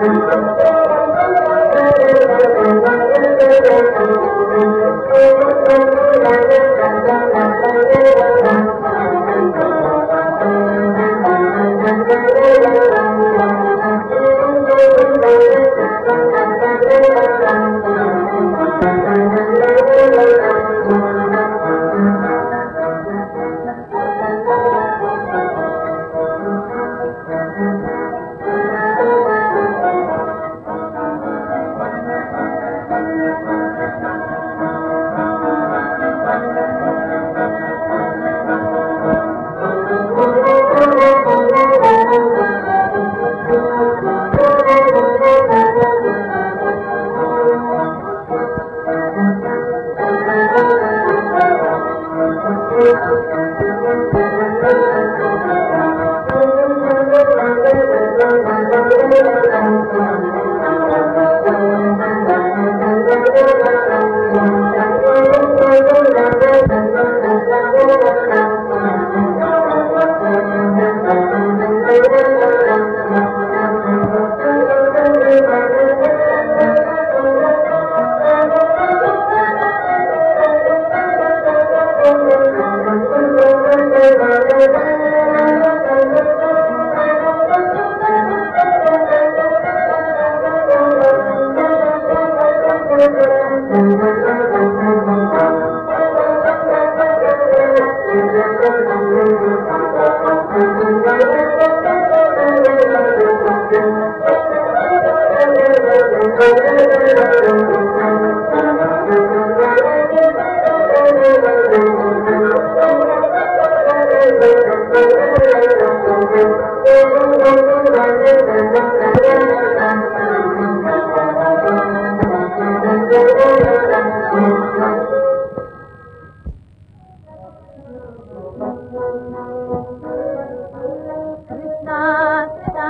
கிருஷ்ணா கிருஷ்ணா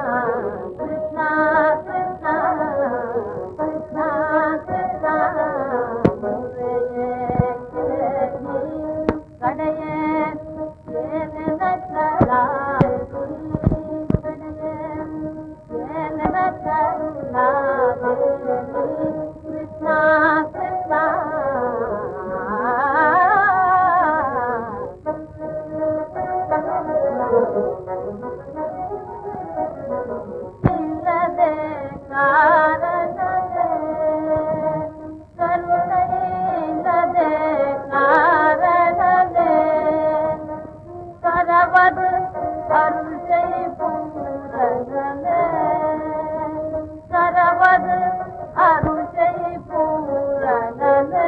கிருஷ்ணா கிருஷ்ணா கிருஷ்ணா கிருஷ்ணா முறையே கிருஷ்ணி கடையே ஏன நச்சலா கடையே ஏன நச்சலா கிருஷ்ணா கிருஷ்ணா இல்லதே காரணமே கருணை இல்லதே காரணமே கரவது அருள் செய் பூரணமே கரவது அருள் செய் பூரணமே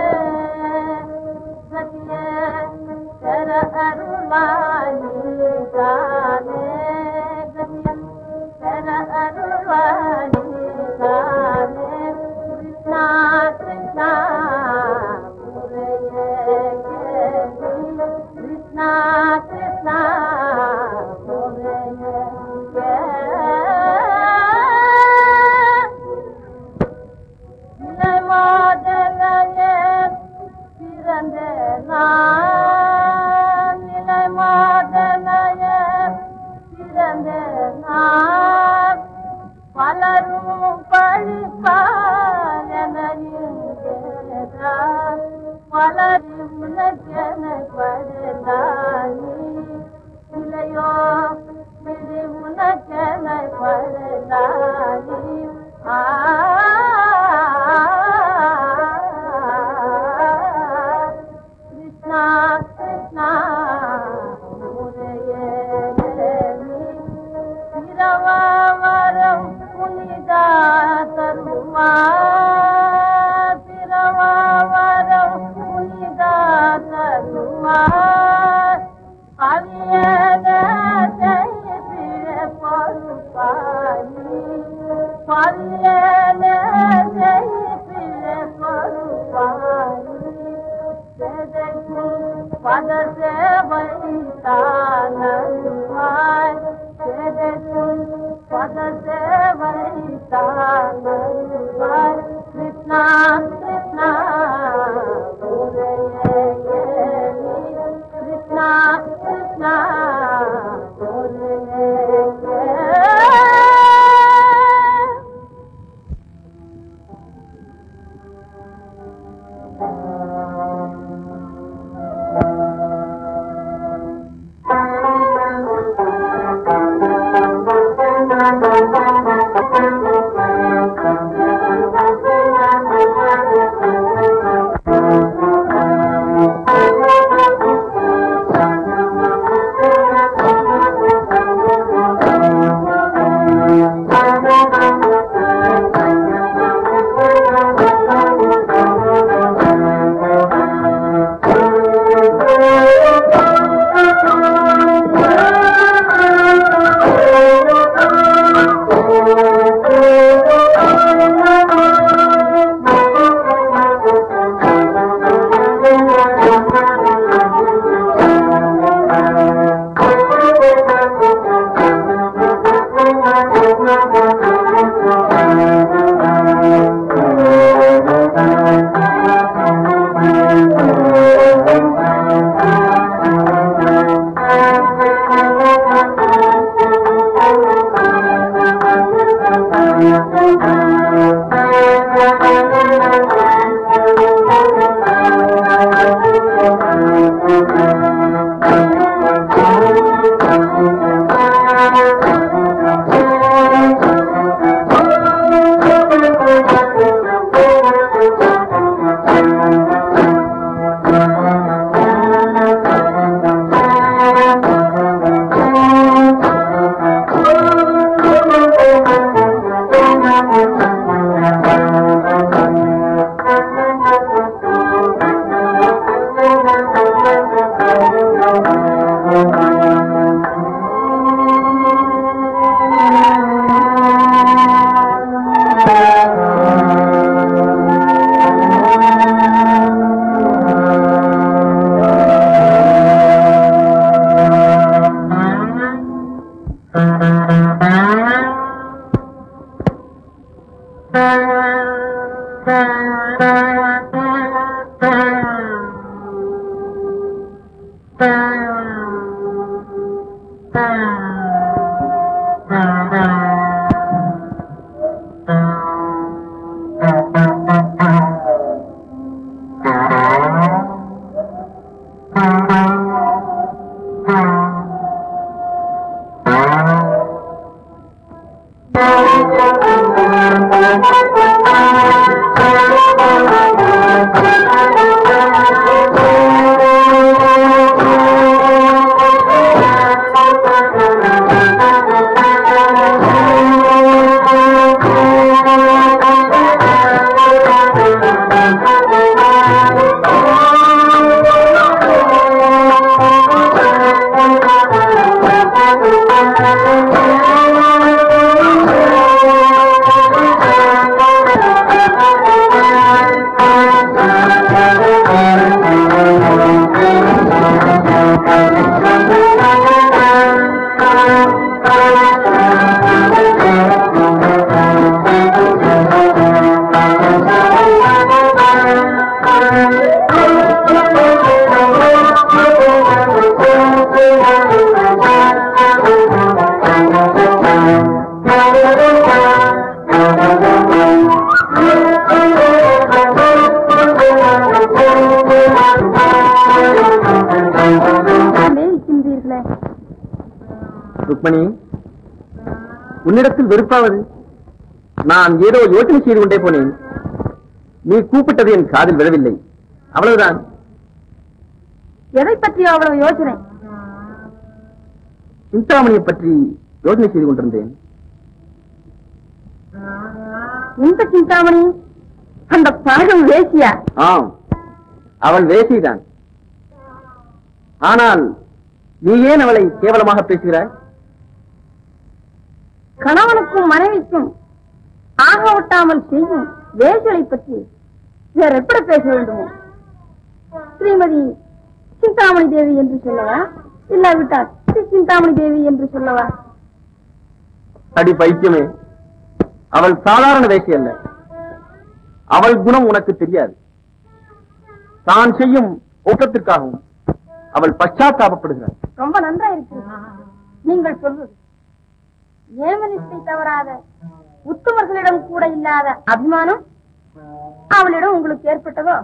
சத்திய கர அருள்வாணி தானே கத்தியம் கர அருள்வாணி தானே கிருஷ்ணா கிருஷ்ணா முறையே கேள்வி கிருஷ்ணா கிருஷ்ணா முறையே நிலைமாதலையே பிறந்த நான் நிலைமாதலையே பிறந்த நான் பலரும் பழிப்பார் என இருக்கிறார் பலரும் உனக்கென படுதானி இல்லையோ விதி உனக்கென படுதானி ஆ கிருஷ்ணா கிருஷ்ணா முறையே திரவாவரம் புனிதா தருமா திரவாவரம் புனிதா தருமா அவியன செய்ய பொறுப்பானி பவியன செய்ய பொறுப்பானி பத சேவை தானருவாய் பத சேவை தானருவாய் கிருஷ்ணா கிருஷ்ணா முறையே கேளி. கிருஷ்ணா கிருஷ்ணா முறையே கேளி. இருக்கின்றீர்களே ருக்மணி உன்னிடத்தில் வெறுப்பாவது நான் ஏதோ யோசனை செய்து கொண்டே போனேன் நீ கூப்பிட்டது என் காதில் விழவில்லை அவ்வளவுதான் எதை பற்றி அவ்வளவு யோசனை சிந்தாமணியை பற்றி யோசனை செய்து கொண்டிருந்தேன் இந்த சிந்தாமணி அந்த பழகம் வேசியா ஆம் அவள் வேசிதான் ஆனால் நீ ஏன் அவளை கேவலமாக பேசுகிறாய் கணவனுக்கும் மனைவிக்கும் ஆக ஒட்டாமல் செய்யும் வேசிகளை பற்றி வேற எப்படி பேச வேண்டுமோ ஸ்ரீமதி சிந்தாமணி தேவி என்று சொல்லவா இல்லாவிட்டால் ஸ்ரீ சிந்தாமணி தேவி என்று சொல்லவா அடி பைத்தியமே அவள் சாதாரண வேசி அல்ல அவள் குணம் உனக்கு தெரியாது தான் செய்யும் ஊக்கத்திற்காகவும் அவள் பశ్చాத்தாபப்படுகிறாள் ரொம்ப நன்றா இருக்கு நீங்கள் சொல்வது ஏமனிஷ்டை தவறாத உத்தமர்களிடம் கூட இல்லாத அபிமானம் அவளிடம் உங்களுக்கு ஏற்பட்டதோ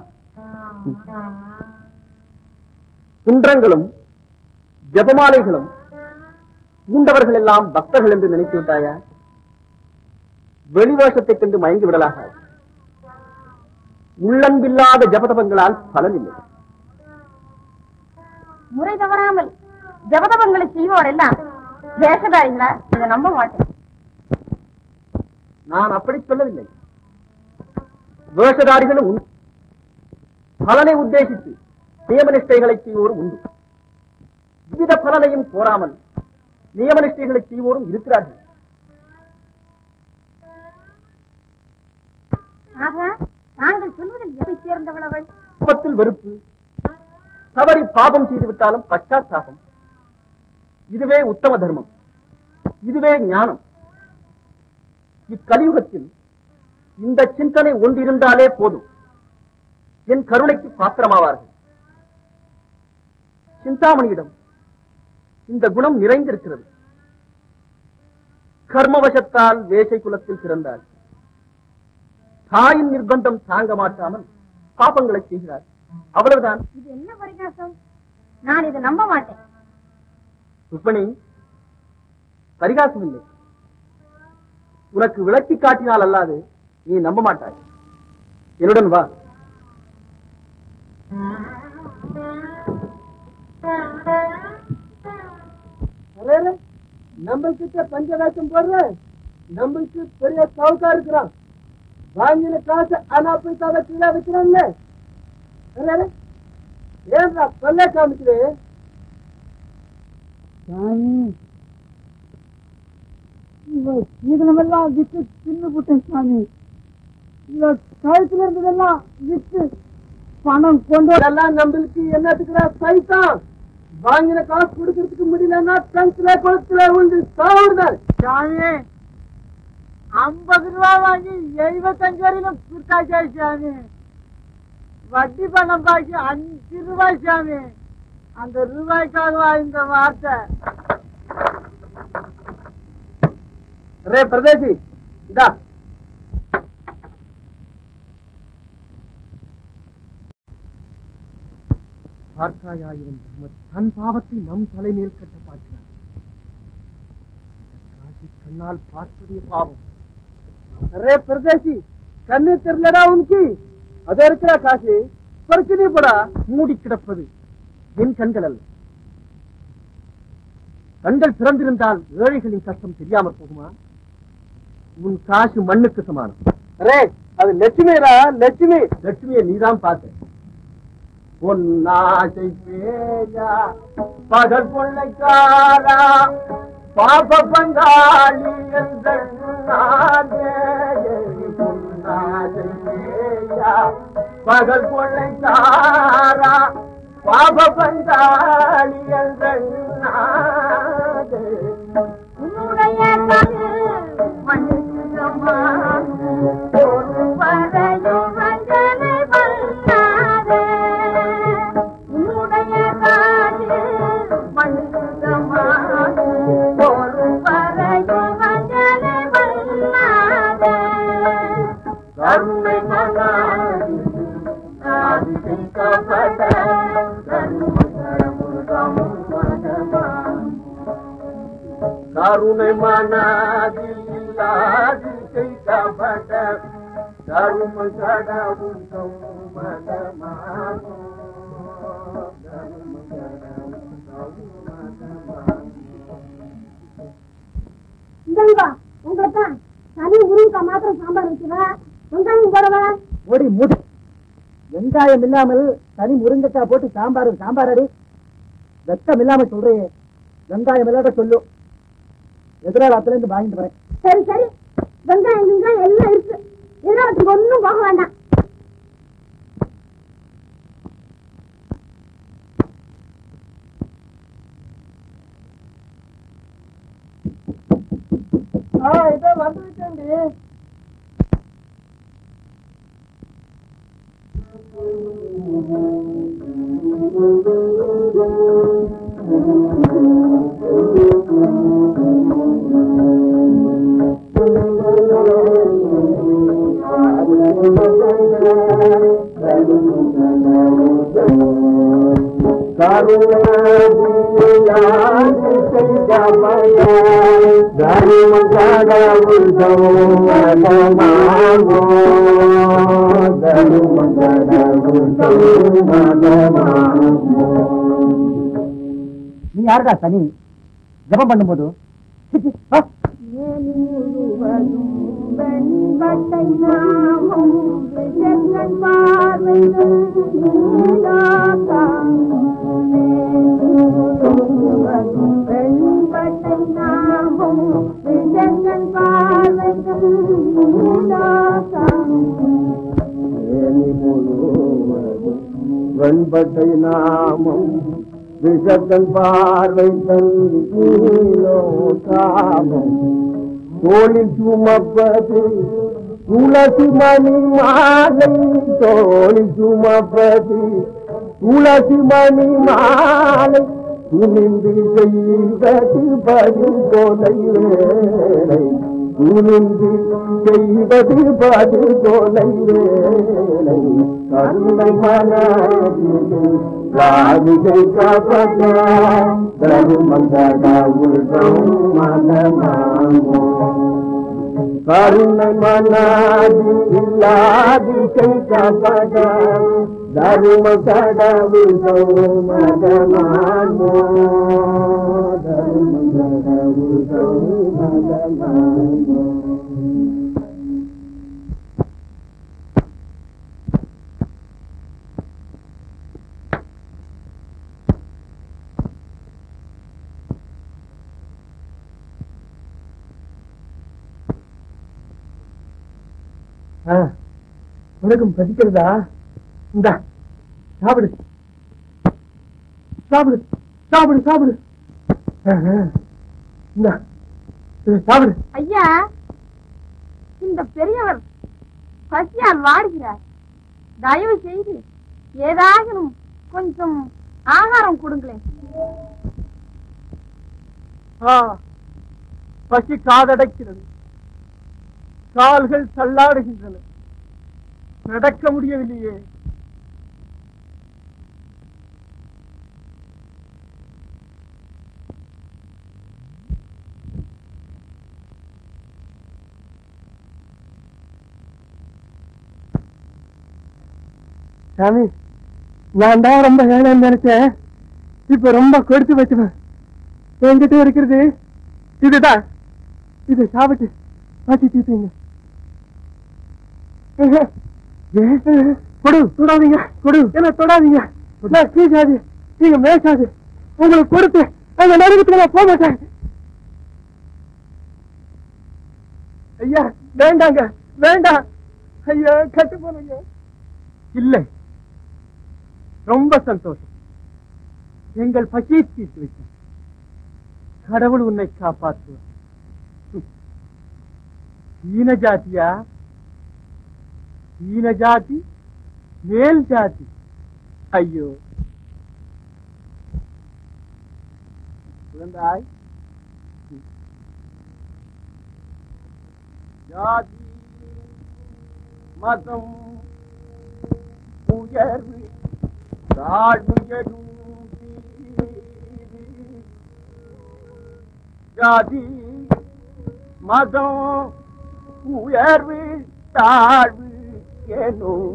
குன்றங்களும் ஜபமாலைகளும் பூண்டவர்கள் எல்லாம் பக்தர்கள் என்று நினைத்து விட்டாயா வெளிவேஷத்தைக் கண்டு மயங்கி விடலாக உள்ளன்பில்லாத ஜபதபங்களால் பலனில்லை முறை தவறாமல் ஜபதபங்களை செய்வோர் எல்லாம் வேஷதாரிகளா இதை நம்ப மாட்டேன் நான் அப்படி சொல்லவில்லை வேஷதாரிகளும் உண்டு பலனை உத்தேசித்து நியமனிஷ்டைகளை செய்வோரும் உண்டு விவித பலனையும் கோராமல் நியமனிஷ்டைகளை செய்வோரும் இருக்கிறார்கள் ஆகா நாங்கள் சொல்வதில் எதை சேர்ந்தவள் அவள் கோபத்தில் வெறுப்பு தவறி பாபம் செய்து விட்டாலும் பச்சாத்தாபம் இதுவே உத்தம தர்மம் இதுவே ஞானம் இக்கலியுகத்தில் இந்த சிந்தனை ஒன்றிருந்தாலே போதும் என் கருணைக்கு பாத்திரமாவார்கள் சிந்தாமணியிடம் இந்த குணம் நிறைந்திருக்கிறது கர்மவசத்தால் வேசை குலத்தில் பிறந்தாள் தாயின் நிர்பந்தம் தாங்க மாட்டாமல் பாபங்களை செய்கிறார் அவ்வளவுதான் இது என்ன பரிகாசம் நான் இதை நம்ப மாட்டேன் ருக்மணி பரிகாசம் இல்லை உனக்கு விளக்கி காட்டினால் அல்லாது நீ நம்ப மாட்டாய் என்னுடன் வா நம்ம கிட்ட பஞ்சகாசம் போடுற நம்மளுக்கு பெரிய சவுக்கா இருக்கிறான் வாங்கின காசு ஆனா போய் தலை கீழே வைக்கிறான்ல ஏன்டா சொல்ல காமிக்கிறேன் இதனமெல்லாம் விட்டு தின்னு போட்டேன் சாமி இந்த கழுத்துல இருந்ததெல்லாம் விட்டு பணம் கொண்டு வர- இதெல்லாம் நம்மளுக்கு என்னத்துக்குடா சைத்தான் வாங்கின காசு கொடுக்கறதுக்கு முடியலன்னா டங்க்ல குளத்துல விழுந்து சாவுதான் சாமி ஐம்பது ரூபா வாங்கி எழுபத்தஞ்சு வரையிலும் கொடுத்தாச்சே சாமி வட்டி பணம் பாக்கி அஞ்சு ரூபாய் சாமி அந்த ரூபாய்க்காகவா இந்த வார்த்தை ரே பிரதேசி இதா பார்த்தாயாயிரம் தர்மர் தன் பாவத்தை நம் தலைமேல் கட்ட பார்க்கிறார் காட்சி கண்ணால் பார்ப்பதே பாவம் அரே பிரதேசி கண்ணு தெரியலடா உனக்கு அதே இருக்கிற காசு பறிக்கவே போடா மூடி கிடப்பது என் கண்கள் அல்ல கண்கள் திறந்திருந்தால் ஏழைகளின் கஷ்டம் தெரியாமற் போகுமா உன் காசு மண்ணுக்கு சமானம் அரே அது லட்சுமிடா லட்சுமி லட்சுமியை நீதான் பார்த்த பொன்னாசை பேயா பகல் கொள்ளைக்காரா பாப பங்காளி எங்கள் முன்னாலே பொன்னாசை பேயா பகல் கொள்ளைக்காரா பாப பங்காளி எங்கள் முன்னாலே உன்னுடைய கண்ணு மண்ணுக்கு சமானம். ஒரு வரையும் வஞ்சனை பண்ணாதே. உன்னுடைய கண்ணு மண்ணுக்கு சமானம். ஒரு வரையும் வஞ்சனை பண்ணாதே. கருணை மகாதி ஆதிசிக்கப்பட்ட கருணை மனாதில்லாதி செய்தப்பட்ட கரும கடவுள் மதமாகும் கரும கடவுள் மதமாகும் இந்தா உங்கள்தான் தனி முருங்கா மாத்திரம் சாம்பார் வச்சுவா வெங்காயம் போடவா ஓடி மூடி வெங்காயம் இல்லாமல் தனி முருங்கைக்காய் போட்டு சாம்பார் சாம்பார் அடி வெக்கம் இல்லாம சொல்றேன் வெங்காயம் இல்லாத சொல்லு எதிராளத்துல இருந்து வாங்கிட்டு வரேன் சரி சரி வெங்காயம் வெங்காயம் எல்லாம் இருக்கு எதிராளத்துக்கு ஒண்ணும் போக வேண்டாம் இதோ வந்து விட்டேன்டி நீ யாருடா சனி ஜபம் பண்ணும்போது சிச்சி, வா. வெண்பட்டை நாமம் விஜயன் பார்வையும் நீலாகாம். வெண்பட்டை நாமம் விஜயன் பார்வையும் நீலாகாம். வெண்பட்டை நாமம் விஷத்தன் பார்வை தந்தீலோ காமம் தோளில் சுமப்பது துளசி மணி மாலை தோளில் சுமப்பது துளசி மணி மாலை துணிந்து செய்வது பதில் கோலை வேலை துணிந்து செய்வது பதில் கோலை வேலை கருணை மனதில் ராவிகை காப்பத தருமங்கடவுள் மனமாமோ கருணை மனாதி இல்லாதிசை காப்பத தரும கடவுள் மதமானோ தரும கடவுள் மதமானோ உனக்கும் பசிக்கிறதா இந்தா சாப்பிடு சாப்பிடு சாப்பிடு சாப்பிடு ஆஹா. இந்தா இதை சாப்பிடு ஐயா இந்த பெரியவர் பசியால் வாடுகிறார் தயவு செய்து ஏதாகிலும் கொஞ்சம் ஆகாரம் கொடுங்களேன் ஆ, பசி காதடைக்கிறது கால்கள் தள்ளாடுகின்றன நடக்க முடியவில்லையே சாமி நான் தான் ரொம்ப ஏழைன்னு நினைச்சேன் இப்ப ரொம்ப கொடுத்து வச்சுவேன் என்கிட்ட இருக்கிறது இதுதான் இது சாப்பிட்டு பாத்தி தீத்துங்க கொடு தொடாதீங்க கொடு என்ன தொடாதீங்க நான் கீழாது நீங்க மேய்ச்சாது உங்களுக்கு கொடுத்து அந்த நரகத்துல நான் போக மாட்டேன் ஐயா வேண்டாங்க வேண்டாம் ஐயா கட்டு போனுங்க இல்லை ரொம்ப சந்தோஷம் எங்கள் பசியை தீர்த்து வைக்க கடவுள் உன்னை காப்பாற்றுவார் ஈன ஜாதியா ஈன ஜாதி மேல் ஜாதி ஐயோ குழந்தாய் ஜாதி மதம் உயர்வு தாழ்வு எனும் தீது. ஜாதி மதம் உயர்வு தாழ்வு எனும்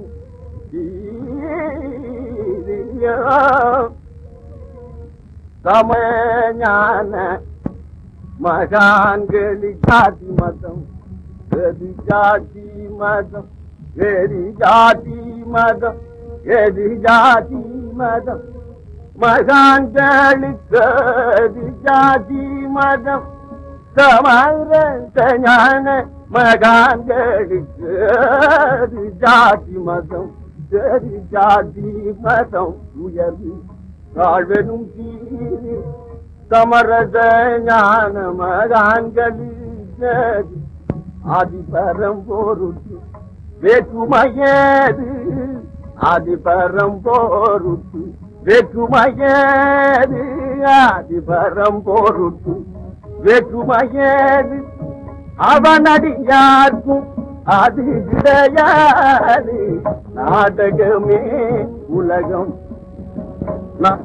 தீது. சமஞான மகான்களி ஜாதி மதம் எது ஜாதி மதம் எது ஜாதி மதம் எது ஜாதி மதம் மகான்களுக்கு அது ஜாதி மதம் சமரச ஞான மகான்களுக்கு அது ஜாதி மதம் சரி ஜாதி மதம் உயர்வு தாழ்வெனும் தீரு சமரச ஞான மகான்களுக்கு ஆதிபரம் போருட்டு வேற்றுமையேது ஆதிபரம் போருட்டு வேற்றுமையேது ஆதிபரம் போருட்டு வேற்றுமையேது அவனடியார்க்கும் அது கிடையாது நாடகமே உலகம் நா-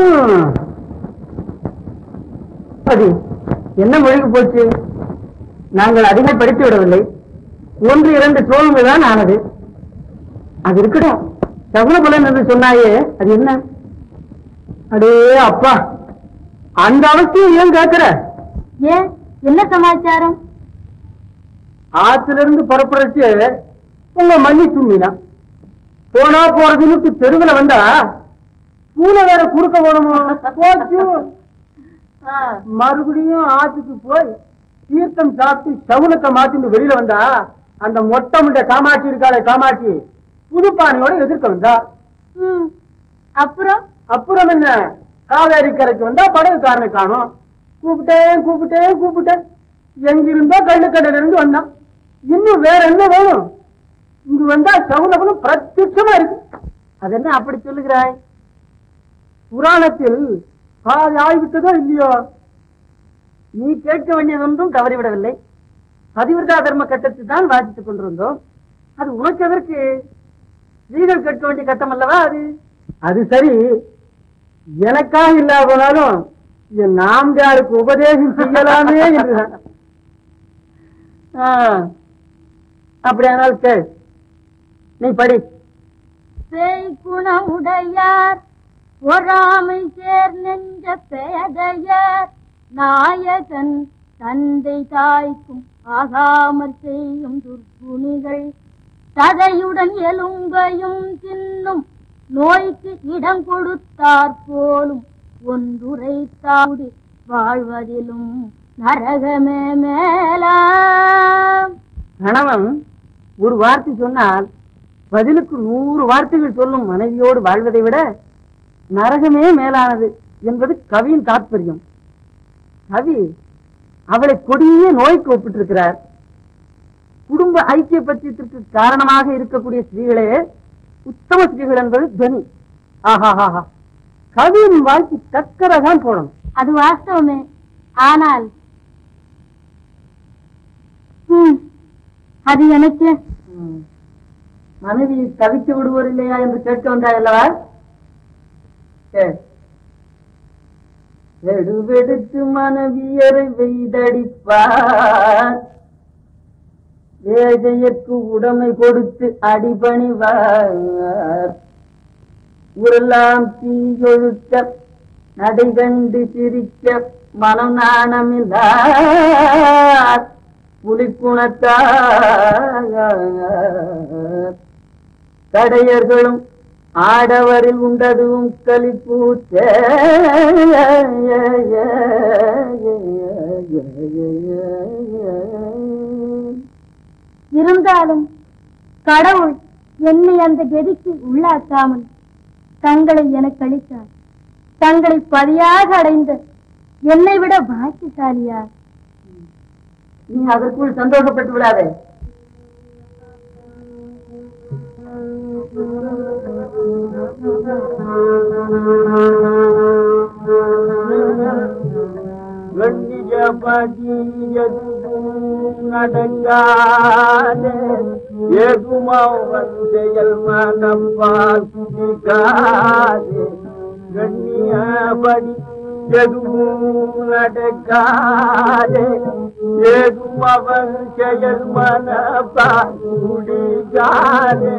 அது என்ன மொழிக்கு போச்சு நாங்கள் அதிகம் படித்து விடவில்லை ஒன்று இரண்டு சோழங்கள் தான் ஆனது அது இருக்கட்டும் சகுனபுலன் என்று சொன்னாயே அது என்ன அடே அப்பா அந்த அவசியம் ஏன் கேட்கிற ஏன் என்ன சமாச்சாரம் ஆத்துல இருந்து புறப்படுறச்சு உங்க மண்ணி தும்மினா போனா போறதுன்னு தெருவுல வந்தா பூனை வேற குறுக்க போடணுமா போச்சு மறுபடியும் ஆத்துக்கு போய் தீர்த்தம் சாப்பிட்டு சவுனத்தை மாத்திட்டு வெளியில வந்தா அந்த மொட்டை முட்டை காமாட்சி இருக்காளே காமாட்சி புதுப்பானையோட எதிர்க்க வந்தா ம், அப்புறம் அப்புறம் என்ன காவேரி கரைக்கு வந்தா படகுக்காரனை காணும் கூப்பிட்டேன் கூப்பிட்டேன் கூப்பிட்டேன் எங்கிருந்தோ கள்ளுக்கடையில இருந்து வந்தான் இன்னும் வேற என்ன வேணும் இங்க வந்தா சவுனபுரம் பிரத்யட்சமா இருக்கு அது என்ன அப்படி சொல்லுகிறாய் புராணத்தில் அது ஆகிவிட்டதோ இல்லையோ நீ கேட்க வேண்டியதொன்றும் தவறிவிடவில்லை பதிவிரதா தர்ம கட்டத்தை தான் வாசித்துக் கொண்டிருந்தோம் அது உனக்கு எதற்கு ஸ்ரீகள் கேட்க வேண்டிய கட்டம் அல்லவா அது அது சரி எனக்காக இல்லாதனாலும் என் நாம்காருக்கு உபதேசம் செய்யலாமே என்றுதான் ஆ, அப்படியானால் கேள் நீ படி பேய் குணமுடையார் பொறாமை சேர் நெஞ்ச பேதையர் நாயகன் தந்தை தாய்க்கும் ஆகாமற் செய்யும் துர்க்குணிகள் சதையுடன் எலும்பையும் தின்னும் நோய்க்கு இடம் கொடுத்தார் போலும் ஒன்றுரைத்தாடி வாழ்வதிலும் நரகமே மேலாம் கணவன் ஒரு வார்த்தை சொன்னால் பதிலுக்கு நூறு வார்த்தைகள் சொல்லும் மனைவியோடு வாழ்வதை விட நரகமே மேலானது என்பது கவியின் தாற்பயம் கவி அவளை கொடிய நோய்க்கு ஒப்பிட்டிருக்கிறார் குடும்ப ஐக்கிய பட்சத்திற்கு காரணமாக இருக்கக்கூடிய ஸ்திரீகளே உத்தம ஸ்திரீகள் என்பது துவனி ஆஹாஹாஹா கவியின் வாழ்க்கை சக்கரை தான் போடணும் அது வாஸ்தவமே ஆனால் ம், அது எனக்கு ம். மனைவி தவிக்க விடுவோர் இல்லையா என்று கேட்க வந்தாய் அல்லவா கேள். வெடுவெடுத்து மனைவியரை வெய்தடிப்பார் வேதையற்கு உடைமை கொடுத்து அடிபணிவார் உருளாம் தீயொழுக்க நடைகண்டு சிரிக்க மனம் நாணமில்லார் புலிக்குணத்தார் கடையர்களும் ஆடவரில் உண்டதும் கலிப்பூச்ச இருந்தாலும் கடவுள் என்னை அந்த கதிக்கு உள்ளாக்காமல் தங்களை எனக்கு அளித்தார் தங்களை பதியாக அடைந்த என்னை விட பாக்கியசாலியார் நீ அதற்குள் சந்தோஷப்பட்டு விடாதே நடங்காதே ஏகுமவன் செயல் மனப்பால் குடிக்காதே கண்ணியபடி எதுவும் நடக்காதே ஏகுமவன் செயல் மனப்பால் குடிக்காதே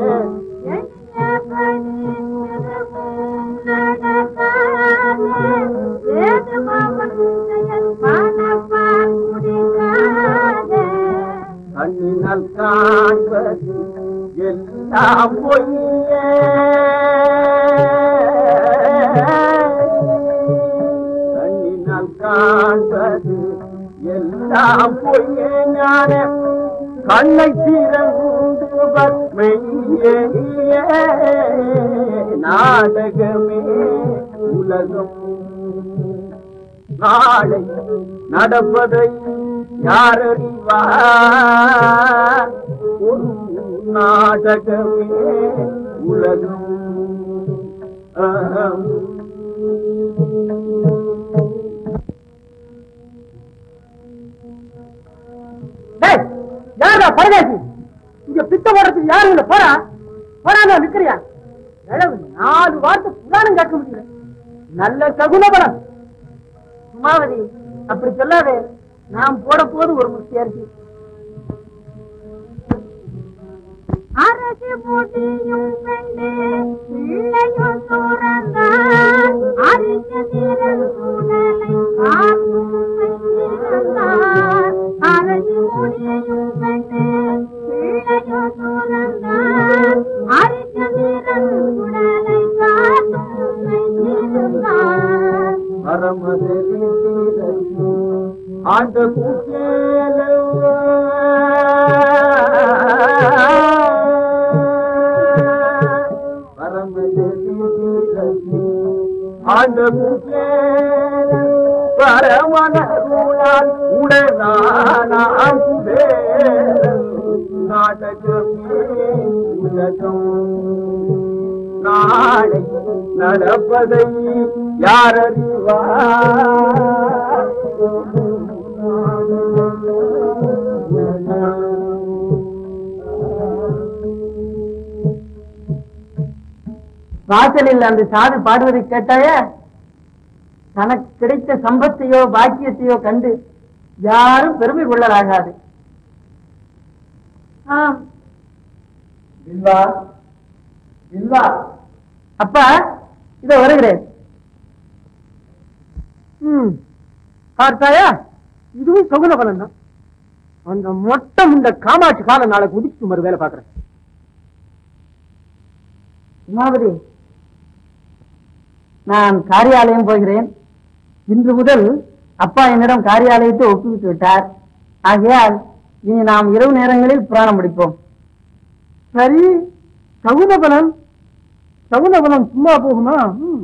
கண்ணினால் காண்பது எல்லாம் பொய்யே கண்ணினால் காண்பது எல்லாம் பொய்யே ஞான கண்ணை திறந்து பத்மையே நாடகமே உலகம் நாளை நடப்பதை யார் அறிவார் ஒரு நாடகமே உலகம் ஆம். டேய், யாருடா பரதேசி இங்க பித்த போடுறதுக்கு யாரும் இல்ல போறா போறாங்க நிக்கிறியா இளவு நாலு வார்த்தை புராணம் கேட்க முடியல நல்ல சகுனபலம் சுமாவதி அப்படி சொல்லாதே நாம் போட போது ஒரு முக்கிய இருக்கு அரசு முடியும் கண்டு பிள்ளையும் துறந்தான் அரிக்க திறந்துடலை காக்கும் வைத்திருந்தான் அரசு முடியும் கண்டு பிள்ளையும் துறந்தான் அரிக்க திறந்துடலை காக்கும் வைத்திருந்தான் பரமதேவி ஆண்ட கூட்டேல பரமதேவி ஆண்ட கூட்டேல பரமனருளால் உடனானாம் நாடகமே உலகம் நாளை நடப்பதை யார் வாசலில் அந்த சாது பாடுவதை கேட்டாய தனக்கு கிடைத்த சம்பத்தையோ பாக்கியத்தையோ கண்டு யாரும் பெருமை கொள்ளலாகாது ஆம் இல்லா இல்லா அப்பா இதோ வருகிறேன் ம் பார்த்தாயா இதுவும் சகுன பலன் தான் அந்த மொட்டை முண்ட காமாட்சி கால நாளைக்கு உதிச்சு மறு வேலை பாக்குறேன் உமாபதி நான் காரியாலயம் போகிறேன் இன்று முதல் அப்பா என்னிடம் காரியாலயத்தை ஒப்புவித்து விட்டார் ஆகையால் இனி நாம் இரவு நேரங்களில் புராணம் முடிப்போம் சரி சகுன பலன் சகுன பலன் சும்மா போகுமா ம்.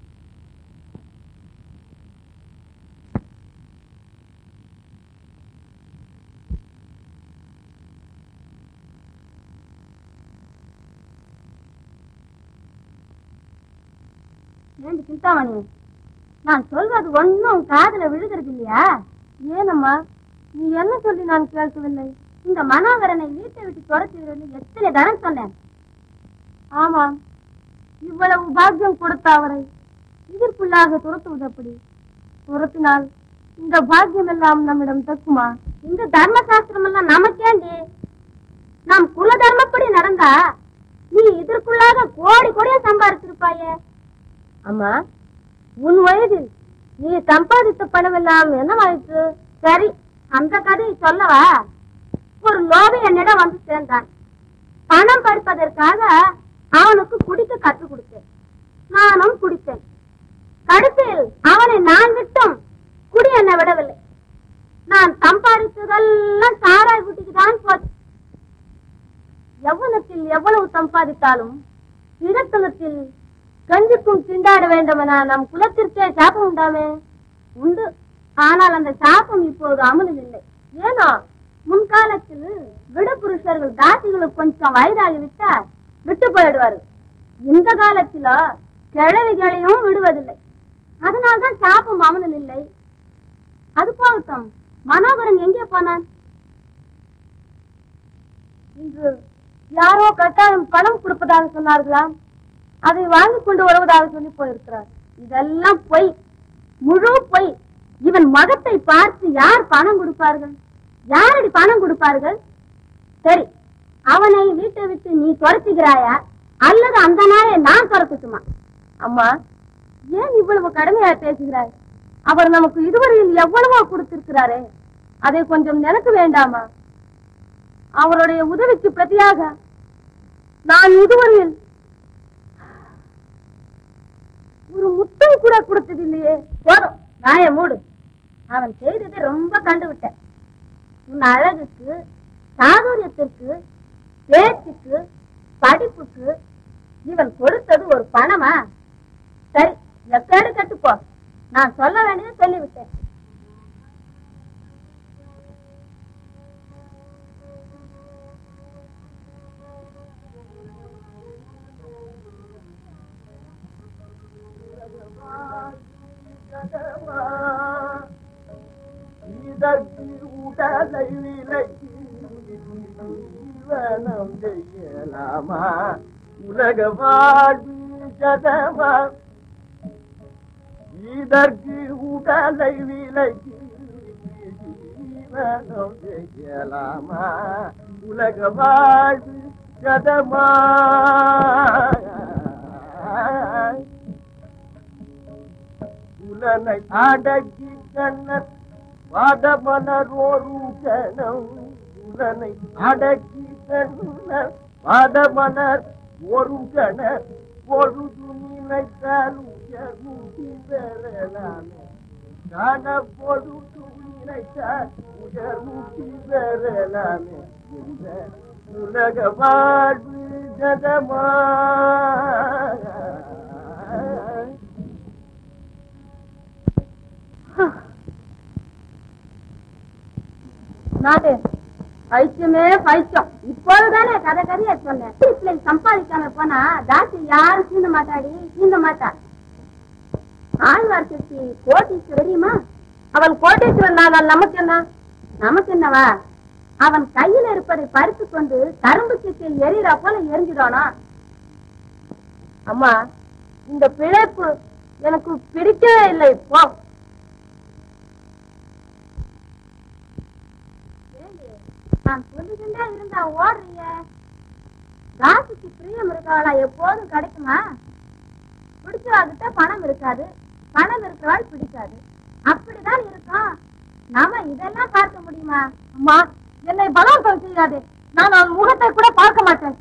ஏண்டி சிந்தாமணி நான் சொல்வது ஒன்னும் காதுல விழுகிறது இல்லையா ஏனம்மா நீ என்ன சொல்லி நான் கேட்கவில்லை இந்த மனோகரனை வீட்டை விட்டு துரத்தி விடுவது எத்தனை தரம் சொன்னேன் ஆமாம் இவ்வளவு பாக்கியம் கொடுத்த அவரை இதற்குள்ளாக துரத்துவது எப்படி துரத்தினால் இந்த பாக்கியம் எல்லாம் நம்மிடம் தக்குமா இந்த தர்ம சாஸ்திரம் எல்லாம் நமக்கேண்டி நாம் குல தர்மப்படி நடந்தா நீ இதற்குள்ளாக கோடி கோடியா சம்பாதிச்சிருப்பாயே அம்மா உன் வயதில் நீ சம்பாதித்த பணம் எல்லாம் என்னவாயிற்று சரி அந்த கதையை சொல்லவா ஒரு லோபி என்னிடம் வந்து சேர்ந்தான் பணம் பறிப்பதற்காக அவனுக்கு குடிக்க கற்றுக் கொடுத்தேன் நானும் குடித்தேன் கடைசியில் அவனை நான் விட்டும் குடி என்னை விடவில்லை நான் சம்பாதித்ததெல்லாம் சாராய் குட்டிக்கு தான் போச்சு எவ்வளத்தில் எவ்வளவு சம்பாதித்தாலும் இடத்தனத்தில் கஞ்சிக்கும் திண்டாட வேண்டுமென நம் குலத்திற்கே சாபம் உண்டாமே உண்டு ஆனால் அந்த சாபம் இப்போது அமலில் இல்லை ஏனோ முன்காலத்தில் விடப்புருஷர்கள் தாசிகளுக்கு கொஞ்சம் வயதாகி விட்டா விட்டு போயிடுவார்கள் இந்த காலத்தில கிழவிகளையும் விடுவதில்லை அதனால்தான் சாபம் அமலில் இல்லை அது போகட்டும் மனோகரன் எங்கே போனான் இன்று யாரோ கட்டாயம் பணம் கொடுப்பதாக சொன்னார்களாம் அதை வாங்கி கொண்டு வருவதாக சொல்லி போயிருக்கிறார் இதெல்லாம் பொய் முழு பொய் இவன் மகத்தை பார்த்து யார் பணம் கொடுப்பார்கள் யாரடி பணம் கொடுப்பார்கள் சரி அவனை வீட்டை விட்டு நீ துரத்துகிறாயா அல்லது அந்த நாயை நான் துரத்துட்டுமா அம்மா ஏன் இவ்வளவு கடுமையா பேசுகிறாய் அவர் நமக்கு இதுவரையில் எவ்வளவோ கொடுத்திருக்கிறாரே அதை கொஞ்சம் நினைக்க வேண்டாமா அவருடைய உதவிக்கு பிரதியாக நான் இதுவரையில் ஒரு முத்தம் கூட கொடுத்தது இல்லையே போதும் நாய மூடு அவன் செய்ததை ரொம்ப கண்டுவிட்டேன் உன் அழகுக்கு சாதுரியத்திற்கு பேச்சுக்கு படிப்புக்கு இவன் கொடுத்தது ஒரு பணமா சரி எக்கேடு கட்டுப்போ நான் சொல்ல வேண்டியதை சொல்லிவிட்டேன் இதற்கு உடலை விலக்கி ஜீவனம் செய்யலாமா உலக வாழ்வு சதமா இதற்கு உடலை விலக்கி ஜீவனம் செய்யலாமா உலக வாழ்வு சதமா உலனை அடக்கி கண்ணன் வாதமலரோரு கணம் உலனை அடக்கி கண்ணன் வாதமலர் ஒரு கண பொழுது நினைத்தால் உயர் முடி பெறலாமே காண பொழுது நினைத்தால் உயர் முடி பெறலாமே இந்த உலக வாழ்வு ஜகமா நாதே பைத்தியமே பைத்தியம் இப்போதுதானே கதை கதைய சொன்னேன் வீட்டுல சம்பாதிக்காம போனா தாசி யாரும் சீந்த மாட்டாடி சீந்த மாட்டா ஆழ்வார் சக்தி கோட்டீஸ்வரர் தெரியுமா அவன் கோட்டீஸ்வரன் தான் நமக்கு என்ன நமக்கு என்னவா அவன் கையில இருப்பதை பறித்து கொண்டு கரும்பு சிப்பில் எரியறா போல எரிஞ்சிடானா அம்மா இந்த பிழைப்பு எனக்கு பிடிக்கவே இல்லை போ நான் சொல்லிக்கிட்டே இருந்தா ஓடுறீங்க காசுக்கு பிரியம் இருக்கவளா எப்போதும் கிடைக்குமா பிடிச்சவாகிட்ட பணம் இருக்காது பணம் இருக்கிறவாள் பிடிக்காது அப்படிதான் இருக்கும் நாம இதெல்லாம் பார்க்க முடியுமா அம்மா என்னை பலவந்தம் செய்யாது நான் அவன் முகத்தை கூட பார்க்க மாட்டேன்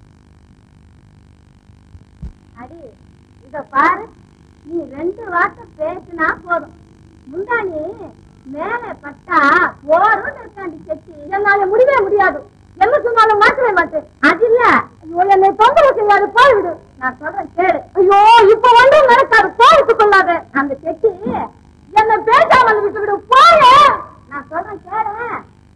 அடி இத பாரு நீ ரெண்டு வார்த்தை பேசினா போதும் முந்தானி மேலே பட்டா போரும் இருக்காண்டி செட்டி என்னால முடியவே முடியாது என்ன சொன்னாலும் மாற்றவே மாட்டேன் அது இல்ல ஐயோ என்னை தொந்தரவு செய்யாது போய்விடு நான் சொல்றேன் கேளு ஐயோ இப்ப ஒன்றும் நடக்காது போயிட்டு கொள்ளாத அந்த செட்டி என்ன பேசாமல் விட்டு விடு போய நான் சொல்றேன் கேளு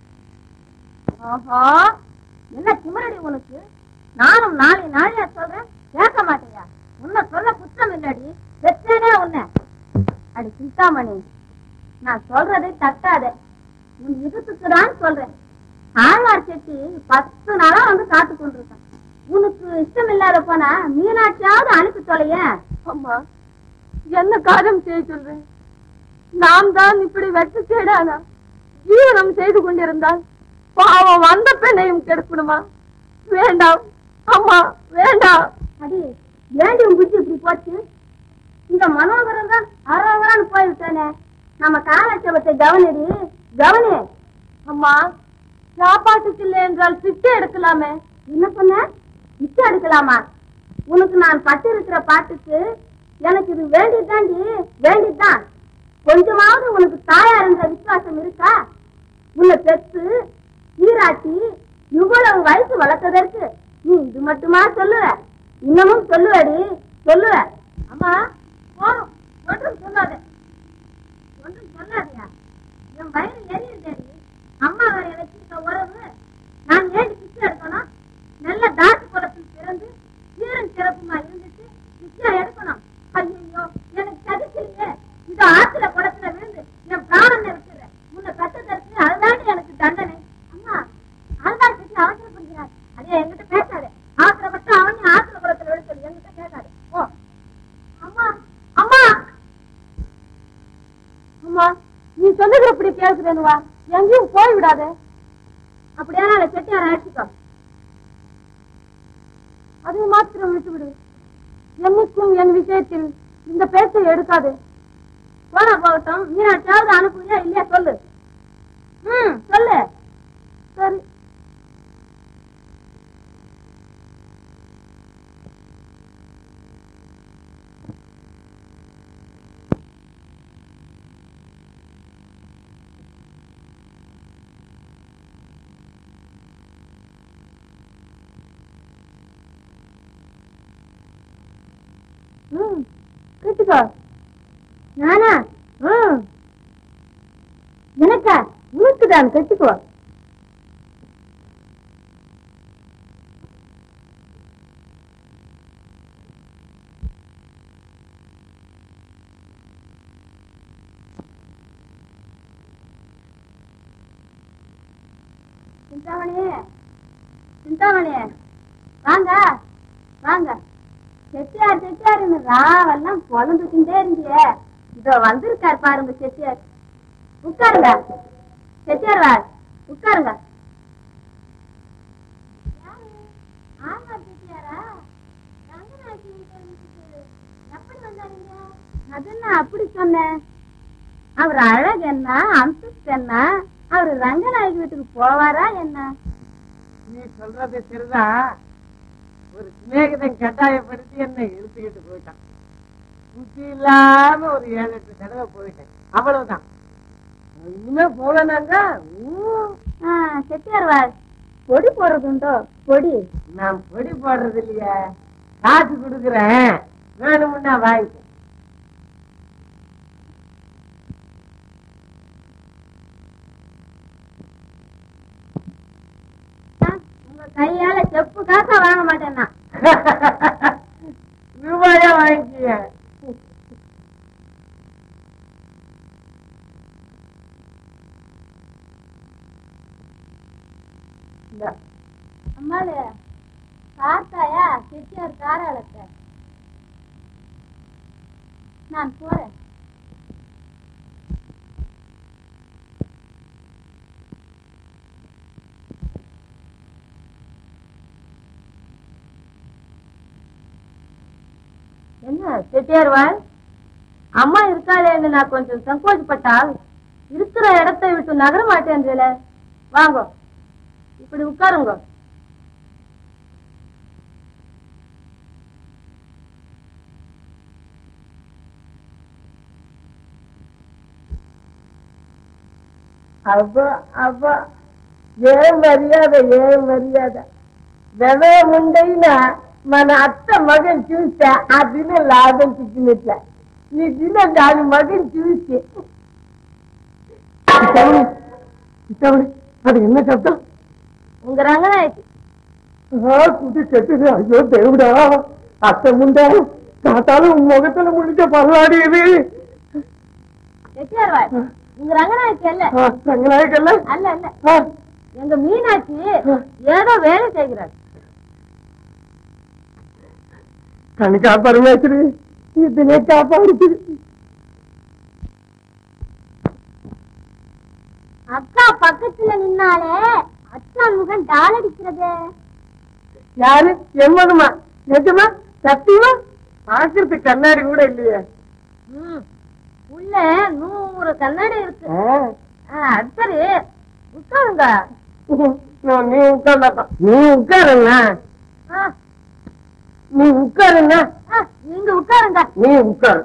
ஆஹா என்ன திமிரடி உனக்கு நானும் நாளை நாளையா சொல்றேன் கேட்க மாட்டேயா உன்னை சொல்ல குற்றம் இல்லடி பெற்றேனே உன்னை அடி சிந்தாமணி நான் சொல்றதை தட்டாத உன் இதுக்கு தான் சொல்றேன் ஆழ்வார் செட்டி பத்து நாளா வந்து காத்து கொண்டிருக்கான் உனக்கு இஷ்டம் இல்லாத போனா மீனாட்சியாவது அனுப்பி தொலைய அம்மா என்ன காரியம் செய்ய சொல்றேன் நாம் தான் இப்படி வெட்டு கேடானா ஜீவனம் செய்து கொண்டிருந்தால் பாவம் வந்த பெண்ணையும் கெடுக்கணுமா வேண்டாம் அம்மா வேண்டாம் அடி ஏண்டி உன் புத்தி இப்படி போச்சு இந்த மனோகரம் தான் அரோகரான்னு போய்விட்டானே நம்ம காலட்சேபத்தை கவனிடி கவனி அம்மா சாப்பாட்டுக்கு இல்லை என்றால் பிச்சை எடுக்கலாமே என்ன சொன்ன பிச்சை எடுக்கலாமா உனக்கு நான் பட்டு இருக்கிற பாட்டுக்கு எனக்கு இது வேண்டியதாண்டி வேண்டியதுதான் கொஞ்சமாவது உனக்கு தாயார் என்ற விசுவாசம் இருக்கா உன்னை பெற்று சீராட்டி இவ்வளவு வயசு வளர்த்ததற்கு நீ இது மட்டுமா சொல்லுவ இன்னமும் சொல்லுவடி சொல்லுவ அம்மா போதும் ஒன்றும் சொல்லாத ஒன்றும் சொல்லாதயா என் வயிறு எரியுதேடி அம்மா வேற வச்சிருக்க உறவு நான் ஏன் பிச்சை எடுக்கணும் நல்ல தாசி குலத்தில் பிறந்து சீரன் சிறப்புமா இருந்துட்டு பிச்சை எடுக்கணும் ஐயோ எனக்கு தகுதியில்லையே இது ஆத்துல குளத்துல விழுந்து என் பிராணனை விட்டுறேன் உன்னை கட்டதற்கு அதுதான் எனக்கு தண்டனை அம்மா அதுதான் கிட்ட அவசரப்படுகிறார் அதே என்கிட்ட பேசாது ஆத்திரப்பட்டு அவனையும் ஆத்துல குளத்துல விழ சொல்லி என்கிட்ட பேசாது ஓ அம்மா அம்மா அம்மா நீ சொல்லுகிற இப்படி கேட்கிறேனுவா எங்கேயும் போய் விடாத அப்படியே அதை செட்டியார அழைச்சிக்கோ அதை மாத்திரம் விட்டு விடு என்னைக்கும் என் விஷயத்தில் இந்த பேச்சை எடுக்காது போனா போகட்டும் மீனாட்சியாவது அனுப்புறியா இல்லையா சொல்லு ம் சொல்லு சரி ம் கட்டிக்கோ நானா ம் எனக்கா உனக்குதான் கட்டிக்கோ சிந்தாமணி சிந்தாமணி வாங்க வாங்க செட்டியார் செட்டியாருன்னு ராவெல்லாம் பொழந்துக்கிட்டே இருந்தியே இதோ வந்திருக்கார் பாருங்க செட்டியார் உட்காருங்க செட்டியார் வா உட்காருங்க அதெல்லாம் அப்படி சொன்னேன் அவர் அழகு என்ன அந்தஸ்து என்ன அவர் ரங்கநாயகி வீட்டுக்கு போவாரா என்ன நீ சொல்றது சரிதான் ஒரு சிநேகிதன் கட்டாயப்படுத்தி என்னை இழுத்துக்கிட்டு போயிட்டான் புத்தி இல்லாம ஒரு ஏழு எட்டு தடவை போயிட்டேன் அவ்வளவுதான் இனிமே போலனாங்க ஆ, செட்டியார் வா பொடி போடுறதுண்டோ பொடி நான் பொடி போடுறது இல்லையா காசு கொடுக்குறேன் வேணும்னா வாங்கிக்க கையால செப்பு காசா வாங்க மாட்டேன்னா ரூபாயா வாங்கிக்கிய அம்மாளு பார்த்தாயா செட்டியார் காராளத்தை நான் போறேன் என்ன செட்டியார் வாழ் அம்மா இருக்காளேன்னு நான் கொஞ்சம் சங்கோச்சப்பட்டால் இருக்கிற இடத்தை விட்டு நகர மாட்டேன்றல வாங்க இப்படி உட்காருங்க అబ్బా అబ్బా ఏం మర్యాద ఏం మర్యాద వెవే ముందైనా మన అత్త మగన్ చూస్తే ఆ దినం లాభం చిక్కినట్ల ఈ దినం దాని మగన్ చూస్తే అది என்ன சப்தம் உங்க ரங்கநாயகி குட்டி கெட்டது ஐயோ தேவடா அத்தை முண்டா காத்தாலும் முகத்துல முடிஞ்ச பல்லாடியது செட்டியார் வாழ் உங்க ரங்கநாயகி அல்ல ரங்கநாயக்கல்ல அல்ல அல்ல எங்க மீனாட்சி ஏதோ வேலை செய்கிறார் கணக்கா பரமேஸ்வரி இதனை காப்பாடுச்சு அக்கா பக்கத்துல நின்னாலே அச்சான் முகம் டால் அடிக்கிறதே யாரு எம்மதுமா நிஜமா சத்தியமா பாக்குறது கண்ணாடி கூட இல்லையே ம். உள்ள நூறு கண்ணாடி இருக்கு ஆ, அது சரி உட்காருங்க நீ உட்கார்ந்தா நீ உட்காருங்க ஆ, நீ உட்காருங்க ஆ, நீங்க உட்காருங்க நீ உட்காரு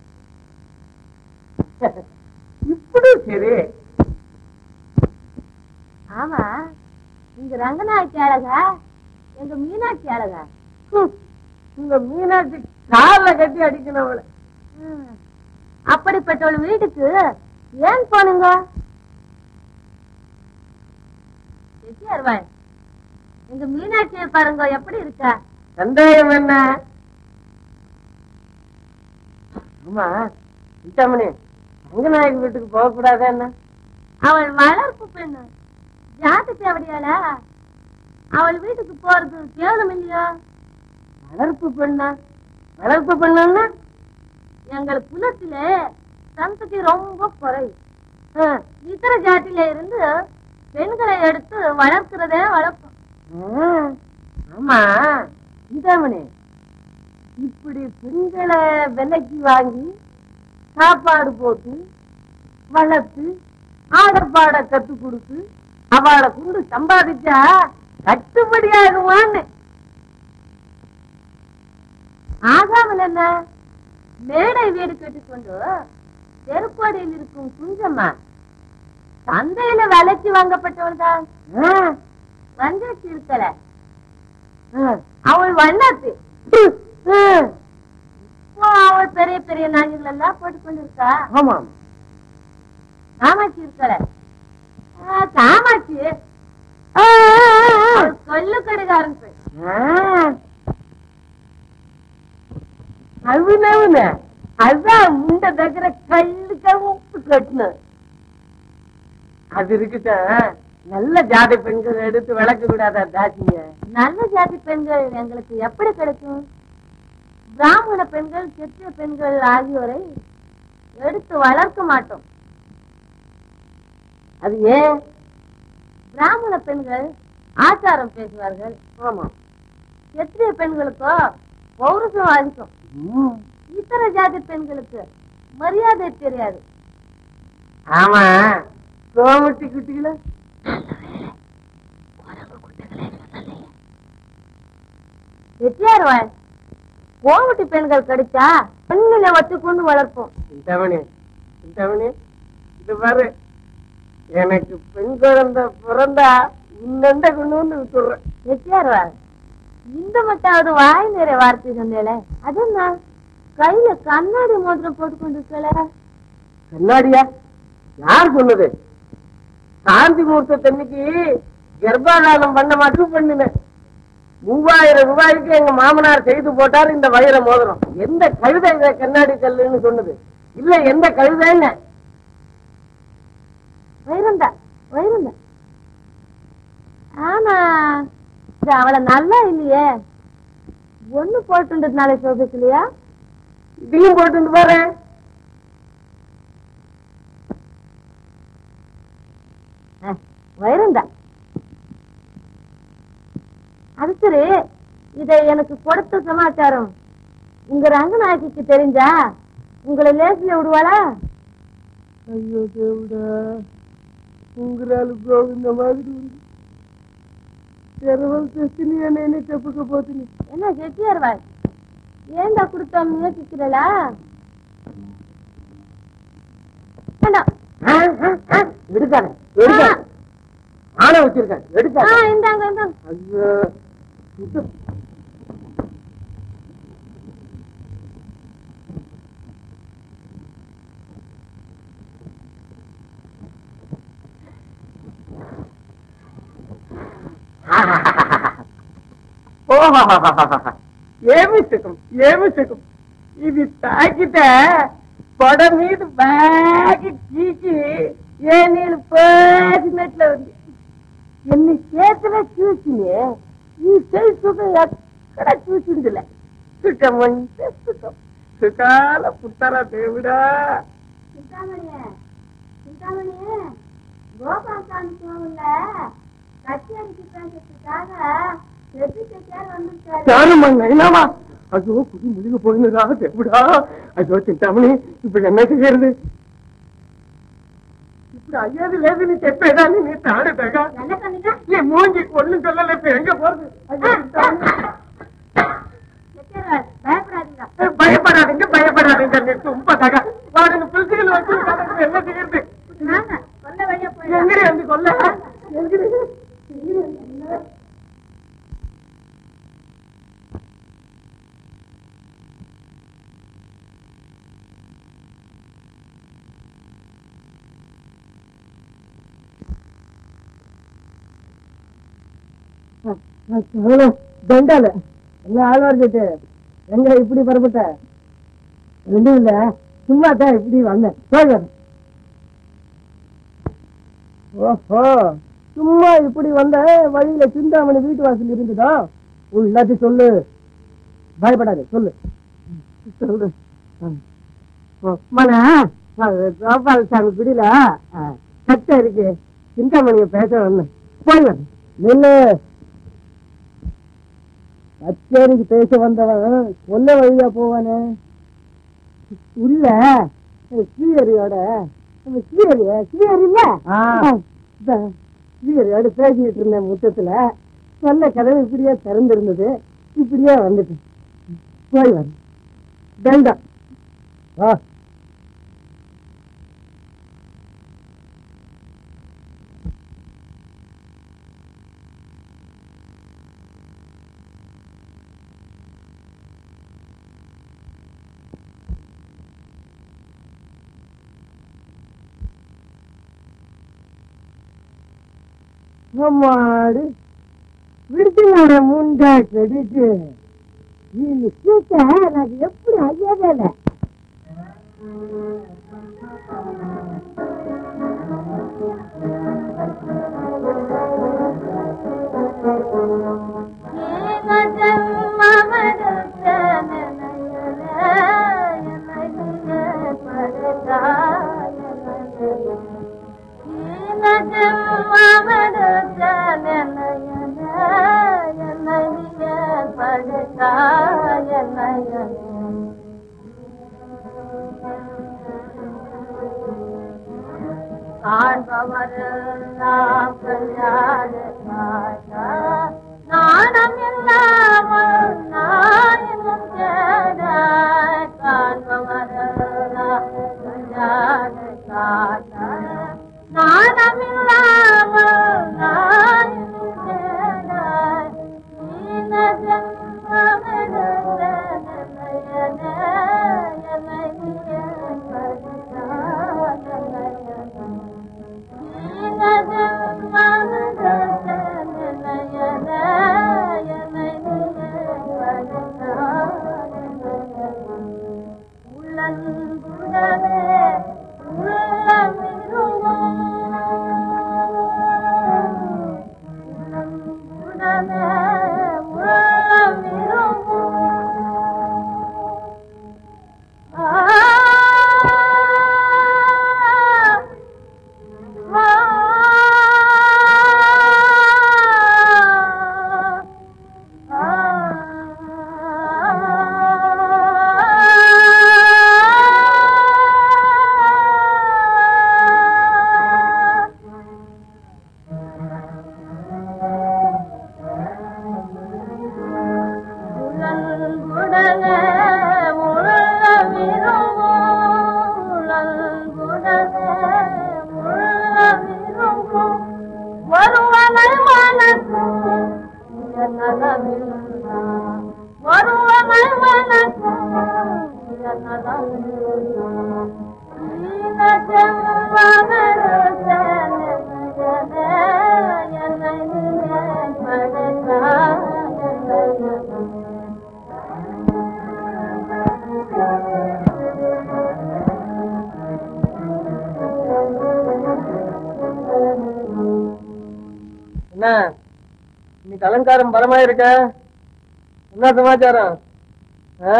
இப்படி சரி ஆமா இங்க ரங்கநாயக்கி அழகா எங்க மீனாட்சி அழகா ஹம், இந்த மீனாட்சி கால கட்டி அடிக்கணும் அவளை ம். அப்படிப்பட்டவள் வீட்டுக்கு ஏன் போனுங்க செட்டியார்வாய் எங்க மீனாட்சியை பாருங்க எப்படி இருக்கா சந்தேகம் என்ன ஆமா சிந்தாமணி ரங்கநாயகி வீட்டுக்கு போக கூடாதா என்ன அவள் வளர்ப்பு பெண்ணு ஜாதி தேவடியாளா அவள் வீட்டுக்கு போறது கேவலம் இல்லையா வளர்ப்பு பெண்ணா வளர்ப்பு பெண்ணா எங்கள் குலத்திலே சந்ததி ரொம்ப குறைவு ஆ, இதர ஜாதியில இருந்து பெண்களை எடுத்து வளர்க்கிறதே வளர்ப்போம் ஆமா சிந்தாமணி இப்படி பெண்களை விலைக்கு வாங்கி சாப்பாடு போட்டு வளர்த்து ஆடப்பாட கத்து கொடுத்து அவளை கொண்டு சம்பாதிச்சா கட்டுப்படி ஆகுமான்னு ஆகாமல் என்ன மேடை வீடு கட்டிக்கொண்டு தெருப்பாடியில் இருக்கும் குஞ்சம்மா சந்தையில விலைக்கு வாங்கப்பட்டவள் தான் ஆ, வந்தாச்சு இருக்கல ஆ, அவள் வண்ணாத்து ஆ, இப்போ அவள் பெரிய பெரிய நாய்கள் எல்லாம் போட்டுக்கொண்டு இருக்கா ஆமா காமாட்சி இருக்கல ஆ, காமாட்சி ஆ, அவள் கொல்லு கடைக்காரன் பெண். ஆ. అవునవును అదా ముండ దగ్గర కళ్ళుగా ఉప్పు కట్టిన அது இருக்குட்ட நல்ல ஜாதி பெண்கள் எடுத்து விளக்க கூடாதா தாச்சிங்க நல்ல ஜாதி பெண்கள் எங்களுக்கு எப்படி கிடைக்கும் பிராமண பெண்கள் செத்திய பெண்கள் ஆகியோரை எடுத்து வளர்க்க மாட்டோம் அது ஏன் பிராமண பெண்கள் ஆச்சாரம் பேசுவார்கள் ஆமா செத்திய பெண்களுக்கோ பௌருஷம் அதிகம் ம். இதர ஜாதி பெண்களுக்கு மரியாதை தெரியாது ஆமா கோமட்டி குட்டிகள வெட்டியார் கோமட்டி பெண்கள் கிடைச்சா பெண்களை வச்சுக்கொண்டு வளர்ப்போம் சிந்தாமணி சிந்தாமணி இது பாரு எனக்கு பெண் குழந்தை பிறந்தா இந்த கொண்டு வந்து விட்டுடுறேன் வெட்டியார் இந்த மட்டாவது வாய் நிறைய வார்த்தை சொன்னேல அது என்ன கையில கண்ணாடி மோதிரம் போட்டுக்கொண்டு இருக்கல கண்ணாடியா யார் சொன்னது சாந்தி முகூர்த்தத்தன்னைக்கு கர்ப்பாதானம் பண்ண மட்டும் பண்ணினேன் மூவாயிரம் ரூபாய்க்கு எங்க மாமனார் செய்து போட்டார் இந்த வைர மோதிரம் எந்த கழுதை இதை கண்ணாடி கல்லுன்னு சொன்னது இல்ல எந்த கழுதைங்க வைரந்தா வைரந்தா ஆமா இது அவளை நல்லா இல்லையே ஒண்ணு போட்டுன்றதுனால சோபிக்கலையா இதையும் போட்டு பாரு வைரந்தா அது சரி இதை எனக்கு கொடுத்த சமாச்சாரம் உங்க ரங்கநாயகிக்கு தெரிஞ்சா உங்களை லேசில விடுவாளா ஐயோ தேவடா உங்களால் கோவிந்த மாதிரி తెరవల్ తెచ్చి నేనే చెప్పుకోపోతుంది என்ன செட்டியார் வாய் ஏண்டா கொடுத்தோம் யோசிக்கிறளா வேண்டாம் எடுக்கானே எடுக்கானே ஆனை வச்சிருக்கேன் ஆ, எடுக்கானே இந்தாங்க இந்தாங்க ஐயோ இது ఏమి సుఖం ఏమి సుఖం ఇది తాకితే పొడ మీద బాగా గీకి ఏ నీళ్ళు పోసినట్లు ఉంది ఎన్ని చేతులు చూసినే ఈ చేయి సుఖం ఎక్కడ చూసిందిలే సుఖం అంటే సుఖం సుఖాల పుట్టాల దేవుడా சிந்தாமணியே சிந்தாமணியே கோபாலசாமி கோவில்ல கச்சேரிக்கு பேசுறதுக்காக செட்டி செட்டியார் வந்திருக்காரு చాలమ్మా నైనావా అయ్యో కుడి మునిగిపోయినరా దేవుడా అయ్యో చింతామణి ఇప్పుడు ఎన్న చేయరు ఇప్పుడు అయ్యేది లేదు నీ చెప్పేదాన్ని నీ తాడేదాగా என்ன பண்ணுங்க నీ మూంగి ఒళ్ళు పిల్లలు ఇప్పుడు ఎంగ పోறது అయ్యో చింతామణి. செட்டியார் பயப்படாதீங்க భయపడాలంటే భయపడాలంటే నీ తుంపదగా వాడిని పిలిచిలు వచ్చి ఎన్న చేయరు நாங்க கொல்ல வழியா போயிடலாம் ఎంగిరి ఎందుకు కొల్ల ఎంగిరి தண்டால எங்க ஆழ்வார் கேட்டு எங்க இப்படி பரப்பிட்ட ரெண்டும் இல்ல சும்மா தான் இப்படி வந்தேன் போய் வரேன். ஓஹோ சும்மா இப்படி வந்த வழியில சிந்தாமணி வீட்டு வாசல் இருந்ததா உள்ளாட்டி சொல்லு பயப்படாத சொல்லு சொல்லு மன கோபாலசாமி குடியில சட்டை இருக்கு சிந்தாமணிய பேச வந்தேன் போய் வரேன் நில்லு கச்சேரிக்கு பேச வந்தவன் கொல்ல வழியா போவானே உள்ள ஸ்ரீஹரியோட நம்ம ஸ்ரீஹரி ஸ்ரீஹரி இல்ல இந்த ஸ்ரீஹரியோட பேசிட்டு இருந்தேன் முத்தத்துல சொல்ல கதவு இப்படியே திறந்திருந்தது இப்படியே வந்துட்டு போய் வரேன் வேண்டாம் வா அம்மாடு விடுத்துங்களோட முண்டா கெடுத்து நீ சீக்க எனக்கு எப்படி ஐயவே இல்லை ஆழ்பவரெல்லாம் கல்யாண காட்டா நாணம் இல்லாமல் நாயனும் கேடாய் காண்பவரெல்லாம் கல்யாண காட்டா நாணம் இல்லாமல் நாயனும் கேடாய் நீன ஜன்மமெடுத்த நிலையனே என்னை நீயே பரிசாதனையனே. நீன ஜன்மமெடுத்த என்னதமில்ல ஒருவனை மனசு என்னதமில்ல என்ன இன்னைக்கு அலங்காரம் பலமா இருக்க என்ன சமாச்சாரம் ஆ?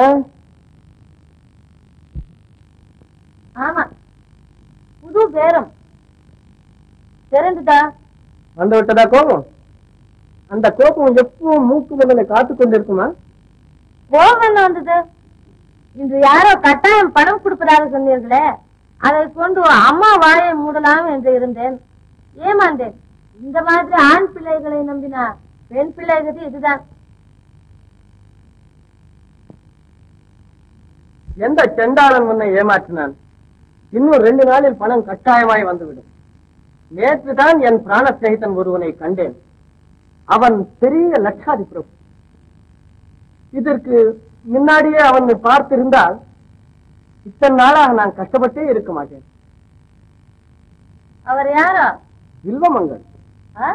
ஆமா புது பேரம் தெரிந்துதா வந்து விட்டதா கோபம் அந்த கோபம் எப்பவும் மூக்கு முதல்ல காத்து கொண்டிருக்குமா கோபம் என்ன வந்தது இன்று யாரோ கட்டாயம் பணம் கொடுப்பதாக சொன்னீர்களே அதை கொண்டு அம்மா வாயை மூடலாம் என்று இருந்தேன் ஏமாந்தேன் இந்த மாதிரி ஆண் பிள்ளைகளை நம்பினா பெண் பிள்ளைகள் இதுதான் எந்த செண்டாளன் உன்னை ஏமாற்றினான் இன்னும் ரெண்டு நாளில் பணம் கட்டாயமாய் வந்துவிடும் நேற்று தான் என் பிராண சிநேகிதன் ஒருவனை கண்டேன் அவன் பெரிய லட்சாதி பிரபு இதற்கு முன்னாடியே அவனை பார்த்திருந்தால் இத்தனை நாளாக நான் கஷ்டப்பட்டே இருக்க மாட்டேன் அவர் யாரோ வில்வமங்கல் ஆ?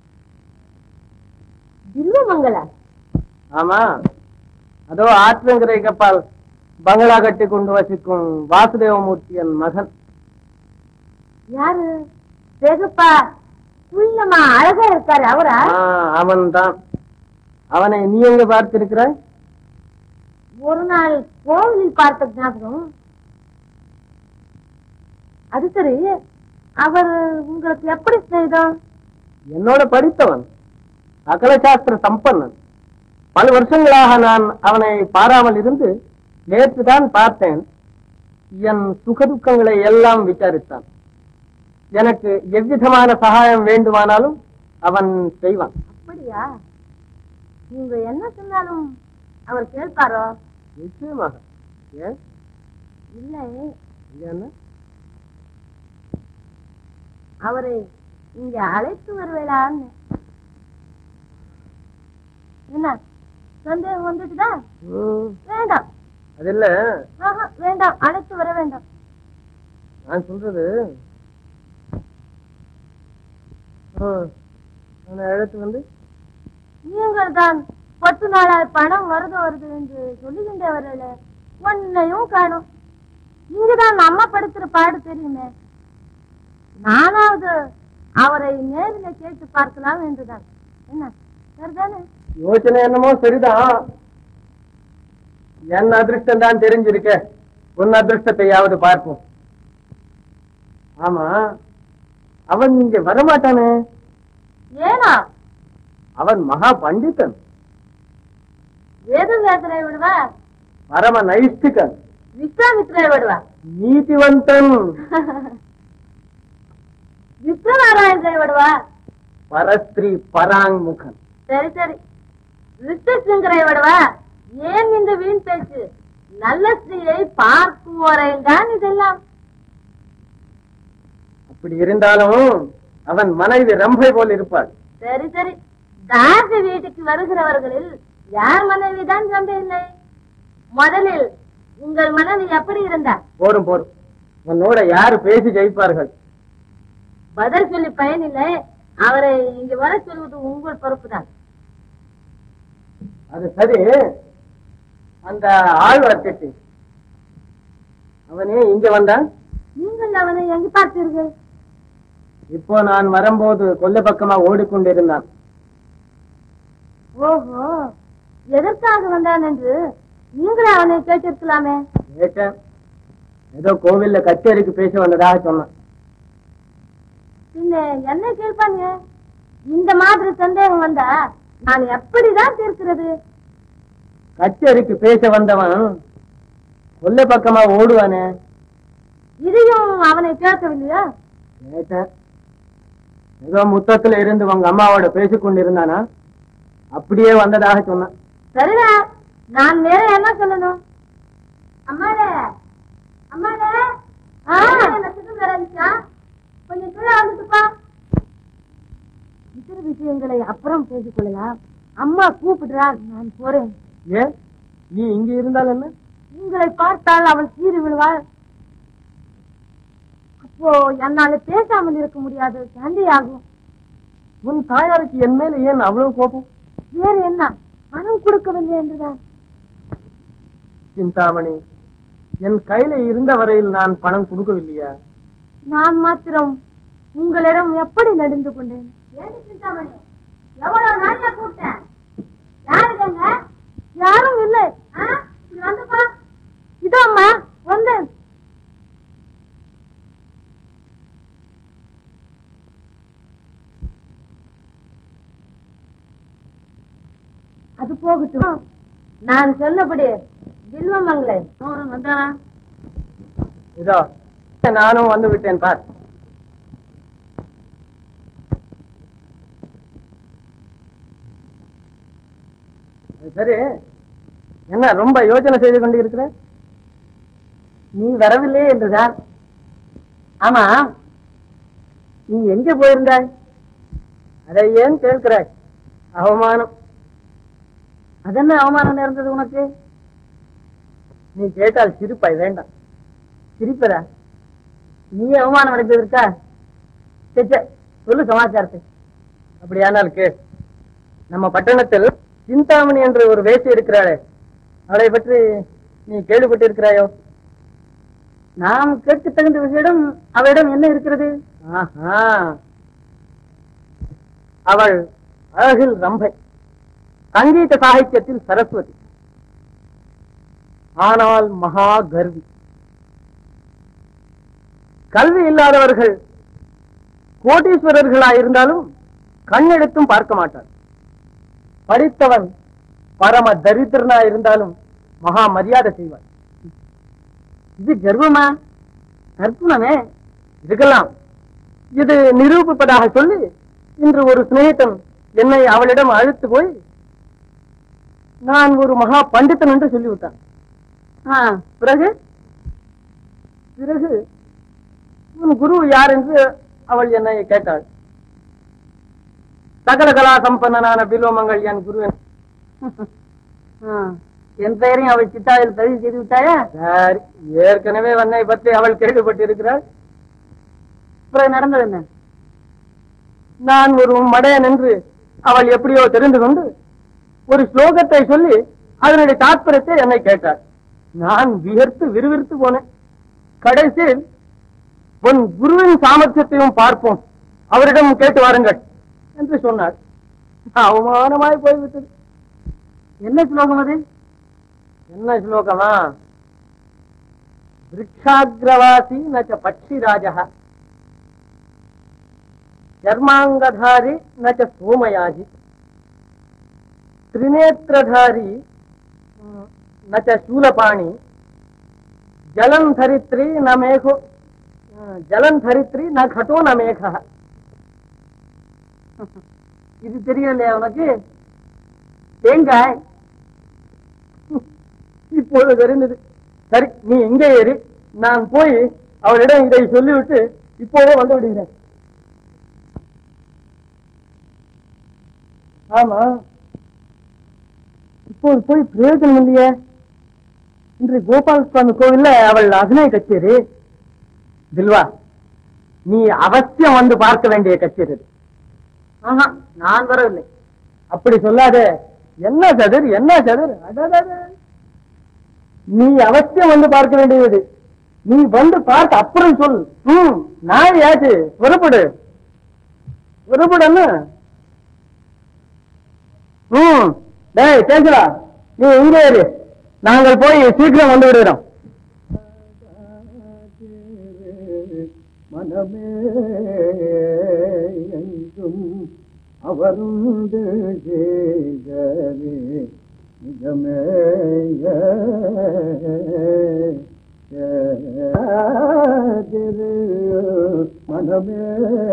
தில்வமங்கலா ஆமா அதோ ஆற்றங்கரை கப்பால் பங்களா கட்டி கொண்டு வசிக்கும் வாசுதேவமூர்த்தியன் மகன் யாரு செகுப்பா புள்ளமா அழகா இருக்காரு அவரா அவன் தான் அவனை நீ எங்க பார்த்திருக்கிறாய் ஒரு நாள் கோவிலில் பார்த்த ஞாபகம் அது சரி அவர் உங்களுக்கு எப்படி செய்தோம் என்னோட படித்தவன் அகல சாஸ்திர சம்பன்னன் பல வருஷங்களாக நான் அவனை பாராமல் இருந்து நேற்று தான் பார்த்தேன் என் சுகதுக்கங்களை எல்லாம் விசாரித்தான் எனக்கு எவ்விதமான சகாயம் வேண்டுமானாலும் அவன் செய்வான் அப்படியா நீங்க என்ன சொன்னாலும் அவர் கேட்பாரோ நிச்சயமாக ஏன் இல்லை என்ன அவரை இங்க அழைத்து வருவேளான்னு என்ன சந்தேகம் வந்துட்டுதா ம், வேண்டாம் அது இல்ல ஆஹா, வேண்டாம் அழைத்து வர வேண்டாம் நான் சொல்றது ஆ, அவனை அழைத்து வந்து நீங்கள் தான் பத்து நாளாய் பணம் வருது வருது என்று சொல்லுகின்றவர்களே ஒன்னையும் காணும் இங்குதான் அம்மா படுத்துற பாடு தெரியுமே நானாவது அவரை நேரில் கேட்டு பார்க்கலாம் என்றுதான் என்ன சரிதானே யோசனை என்னமோ சரிதான் என் அதிர்ஷ்டம் தான் தெரிஞ்சிருக்க உன் அதிர்ஷ்டத்தையாவது பார்ப்போம் ஆமா அவன் இங்க வரமாட்டானே ஏனா அவன் மகா பண்டிதன் வேத வேதனை விடுவா பரம நைஷ்டிகன் விஸ்வாமித்ரை விடுவா நீதிவந்தன் விஸ்வநாராயணரை விடுவா பரஸ்திரீ பராங்முகன் சரி சரி ரிஷிங்கரை விடுவா ஏன் இந்த வீண் பேச்சு நல்ல ஸ்திரீயை பார்க்குவோரையும் தான் இதெல்லாம் அப்படி இருந்தாலும் அவன் மனைவி ரம்பை போல் இருப்பாள் சரி சரி தாசி வீட்டுக்கு வருகிறவர்களில் யார் மனைவி தான் சண்டை இல்லை முதலில் உங்கள் மனைவி எப்படி இருந்தார் போரும் போரும் உன்னோட யாரு பேசி ஜெயிப்பார்கள் பதில் சொல்லி பயனில்லை அவரை இங்கு வர சொல்வது உங்கள் பொறுப்பு தான் அது சரி அந்த ஆள் வரட்டு அவனே இங்க வந்தான் நீங்கள் அவனை எங்கு பார்த்தீர்கள் இப்போ நான் வரும்போது கொல்லை பக்கமா ஓடிக்கொண்டிருந்தான் ஓஹோ எதற்காக வந்தான் என்று நீங்களே அவனை கேட்டிருக்கலாமே கேட்டேன் ஏதோ கோவில்ல கச்சேரிக்கு பேச வந்ததாக சொன்னான் பின்ன என்ன கேட்பாங்க இந்த மாதிரி சந்தேகம் வந்தா நான் எப்படிதான் தீர்க்கிறது கச்சேரிக்கு பேச வந்தவன் கொல்லை பக்கமா ஓடுவானே இதையும் அவனை கேட்கவில்லையா கேட்டேன் ஏதோ முத்தத்துல இருந்து உங்க அம்மாவோட பேசிக் கொண்டிருந்தானா அப்படியே வந்ததாக சொன்னான் சரிடா நான் வேற என்ன சொல்லணும் அம்மாடே அம்மாடே ஆ, கொஞ்சம் கீழே வந்துட்டுப்பா இத்தனை விஷயங்களை அப்புறம் பேசிக் கொள்ளலாம் அம்மா கூப்பிடுறார் நான் போறேன் ஏன் நீ இங்க இருந்தால் என்ன உங்களை பார்த்தால் அவள் சீறி விழுவாள் அப்போ என்னால பேசாமல் இருக்க முடியாது சண்டையாகும் உன் தாயாருக்கு என் மேல ஏன் அவ்வளவு கோபம் வேறு என்ன பணம் கொடுக்கவில்லை என்றுதான் சிந்தாமணி என் கையில இருந்த வரையில் நான் பணம் கொடுக்கவில்லையா நான் மாத்திரம் உங்களிடம் எப்படி நடந்து கொண்டேன் எவ்வளவு நாளா கூப்பிட்டேன் யாருங்க யாரும் இல்லை இதோ அம்மா வந்தேன் அது போகட்டும் நான் சொன்னபடி வில்வமங்களே வந்தானா இதோ நானும் வந்து விட்டேன் பார் சரி என்ன ரொம்ப யோசனை செய்து கொண்டு இருக்கிற நீ வரவில்லை என்றுதான் ஆமா நீ எங்க போயிருந்தாய் அதை ஏன் கேட்கிறாய் அவமானம் அதென்ன அவமானம் நேர்ந்தது உனக்கு நீ கேட்டால் சிரிப்பாய் வேண்டாம் சிரிப்பதா நீ அவமானம் அடைந்ததற்கா சே, சே, சொல்லு சமாச்சாரத்தை அப்படியானால் கே நம்ம பட்டணத்தில் சிந்தாமணி என்ற ஒரு வேசி இருக்கிறாளே அவளை பற்றி நீ கேள்விப்பட்டிருக்கிறாயோ நாம் கேட்க தகுந்த விஷயம் அவளிடம் என்ன இருக்கிறது ஆஹா. அவள் அழகில் ரம்பை சங்கீத சாகித்யத்தில் சரஸ்வதி ஆனால் மகா கர்வி கல்வி இல்லாதவர்கள் கோடீஸ்வரர்களாய் இருந்தாலும் கண்ணெடுத்தும் பார்க்க மாட்டார் படித்தவன் பரம தரித்திரனா இருந்தாலும் மகா மரியாதை செய்வார் இது கர்வமா கற்பனமே இருக்கலாம் இது நிரூபிப்பதாக சொல்லி இன்று ஒரு சிநேகிதன் என்னை அவளிடம் அழைத்து போய் நான் ஒரு மகா பண்டிதன் என்று சொல்லிவிட்டான் ஆ, பிறகு பிறகு உன் குரு யார் என்று அவள் என்னை கேட்டாள் சகல கலா சம்பன்னனான பில்வமங்கள் என் குரு என்று. ஆ, என் பெயரையும் அவள் சித்தாவில் பதிவு செய்து விட்டாயா சரி, ஏற்கனவே வன்னை பற்றி அவள் கேள்விப்பட்டிருக்கிறாள் பிறகு நடந்தது என்ன நான் ஒரு மடையன் என்று அவள் எப்படியோ தெரிந்து கொண்டு ஒரு ஸ்லோகத்தை சொல்லி அதனுடைய தாற்பயத்தை என்னை கேட்டாள் நான் வியர்த்து விறுவிறுத்து போனேன் கடைசியில் உன் குருவின் சாமர்த்தியத்தையும் பார்ப்போம் அவரிடம் கேட்டு வாருங்கள் என்று சொன்னார் அவமானமாய் போய்விட்டது என்ன ஸ்லோகம் அது என்ன ஸ்லோகமா விரக்ஷாகிரவாசி நச்ச பட்சிராஜா चर्मांगधारी न च सोमयाजि त्रिनेत्रधारी न च शूलपाणि जलं धरित्री न मेघो जलं धरित्री न घटो न मेघः இது தெரியலையா உனக்கு தேங்காய் இப்போது தெரிந்தது சரி நீ எங்கே ஏறி நான் போய் அவளிடம் இதை சொல்லிவிட்டு இப்போதே வந்து விடுகிறேன் ஆமா இப்போது போய் பிரயோஜனம் இல்லையே இன்று கோபால சுவாமி கோவில்ல அவள் அபிநய கச்சேரி தில்வா நீ அவசியம் வந்து பார்க்க வேண்டிய கச்சேரி இது. ஆஹா நான் வரவில்லை அப்படி சொல்லாத என்ன சதுர் என்ன சதுர் அடடட. நீ அவசியம் வந்து பார்க்க வேண்டியது நீ வந்து பார்த்து அப்புறம் சொல் ம் நான் ஏச்சு புறப்படு புறப்படுன்னு ம் டேய் கேக்குதா நீ இங்க இரு நாங்கள் போய் சீக்கிரம் வந்து விடுகிறோம் மனமே எங்கும் அவருண்டு செய்கவே நிஜமே திரு மனமே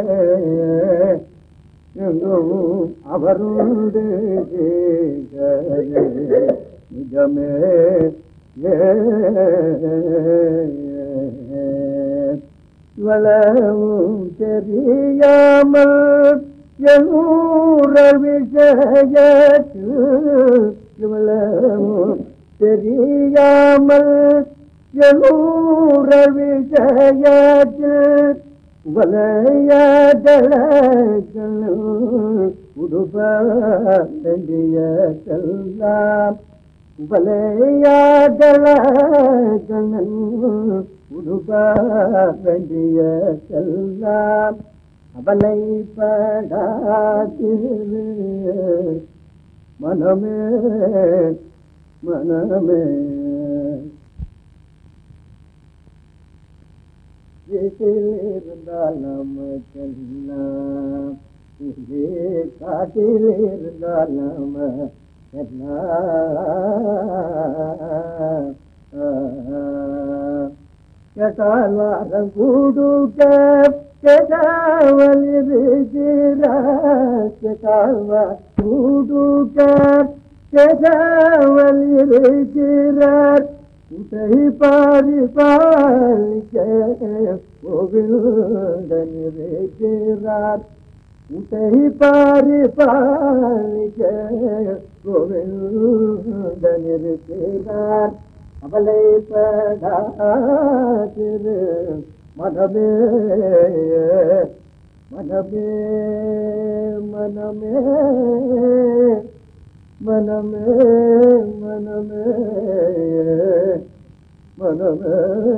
எங்கும் அவருண்டு செய்கவே நிஜமே இவ்வளவும் தெரியாமல் எண்ணூர விஷயத்தில் இவ்வளவு தெரியாமல் எண்ணூர விஷயத்தில் வலையதளங்கள் உடுப வேண்டிய செல்லாம் வலையாதளங்கள் உடுப வேண்டிய செல்லாம் அவனை படாதிரு மனமே மனமே இருந்தால் நமக்கெல்லாம் இங்கே காட்டிலிருந்தால் நாம கேட்டால் வாரம் கூடுக்க கேட்டாவல் இருக்கிறார் கேட்டால் கூடுக்க கேட்டாவல் இருக்கிறார் உதை பாரி பாலிக்க கோவிலுடன் இருக்கிறார் உதை பாரி பாலிக்க கோவிலுடன் இருக்கிறார் அவளை படாதிரு மனமே மனமே மனமே மனமே மனமே மனமே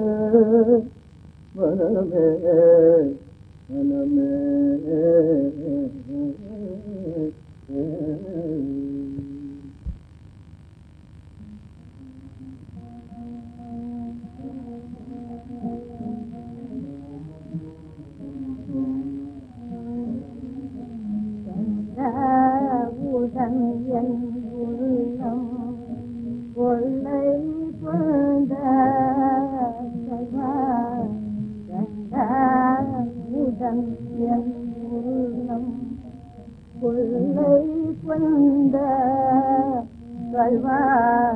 மனமே மனமே உடன் என் உள்ளம் கொள்ளை கொண்ட உடன் என் உள்ளம் கொள்ளை கொண்ட கல்வா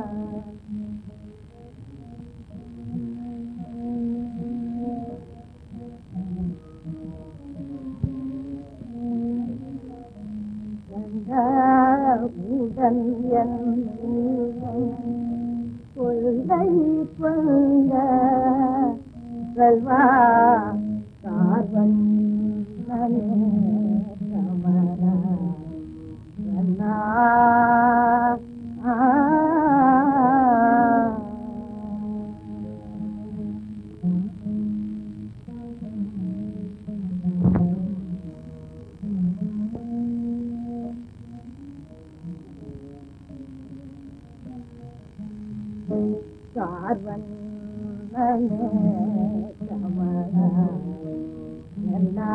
உடன் என் உள்ளம் கொள்கை கொண்ட செல்வா கார்வன் கமரா கண்ணா கார்வன் கமரா கண்ணா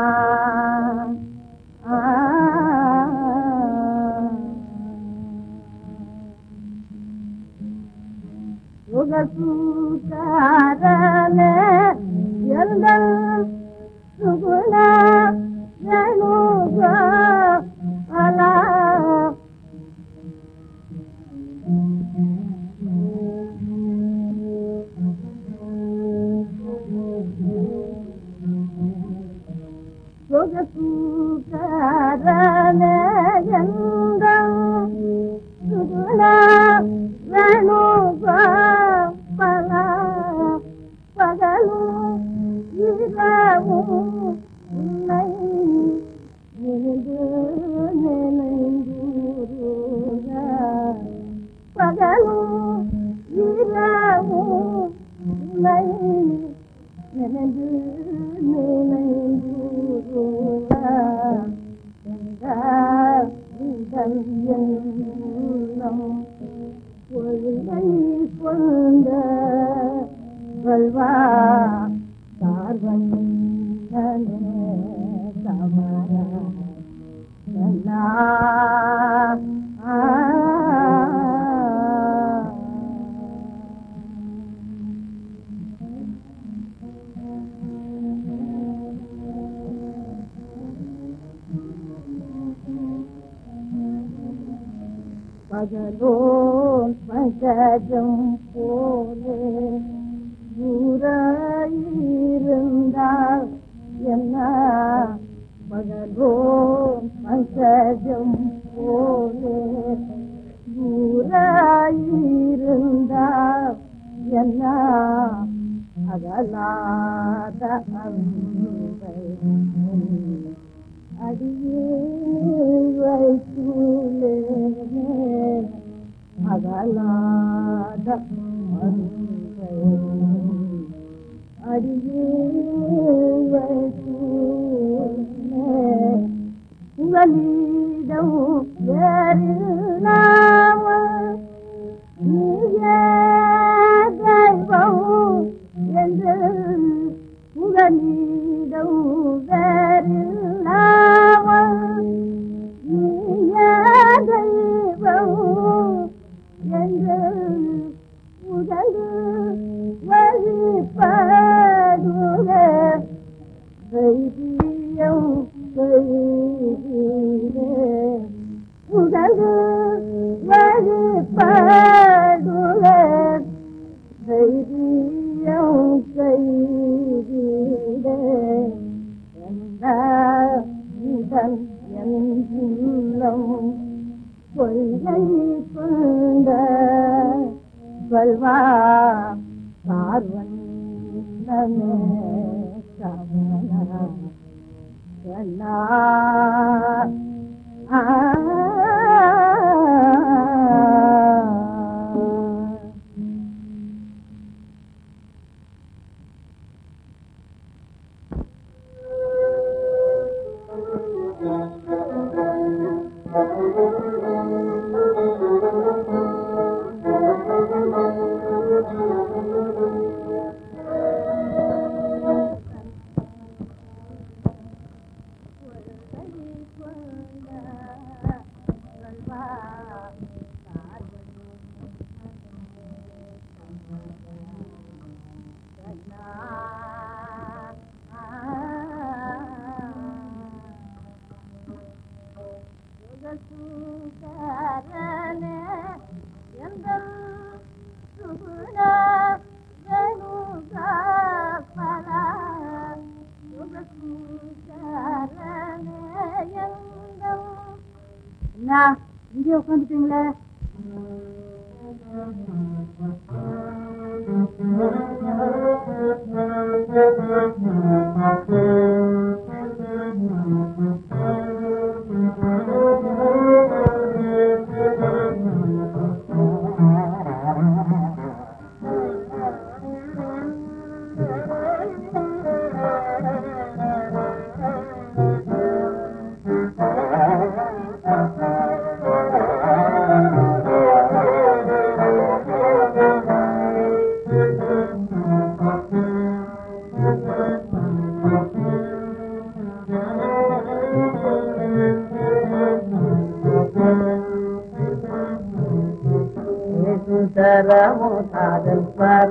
சுகசூகாரனே எந்தன் சுகுண யனுக அலா சுகசூகாரனே எந்தன் சுகுண யனுக பலா பகலும் இரவும் உன்னை நினைந்து நினைந்தூருக பகலும் இரவும் உன்னை நினைந்து நினைந்தூருக உள்ளம் கொள்கை கொண்ட வல்வா சார்வன் கமரா கண்ணா பகலோன் பகஜம் போலே ஊராயிருந்தால் என்ன பகலோ பங்கஜம் போலே ஊராயிருந்தா என்ன அகலாத அன்பை அடியே வைத்துள்ளே அகலாத அன்பை அடியே வைத்துள்ளே உங்களிடம் வேறில்லாமல் நீயே தெய்வம் என்று உங்களிடம் வேறில்லாமல் நீயே தெய்வம் என்று உதடு வழிபடுக தைரியம் செய்தே உதடு வழிபடுக தைரியம் செய்தே என்ன உடன் என் உள்ளம் கொள்கை கொண்ட சொல்வா பார்வண்ணமே சமணா கண்ணா ஆ என்ன இங்கே உட்காந்துட்டீங்களே சுந்தரமோ காதல்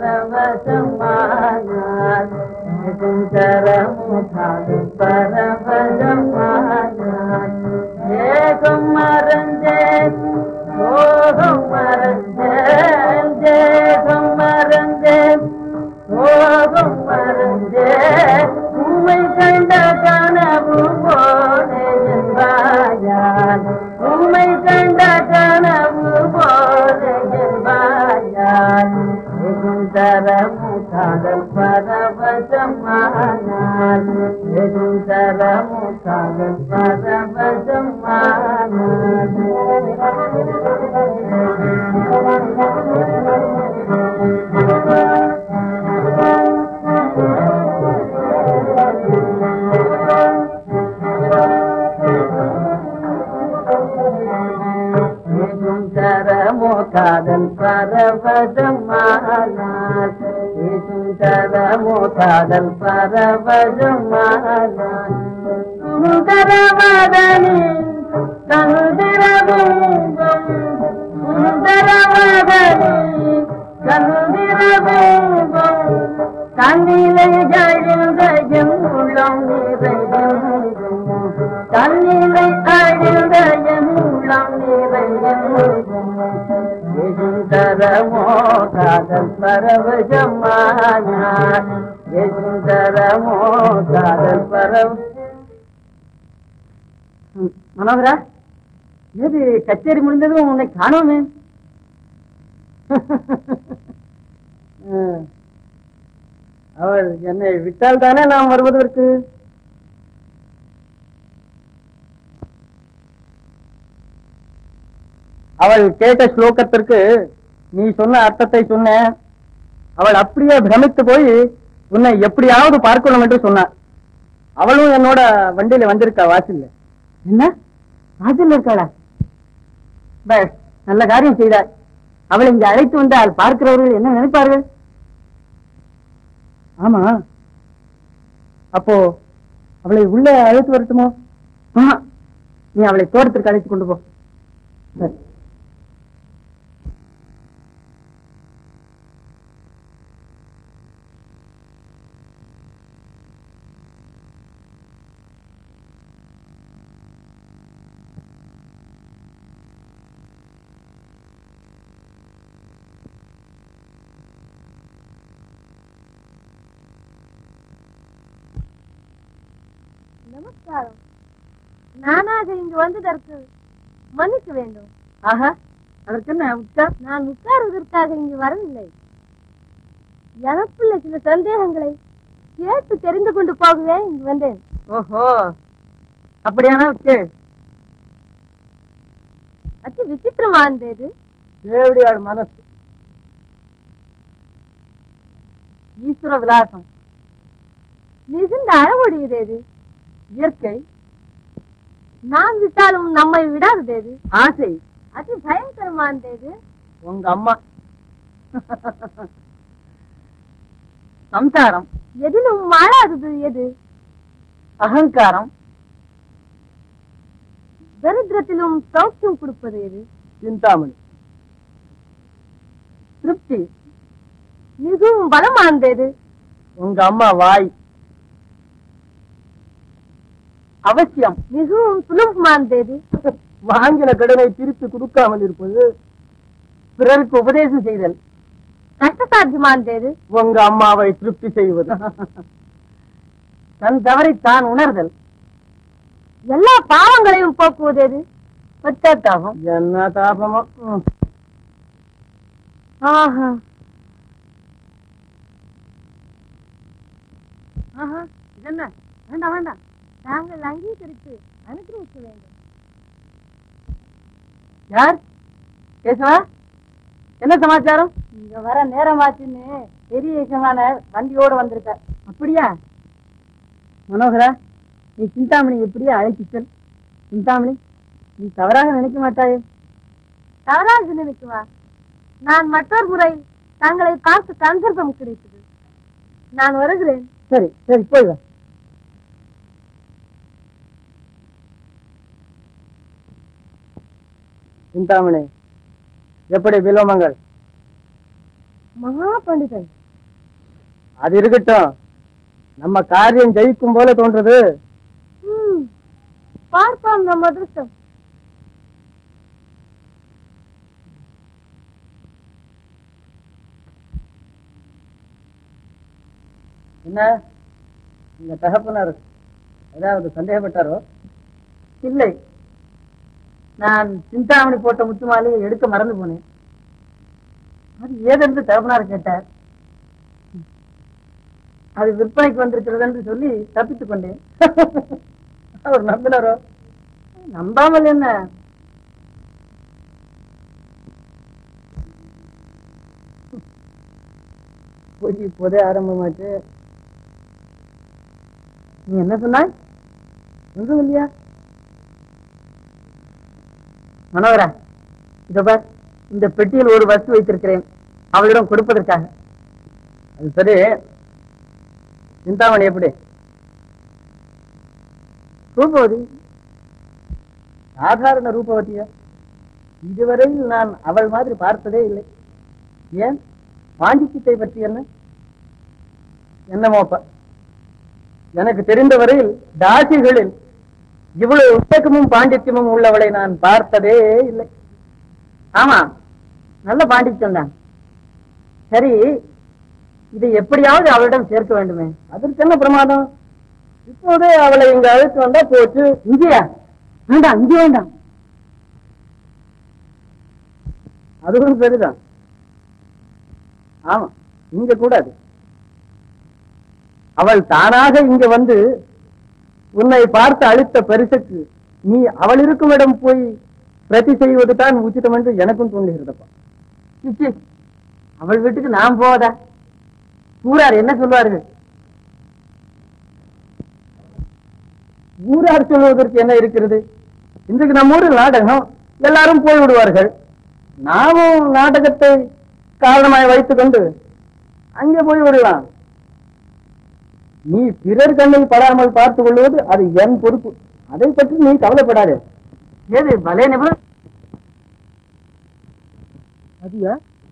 பரவசமானார் சுந்தரமோ காதல் பரவசமானார் ஏகம் மறந்தேன் சோகம் மறந்தேன் தேகம் மறந்தேன் சோகம் மறந்தேன் உண்மை கண்ட கனவு போனே என்பாயான் உண்மை கண்ட கனவு போனே என்பாயான் சுந்தரமு காதல் பரவசமானான் சுந்தரமு காதல் சுந்தரமோ காதல் பரவசமானான் சுந்தரமோ காதல் பரவசமானான் சுந்தரமதனி சந்திரபூபம் சுந்தரமதனி சந்திரபூபம் தன்னிலை ஜழுந்த என் உள்ளம் நிறையும் தன்னிலை அழுந்த என் உள்ளம் நிறையும் சுந்தரமோ காதல் பரவசமானார் சுந்தரமோ காதல் பரவ மனோகரா ஏது கச்சேரி முடிந்ததும் உன்னை காணோமே ம். அவள் என்னை விட்டால் தானே நாம் வருவதற்கு அவள் கேட்ட ஸ்லோகத்திற்கு நீ சொன்ன அர்த்தத்தை சொன்ன அவள் அப்படியே பிரமித்து போய் உன்னை எப்படியாவது பார்க்கணும் என்று சொன்னார் அவளும் என்னோட வண்டியில வந்திருக்கா வாசல்ல என்ன வாசல்ல இருக்காளா பஸ் நல்ல காரியம் செய்தார் அவளை இங்க அழைத்து வந்தால் பார்க்கிறவர்கள் என்ன நினைப்பார்கள் ஆமா அப்போ அவளை உள்ள அழைத்து வரட்டுமோ ஆஹா, நீ அவளை தோட்டத்திற்கு அழைத்து கொண்டு போ சரி. நமஸ்காரம் நானாக இங்கு வந்ததற்கு மன்னிக்க வேண்டும் ஆஹா அதற்கு என்ன உட்கார் நான் உட்காருவதற்காக இங்கு வரவில்லை எனக்குள்ள சில சந்தேகங்களை கேட்டு தெரிந்து கொண்டு போகவே இங்கு வந்தேன் ஓஹோ அப்படியானா கேள் அதி விசித்திரமா இருந்தது தேவடியாள் மனசு ஈஸ்வர விலாசம் மிகுந்த அழகுடையது இயற்கை நாம் விட்டாலும் நம்மை விடாதது ஆசை அதி பயங்கரமா இருந்தது உங்க அம்மா சம்சாரம் எதிலும் மாறாதது எது அகங்காரம் தரித்திரத்திலும் சௌக்கியம் கொடுப்பது எது சிந்தாமணி திருப்தி மிகவும் பலமானது உங்க அம்மா வாய் அவசியம் மிகவும் சுலபமானது வாங்கின கடனை திருப்பி கொடுக்காமல் இருப்பது பிறருக்கு உபதேசம் செய்தல் கஷ்டசாத்தியமானது உங்க அம்மாவை திருப்தி செய்வது தன் தவறை தான் உணர்தல் எல்லா பாவங்களையும் போக்குவது எது பச்சாத்தாபம் என்ன தாபமோ ம். ஆஹா ஆஹா, இது என்ன வேண்டாம் வேண்டாம் நாங்கள் அங்கீகரித்து அனுகிரகிக்க வேண்டும் யார் கேசவா என்ன சமாச்சாரம் இங்க வர நேரமாச்சுன்னு பெரிய விஷயமான வண்டியோட வந்திருக்க அப்படியா மனோகரா நீ சிந்தாமணி எப்படியா அழைத்து செல் சிந்தாமணி நீ தவறாக நினைக்க மாட்டாயே தவறாக நினைக்குவா நான் மற்றொரு முறை தங்களை பார்க்க சந்தர்ப்பம் கிடைத்தது நான் வருகிறேன் சரி சரி போய் வா சிந்தாமணி எப்படி விலோமங்கள் மகா பண்டிதன் அது இருக்கட்டும் நம்ம காரியம் ஜெயிக்கும் போல தோன்றது ம், பார்ப்போம் நம்ம அதிர்ஷ்டம் என்ன இந்த தகப்பனார் ஏதாவது சந்தேகப்பட்டாரோ இல்லை நான் சிந்தாமணி போட்ட முத்து மாலையை எடுக்க மறந்து போனேன் அது ஏதென்று தகப்பனார் கேட்டார் அது விற்பனைக்கு வந்திருக்கிறது என்று சொல்லி தப்பித்துக் கொண்டேன் அவர் நம்பினாரோ நம்பாமல் என்ன போய் இப்போதே ஆரம்பமாச்சு நீ என்ன சொன்னாய் ஒன்றும் இல்லையா மனோகரா இதோ பார் இந்த பெட்டியில் ஒரு வஸ்து வைத்திருக்கிறேன் அவளிடம் கொடுப்பதற்காக அது சரி சிந்தாமணி எப்படி ரூபவதி சாதாரண ரூபவதியா இதுவரையில் நான் அவள் மாதிரி பார்த்ததே இல்லை ஏன் பாண்டிச்சித்தை பற்றி என்ன என்னமோப்பா எனக்கு தெரிந்த வரையில் தாசிகளில் இவ்வளவு உத்தேகமும் பாண்டித்யமும் உள்ளவளை நான் பார்த்ததே இல்லை ஆமா நல்ல பாண்டித்யம் தான் சரி இதை எப்படியாவது அவளிடம் சேர்க்க வேண்டுமே அதற்கு என்ன பிரமாதம் இப்போதே அவளை இங்க அழைத்து வந்தா போச்சு இங்கேயா வேண்டாம் இங்க வேண்டாம் அதுவும் சரிதான் ஆமா இங்க கூடாது அவள் தானாக இங்க வந்து உன்னை பார்த்து அளித்த பரிசுக்கு நீ அவள் இருக்கும் இடம் போய் பிரதி செய்வது தான் உச்சிதம் என்று எனக்கும் தோன்றுகிறதப்பா சிச்சி அவள் வீட்டுக்கு நான் போவதா ஊரார் என்ன சொல்வார்கள் ஊரார் சொல்வதற்கு என்ன இருக்கிறது இன்றைக்கு நம்ம ஊரில் நாடகம் எல்லாரும் போய் விடுவார்கள் நாமும் நாடகத்தை காரணமாய் வைத்துக் கொண்டு அங்கே போய் விடலாம் நீ பிறர் கண்ணில் படாமல் பார்த்துக் கொள்வது அது என் பொறுப்பு அதை பற்றி நீ கவலைப்படாதே ஏது பலே நிபுணர் அதியா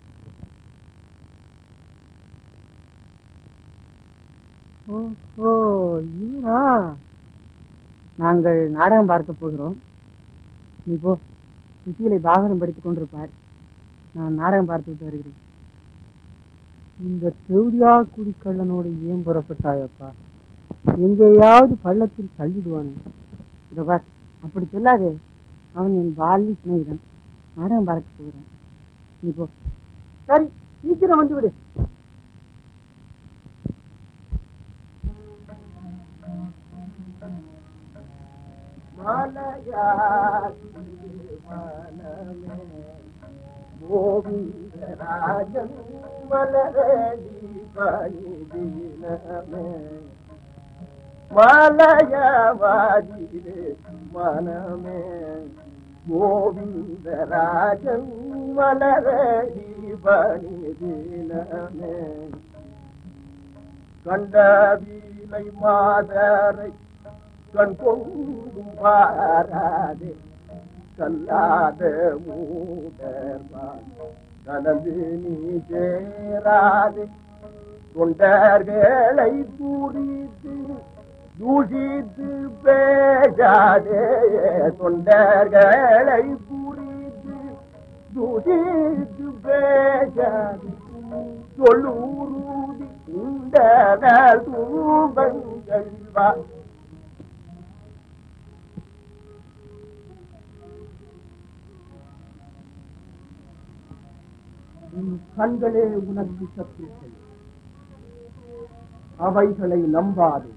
ஓ இவரா நாங்கள் நாடகம் பார்க்க போகிறோம் நீ போ சுசீலை பாகனம் படித்துக் கொண்டிருப்பார் நான் நாடகம் பார்த்து விட்டு வருகிறேன் இந்த செவ்டியா குடிக்கள்ளனோடு ஏன் புறப்பட்டாயப்பா எங்கேயாவது பள்ளத்தில் தள்ளிடுவானு இத பார் அப்படி சொல்லாதே அவன் என் பாலி சிநேகிதன் நாடகம் பார்க்க போகிறேன் நீ போ சரி சீக்கிரம் வந்து விடு கோவிந்தராஜன் மலரடி பணிதினமே மாலயவாதிரே மனமே கோவிந்தராஜன் மலரடி பணிதினமே கண்ட வீலை மாதரை கண் கொண்டும் பாராதே கல்லாத மூடர்வான் கலந்து நீ சேராதே தொண்டர்களை குறித்து தூஷித்து பேசாதே தொண்டர்களை குறித்து தூஷித்து பேசாதே சொல்லூருதி இந்த தூபங்கள் வா உன் கண்களே உனக்கு சத்துருக்கள் அவைகளை நம்பாது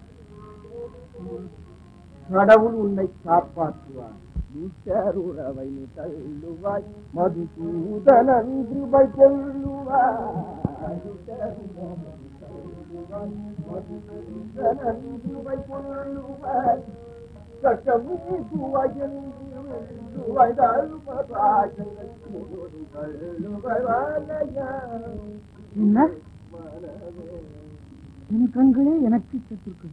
கடவுள் உன்னை காப்பாற்றுவார் நீச்சருறவை நீ தள்ளுவாய் மதுசூதனன் கிருபை கொள்ளுவாய் மதுசூதனன் கிருபை கொள்ளுவாய் சட்டமூக்குவாய் என்று வெல்லுவாய் தாழ்வதாயங்கள் முழுவதும் தள்ளுவாய் வாழையா என்ன என் கண்களே எனக்கு சத்துருக்கள்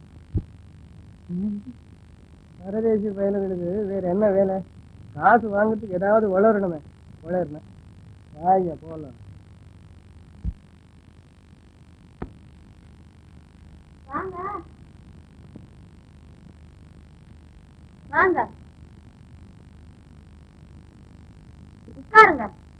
பரதேசி பயலுகளுக்கு வேற என்ன வேலை காசு வாங்குறதுக்கு ஏதாவது வளரணுமே வளரணும் வாங்க போலாம் வாங்க வாங்க உட்காருங்க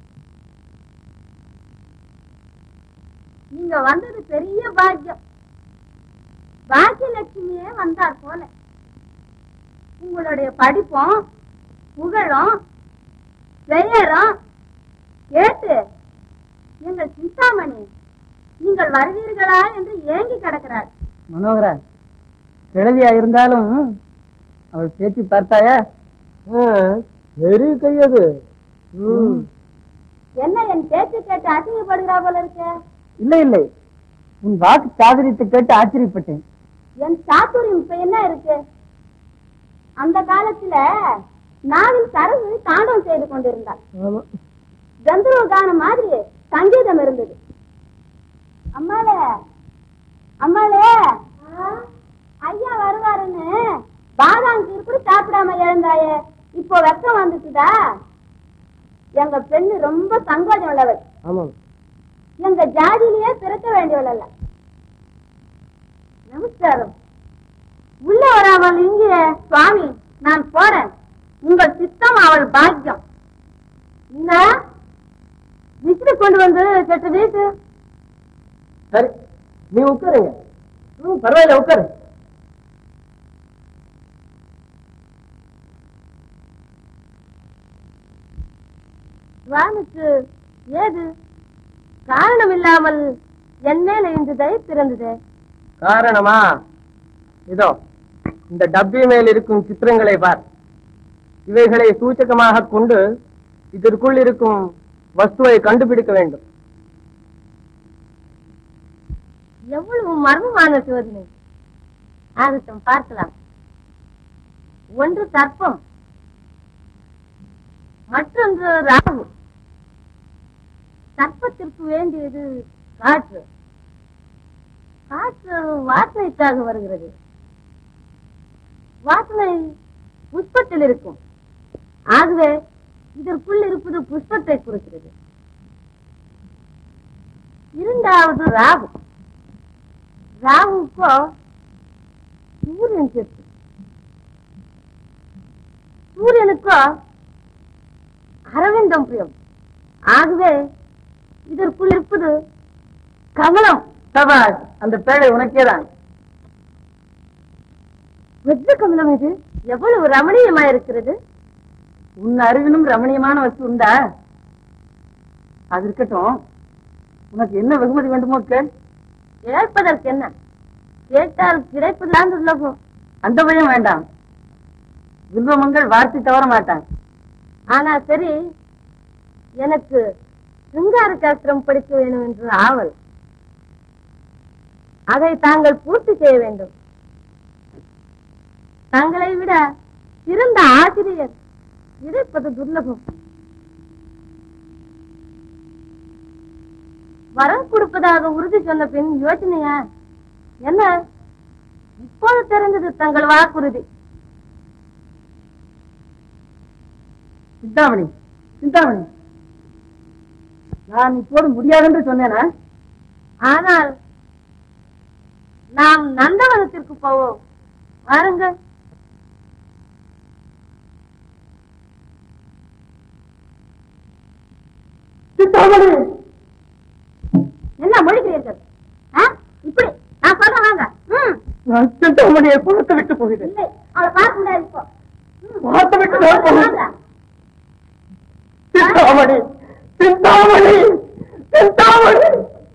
நீங்க வந்தது பெரிய பாக்கியம் பாக்கியலட்சுமியே வந்தார் போல உங்களுடைய படிப்பும் புகழும் பெயரும் கேட்டு எங்கள் சிந்தாமணி நீங்கள் வருவீர்களா என்று ஏங்கி கிடக்கிறார் மனோகரா கிழவியா இருந்தாலும் அவள் பேச்சு பார்த்தாயா சரி கையது என்ன என் பேச்சு கேட்டு அசிங்கப்படுகிறா போல இருக்கு இல்லை இல்லை உன் வாக்கு சாதுரியத்தை கேட்டு ஆச்சரியப்பட்டேன் என் சாத்துரியம் இப்ப என்ன இருக்கு அந்த காலத்துல நாவில் சரசு தாண்டவம் செய்து கொண்டிருந்தாள் ஆமா கந்தர்வ கானம் மாதிரி சங்கீதம் இருந்தது அம்மாளே அம்மாளே ஐயா வருவாருன்னு பாதாம் கீர்ப்பு சாப்பிடாம எழுந்தாயே இப்போ வெக்கம் வந்துச்சுதா எங்க பெண்ணு ரொம்ப சங்கோஜம் உள்ளவள் ஆமாம் எங்க ஜாதியிலேயே பிறக்க வேண்டியவள் அல்ல நமஸ்காரம் உள்ள வராமல் இங்கே சுவாமி நான் போறேன் உங்கள் சித்தம் அவள் பாக்கியம் என்ன விசிறி கொண்டு வந்து சற்று வீட்டு சரி நீ உட்காருங்க ம் பரவாயில்ல உட்காரு சுவாமிக்கு ஏது காரணம் இல்லாமல் என் மேல இந்த தயை பிறந்தது காரணமா இதோ இந்த டப்பி மேல் இருக்கும் சித்திரங்களை பார் இவைகளை சூச்சகமாக கொண்டு இதற்குள் இருக்கும் வஸ்துவை கண்டுபிடிக்க வேண்டும் எவ்வளவு மர்மமான சோதனை ஆகட்டும் பார்க்கலாம் ஒன்று தர்ப்பம் மற்றொன்று ராகு தர்ப்பத்திற்கு வேண்டியது காற்று காற்று வாசனைக்காக வருகிறது வாசனை புஷ்பத்தில் இருக்கும் ஆகவே இதற்குள் இருப்பது புஷ்பத்தை குறிக்கிறது இரண்டாவது ராகு ராகுக்கோ சூரியன் சேர்த்து சூரியனுக்கோ அரவிந்தம் பிரியம் ஆகவே இதற்குள் இருப்பது கமலம் சபாஷ் அந்த பேழை உனக்கேதான் வெற்ற கமலம் இது எவ்வளவு ரமணீயமா இருக்கிறது உன் அறிவினும் ரமணீயமான வஸ்து உண்டா அது இருக்கட்டும் உனக்கு என்ன வெகுமதி வேண்டுமோ கேள் கேட்பதற்கு என்ன கேட்டால் கிடைப்பதுதான் துர்லபம் அந்த பயம் வேண்டாம் வில்வமங்கள் வார்த்தை தவற மாட்டான் ஆனா சரி எனக்கு சிங்கார சாஸ்திரம் படிக்க வேண்டும் என்று ஆவல் அதை தாங்கள் பூர்த்தி செய்ய வேண்டும் தங்களை விட சிறந்த ஆசிரியர் கிடைப்பது துர்லபம் வரம் கொடுப்பதாக உறுதி சொன்ன பின் யோசனையா என்ன இப்போது தெரிஞ்சது தங்கள் வாக்குறுதி சிந்தாமணி சிந்தாமணி நான் இப்போது முடியாதென்று சொன்னேனா ஆனால் நாம் நந்தவனத்திற்கு போவோம் வாருங்கள் சிந்தாமணி என்ன மொழிகிறீர்கள் ஆ? இப்படி நான் சொல்ல வாங்க ம். நான் சிந்தாமணியை பணத்தை விட்டு போகிறேன் இல்லை அவளை பார்க்க முடியாது இப்போ ம். பார்த்து விட்டு நான் போகிறேன். வாங்க. சிந்தாமணி சிந்தாமணி சிந்தாமணி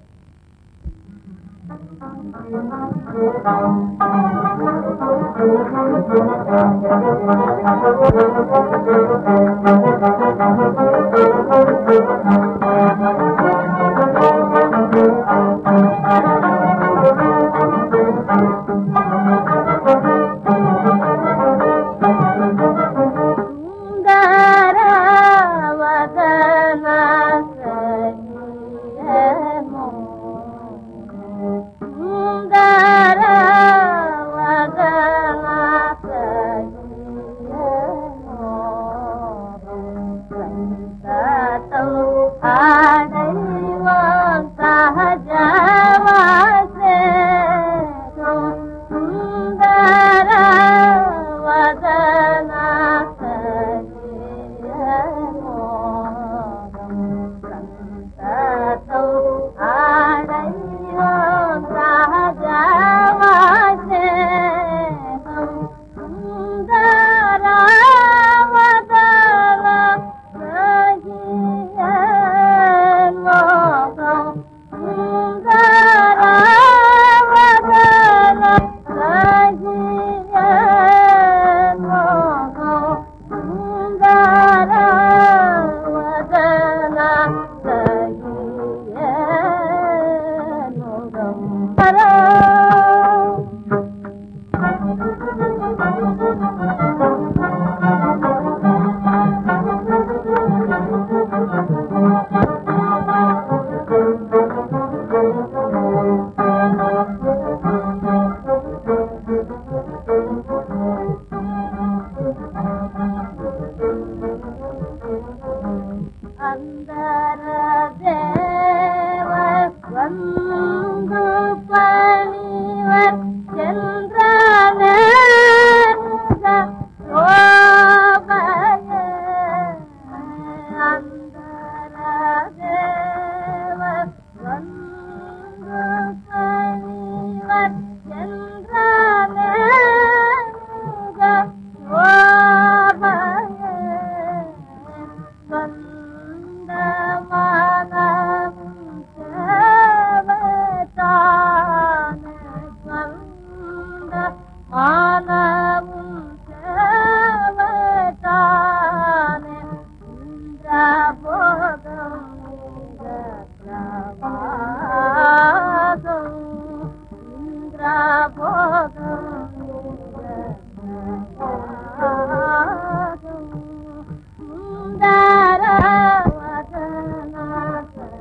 சுந்தர வதன சகியமோ. சுந்தர வதன சகியமோ.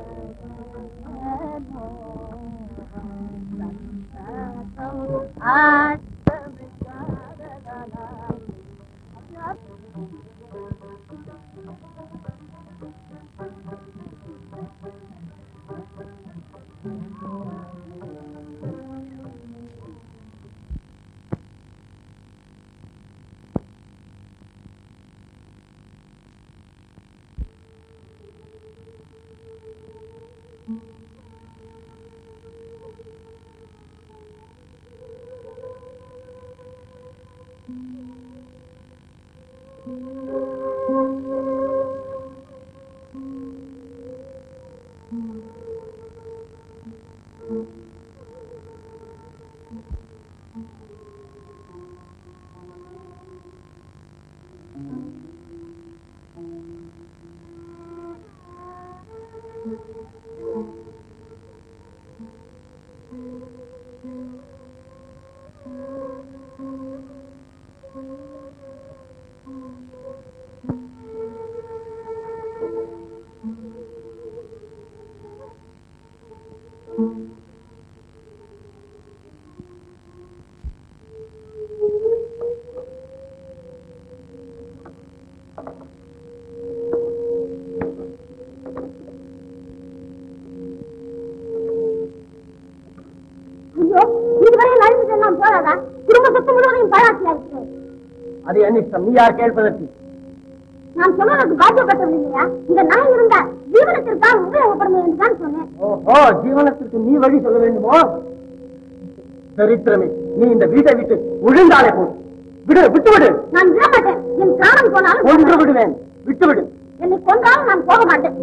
ஐயோ இதுவரை நழுவிட்டு எல்லாம் போறாதா திரும்ப சொத்து முழுவதையும் பாழாக்கியா இருக்கிறேன் அது என்ன நீ யார் கேட்பதற்கு நான் சொன்னதுக்கு பாக்கியப்பட்டது இல்லையா இந்த நாய் இருந்தா ஜீவனத்திற்காக உபயோகப்படும் என்று தான் சொன்னேன் ஓஹோ ஜீவனத்திற்கு நீ வழி சொல்ல வேண்டுமோ சரித்திரமே நீ இந்த வீட்டை விட்டு ஒழுங்காலே போ விடு விட்டு விடு நான் விட மாட்டேன் என் பிராணம் போனாலும் கொன்று போக மாட்டேன். விடுவேன் விட்டு விடு என்னை கொன்றாலும் நான் போக மாட்டேன்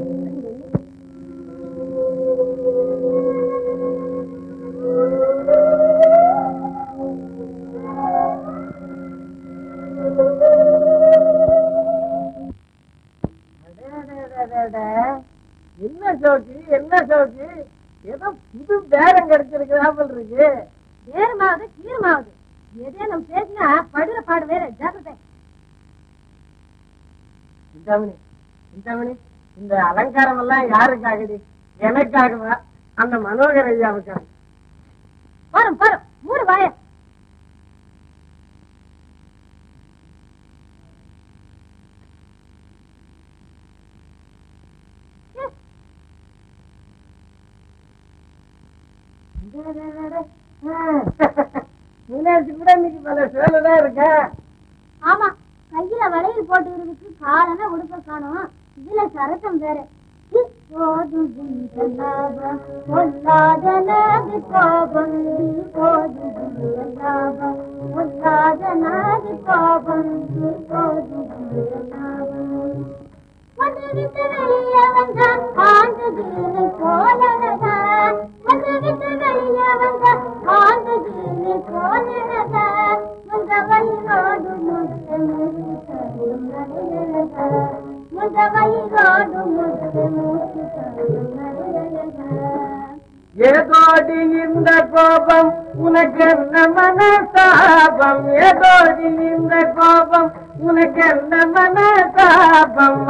என்ன சோக்கி என்ன சோக்கி ஏதோ புது பேரம் கிடைச்சிருக்கிறாமல் இருக்கு நேரமாவது கீரமாவது ஏதேனும் பேசினா படுற பாடு வேற ஜாக்கிரதை சிந்தாமணி சிந்தாமணி இந்த அலங்காரம் எல்லாம் யாருக்காகடி எனக்காகவா அந்த மனோகர் ஐயாவுக்காக போறோம் போறோம் மூடு வாய மீனாட்சி கூட இன்னைக்கு பல சேலதான் இருக்கேன் ஆமா கையில வளையல் போட்டுக்கிறதுக்கு காலன உடுப்ப காணும் இதுல சரத்தம் வேற சி, போதும் குண்டலாபம், பொல்லாத நாது கோபம் நீ போதும் குண்டலாபம், பொல்லாத நாது கோபம் நீ போதும் குண்டலாபம். வந்துவிட்டு வெளியே வந்தான் ஆண்டுதீனை போலதான் வந்துவிட்டு வெளியே வந்தான் ஆண்டுதீனை போலதான் முகவயிரோடு முத்து முத்து நடுநடுதான் முகவயிரோடு முத்து முத்து நடுநடுதான் ஏதோடி இந்த கோபம் உனக்கு என்ன மனசாபம் ஏதோடி இந்த கோபம் உனக்கு என்ன மனசாபம்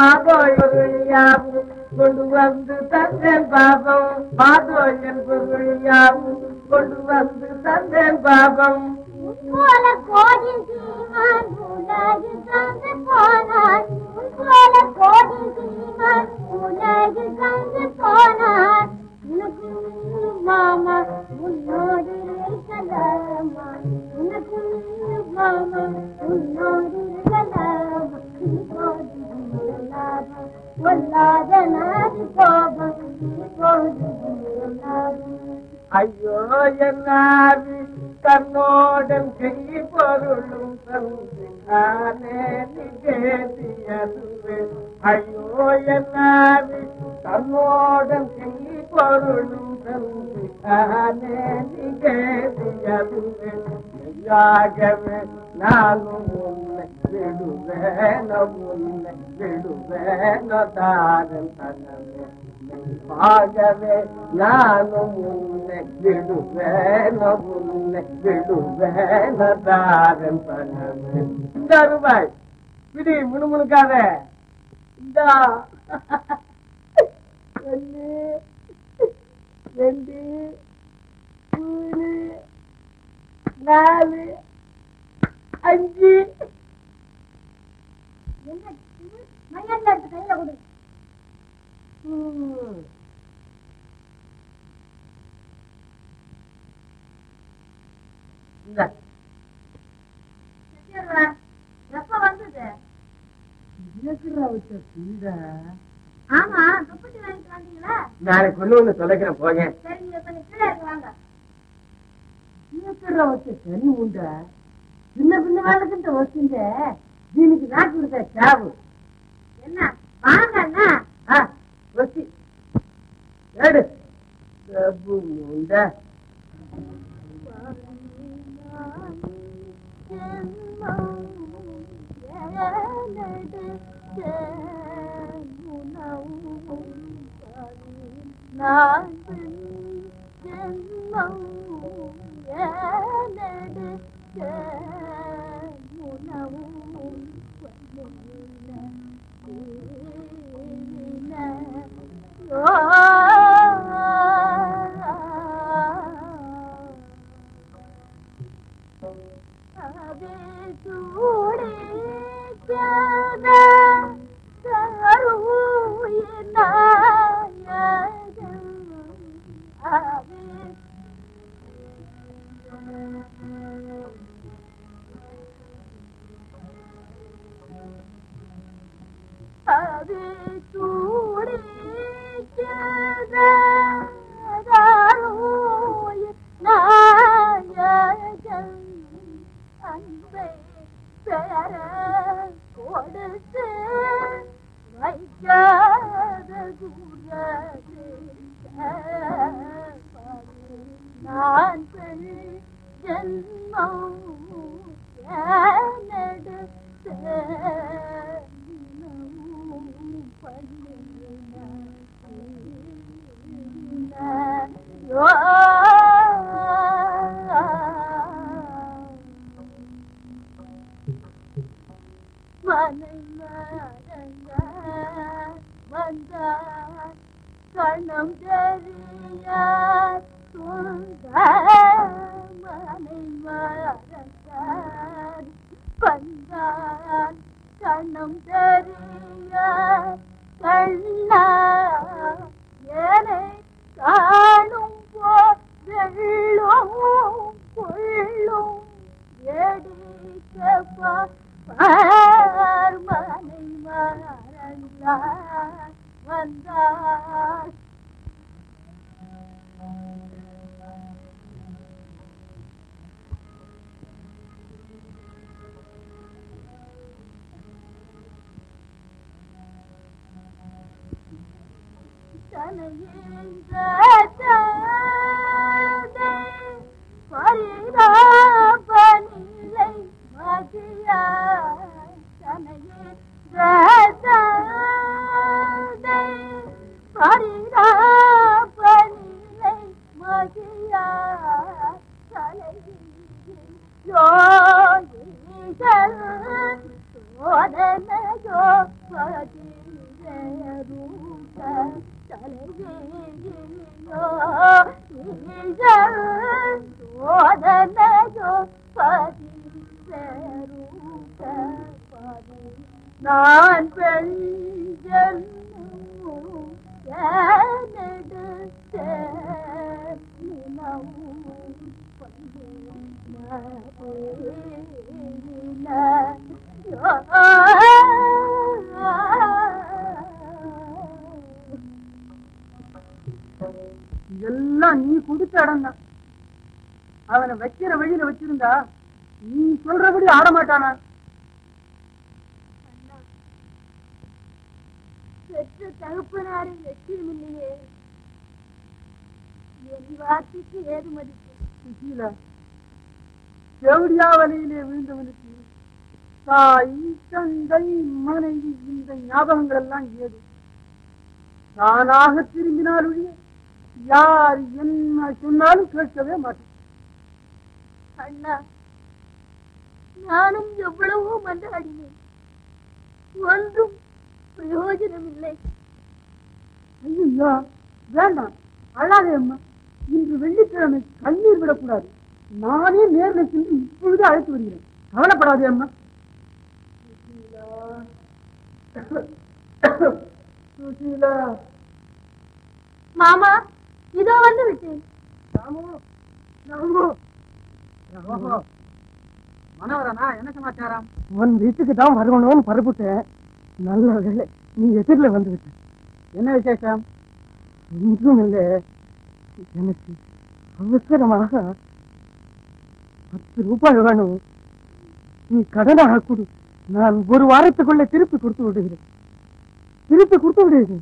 மாதோயாவும் கொண்டு வந்து தந்தேன் பாபம் மாதோயன் பொருளியாவும் கொண்டு வந்து தந்தேன் பாபம் உன்போல கோடி சீமான் உலகில் கண்டு போனான் உன்போல கோடி சீமான் உலகில் கண்டு போனான் உனக்கு மாமா உன்னோடு இருக்கலாமா உனக்கு மாமா உன்னோடு இருக்கலாமா இப்போது லாபம் பொல்லாத நாடு கோபம் இப்போது லாபம் ஐயோ என்னாவி தன்னோடன் கை பொருளும் தந்தானே நிகழ்த்தியதுவே ஐயோ என்னாவி தன்னோடன் கை பொருளும் தந்தானே நிகழ்த்தியதுவே மெய்யாகவே நானும் உன்னை விடுவேன உன்னை விடுவேன தாரன் தனமே ஆகவே நானும் உன்னை விடுவேன உன்னை விடுவேன தாரன் பணமே இந்த ரூபாய் பிடி முணுமுணுக்காத இந்த ஒண்ணு ரெண்டு மூணு நாலு அஞ்சு என்ன மையல்ல எடுத்து கையில கொடு ம். இந்தா, எப்ப வந்தது எதுக்குடா வச்ச சீடை? ஆமா துப்பட்டி வாங்கிட்டு வந்தீங்களா நாளைக்கு கொண்டு வந்து தொலைக்கிறேன் போங்க சரி நீங்க கொஞ்சம் கீழே இறங்கி வாங்க எதுக்குடா வச்ச சனி உண்டை சின்ன பின்ன வேலைக்கிட்ட வச்சுங்க దీనికి నాకు இருக்க చావు என்ன வாங்க அண்ணா వచ్చి ఏడు డబ్బు ఉందా கண்ணம் தெரிய வந்தான் கண்ணம் தெரிய கண்ணா ஏனை காணும் போ வெள்ளம் கொள்ளும் எடிக்கப்பா மனை மறந்தான் வந்தான் பரிதாபனில்லை மகிழாய் தனையே பரிதாபனில்லை மகிழாய் தலையோ சோதனையோ பதிரூப தலைவியோ சோதனையோ பதிரூப பதி நான் பெண்கள் எல்லாம் நீ கொடுத்த இடம் தான் அவனை வைக்கிற வழியில வச்சிருந்தா நீ சொல்றபடி ஆடமாட்டானா பெற்ற தகப்பனாரின் லட்சியம் இல்லையே என் வார்த்தைக்கு ஏது மதிப்பு சுசீலா செவடியா வலையிலே விழுந்தவனுக்கு தாய் தந்தை மனைவி இந்த ஞாபகங்கள் எல்லாம் ஏது தானாக திரும்பினால் ஒழிய யார் என்ன சொன்னாலும் கேட்கவே மாட்டேன் அண்ணா நானும் எவ்வளவோ மன்றாடினேன் ஒன்றும் பிரயோஜனம் இல்லை ஐயோ வேண்டாம் அழாதே அம்மா இன்று வெள்ளிக்கிழமை கண்ணீர் விடக்கூடாது நானே நேரில் சென்று இப்பொழுது அழைத்து வருகிறேன் கவலைப்படாதே அம்மா சுசீலா மாமா இதோ வந்து விட்டேன் ராமு ராமு ராமு மனோரமா என்ன சமாச்சாரம் உன் வீட்டுக்கு தான் வரணும்னு பரப்பிட்டேன் நல்ல வேலை நீ எதிரில் வந்து விட்ட என்ன விசேஷம் ஒன்றும் இல்லை எனக்கு அவசரமாக பத்து ரூபாய் வேணும் நீ கடனாக கொடு நான் ஒரு வாரத்துக்குள்ள திருப்பி கொடுத்து விடுகிறேன் திருப்பி கொடுத்து விடுகிறேன்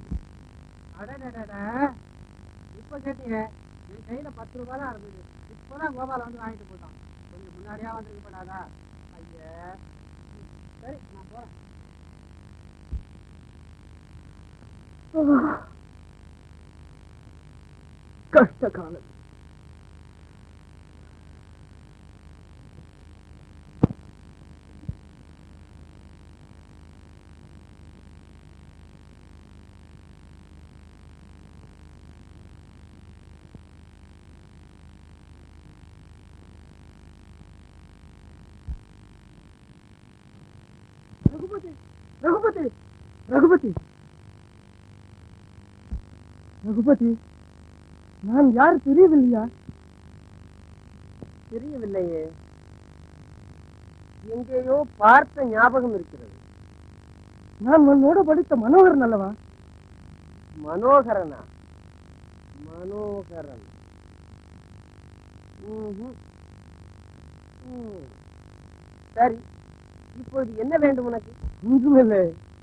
இப்ப கேட்டீங்க என் கையில பத்து ரூபாய் தான் இருந்தது இப்பதான் கோபால வந்து வாங்கிட்டு போட்டான் கொஞ்சம் முன்னாடியா வந்து போடாதா ஐயா சரி நான் போறேன் கஷ்ட காலம் ரகுபதி ரகுபதி ரகுபதி ரகுபதி நான் யார் தெரியவில்லையா தெரியவில்லையே எங்கேயோ பார்த்த ஞாபகம் இருக்கிறது நான் உன்னோட படித்த மனோகரன் அல்லவா மனோகரனா மனோகரன் ம்ஹும். ம். சரி இப்பொழுது என்ன வேண்டும் உனக்கு ஒன்றுமில்லை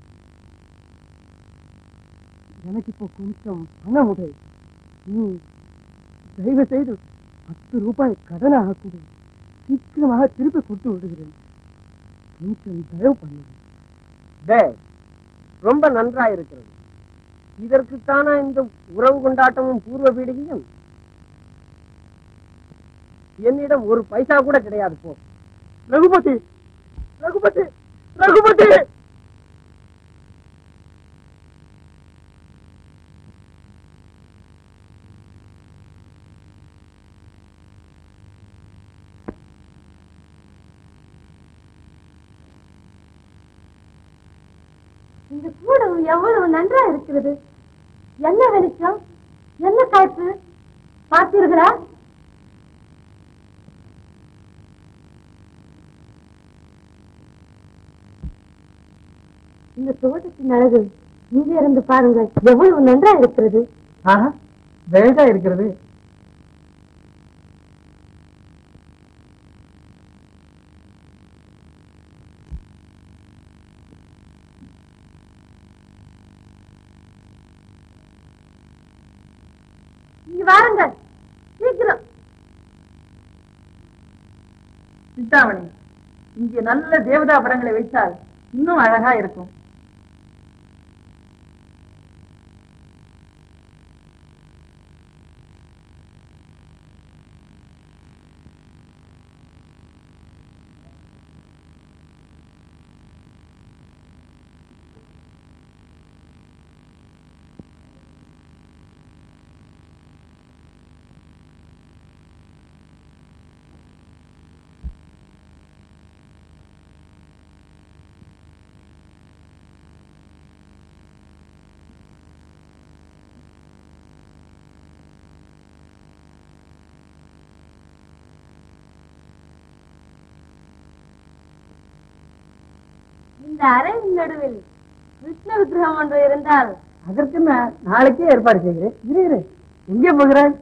எனக்கு இப்போ கொஞ்சம் பணம் உதவி நீ தயவு செய்து பத்து ரூபாய் கடனாக கொடு சீக்கிரமாக திருப்பி கொடுத்து விடுகிறேன் கொஞ்சம் தயவு பண்ணுங்க டே ரொம்ப நன்றா இருக்கிறது இதற்குத்தானா இந்த உறவு கொண்டாட்டமும் பூர்வ பீடிகையும் என்னிடம் ஒரு பைசா கூட கிடையாது போ ரகுபதி ரகுபதி ரகுபதி இந்த கூடம் எவ்வளவு நன்றா இருக்கிறது என்ன வெளிச்சம் என்ன காற்று பார்த்தீர்களா இந்த தோட்டத்தின் அழகு இங்கே இருந்து பாருங்கள் எவ்வளவு நன்றா இருக்கிறது ஆஹா வேகா இருக்கிறது இங்க வாருங்கள் சீக்கிரம் சிந்தாமணி இங்கே நல்ல தேவதா படங்களை வைத்தால் இன்னும் அழகா இருக்கும் இந்த அறையின் நடுவில் விஷ்ணு விக்கிரகம் ஒன்று இருந்தால் அதற்கு நான் நாளைக்கே ஏற்பாடு செய்கிறேன் இரு இரு எங்கே போகிறாய்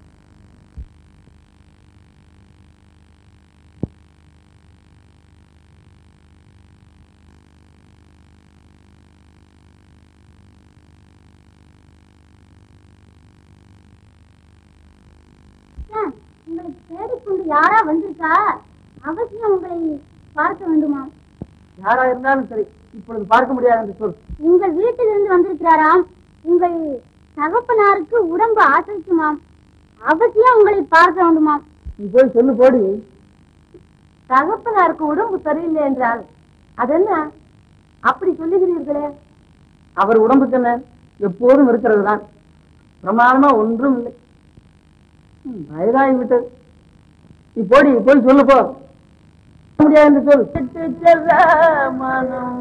உங்களை தேடிக்கொண்டு யாரா வந்திருக்கா அவசியம் உங்களை பார்க்க வேண்டுமா யாரா இருந்தாலும் சரி இப்பொழுது பார்க்க முடியாது என்று சொல் உங்கள் வீட்டிலிருந்து வந்திருக்கிறாராம் உங்கள் தகப்பனாருக்கு உடம்பு ஆசைக்குமாம் அவசியம் உங்களை பார்க்க வேண்டுமாம் நீ போய் சொல்லு போடி தகப்பனாருக்கு உடம்பு சரியில்லை என்றால் அதென்ன அப்படி சொல்லுகிறீர்களே அவர் உடம்புக்கு என்ன எப்போதும் இருக்கிறது தான் பிரமாதமா ஒன்றும் இல்லை ம், வயதாகி விட்டது நீ போடி போய் சொல்லு போ முடியாது என்று சொல் விட்டு செல்ல மனம்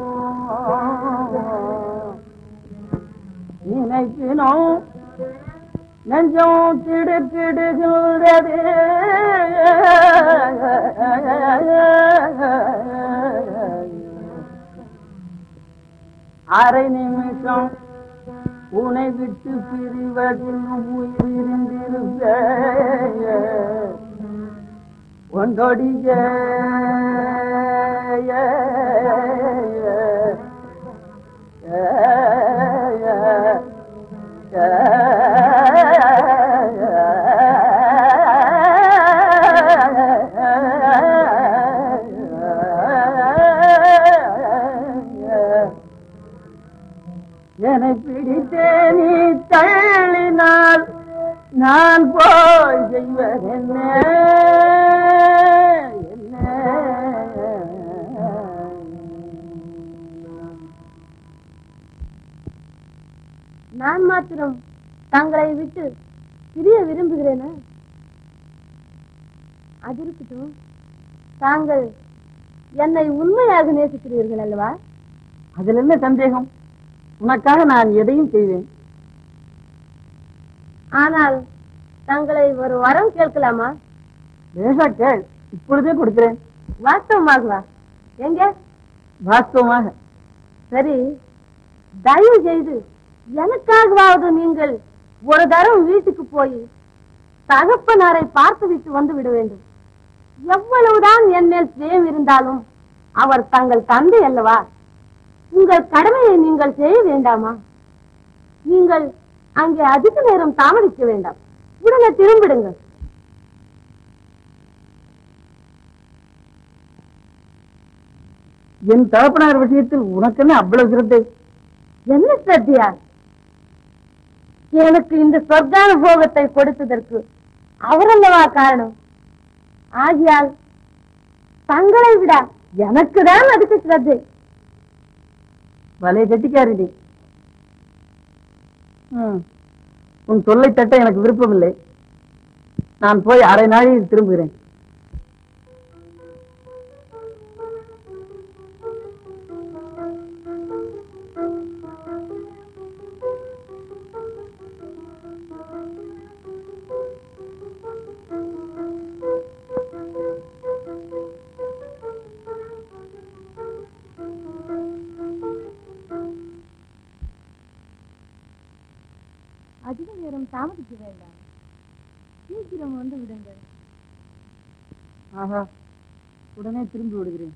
நினைப்பினோம் நெஞ்சம் திடுக்கிடுகின்றது அரை நிமிஷம் உனை விட்டு பிரிவதில் உயிரிந்திருந்த ஒன்றொடிய என்னை பிடித்தே நீ தள்ளினால் நான் போய் செய்வதென்ன என்ன நான் மாத்திரம் தங்களை விட்டு பிரிய விரும்புகிறேனா அது இருக்கட்டும் தாங்கள் என்னை உண்மையாக நேசிக்கிறீர்கள் அல்லவா அதுல என்ன சந்தேகம் உனக்காக நான் எதையும் செய்வேன் ஆனால் தங்களை ஒரு வரம் கேட்கலாமா லேசா கேள் இப்பொழுதே கொடுக்கிறேன் வாஸ்தவமாகவா எங்க வாஸ்தவமாக சரி தயவு செய்து எனக்காகவாவது நீங்கள் ஒரு தரம் வீட்டுக்கு போய் தகப்பனாரை பார்த்து விட்டு வந்து விட வேண்டும் எவ்வளவுதான் என் மேல் சுயம் இருந்தாலும் அவர் தங்கள் தந்தை அல்லவா உங்கள் கடமையை நீங்கள் செய்ய வேண்டாமா நீங்கள் அங்கே அதிக நேரம் தாமதிக்க வேண்டாம் உடனே திரும்பிடுங்கள் என் தகப்பனார் விஷயத்தில் உனக்கு என்ன அவ்வளவு சிரத்தை என்ன சத்யா எனக்கு இந்த சொர்க்கானுபோகத்தை கொடுத்ததற்கு அவரல்லவா காரணம் ஆகியால் தங்களை விட எனக்கு தான் அதுக்கு சிரத்தை வலைய கட்டிக்காரி நீ ம். உன் சொல்லை தட்ட எனக்கு விருப்பமில்லை நான் போய் அரை நாளில் திரும்புகிறேன் அதிக நேரம் தாமதிக்க வேண்டாம் சீக்கிரம் வந்து விடுங்கள் ஆஹா உடனே திரும்பி விடுகிறேன்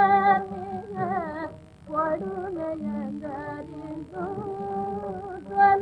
கொடுமையந்தறிந்தோ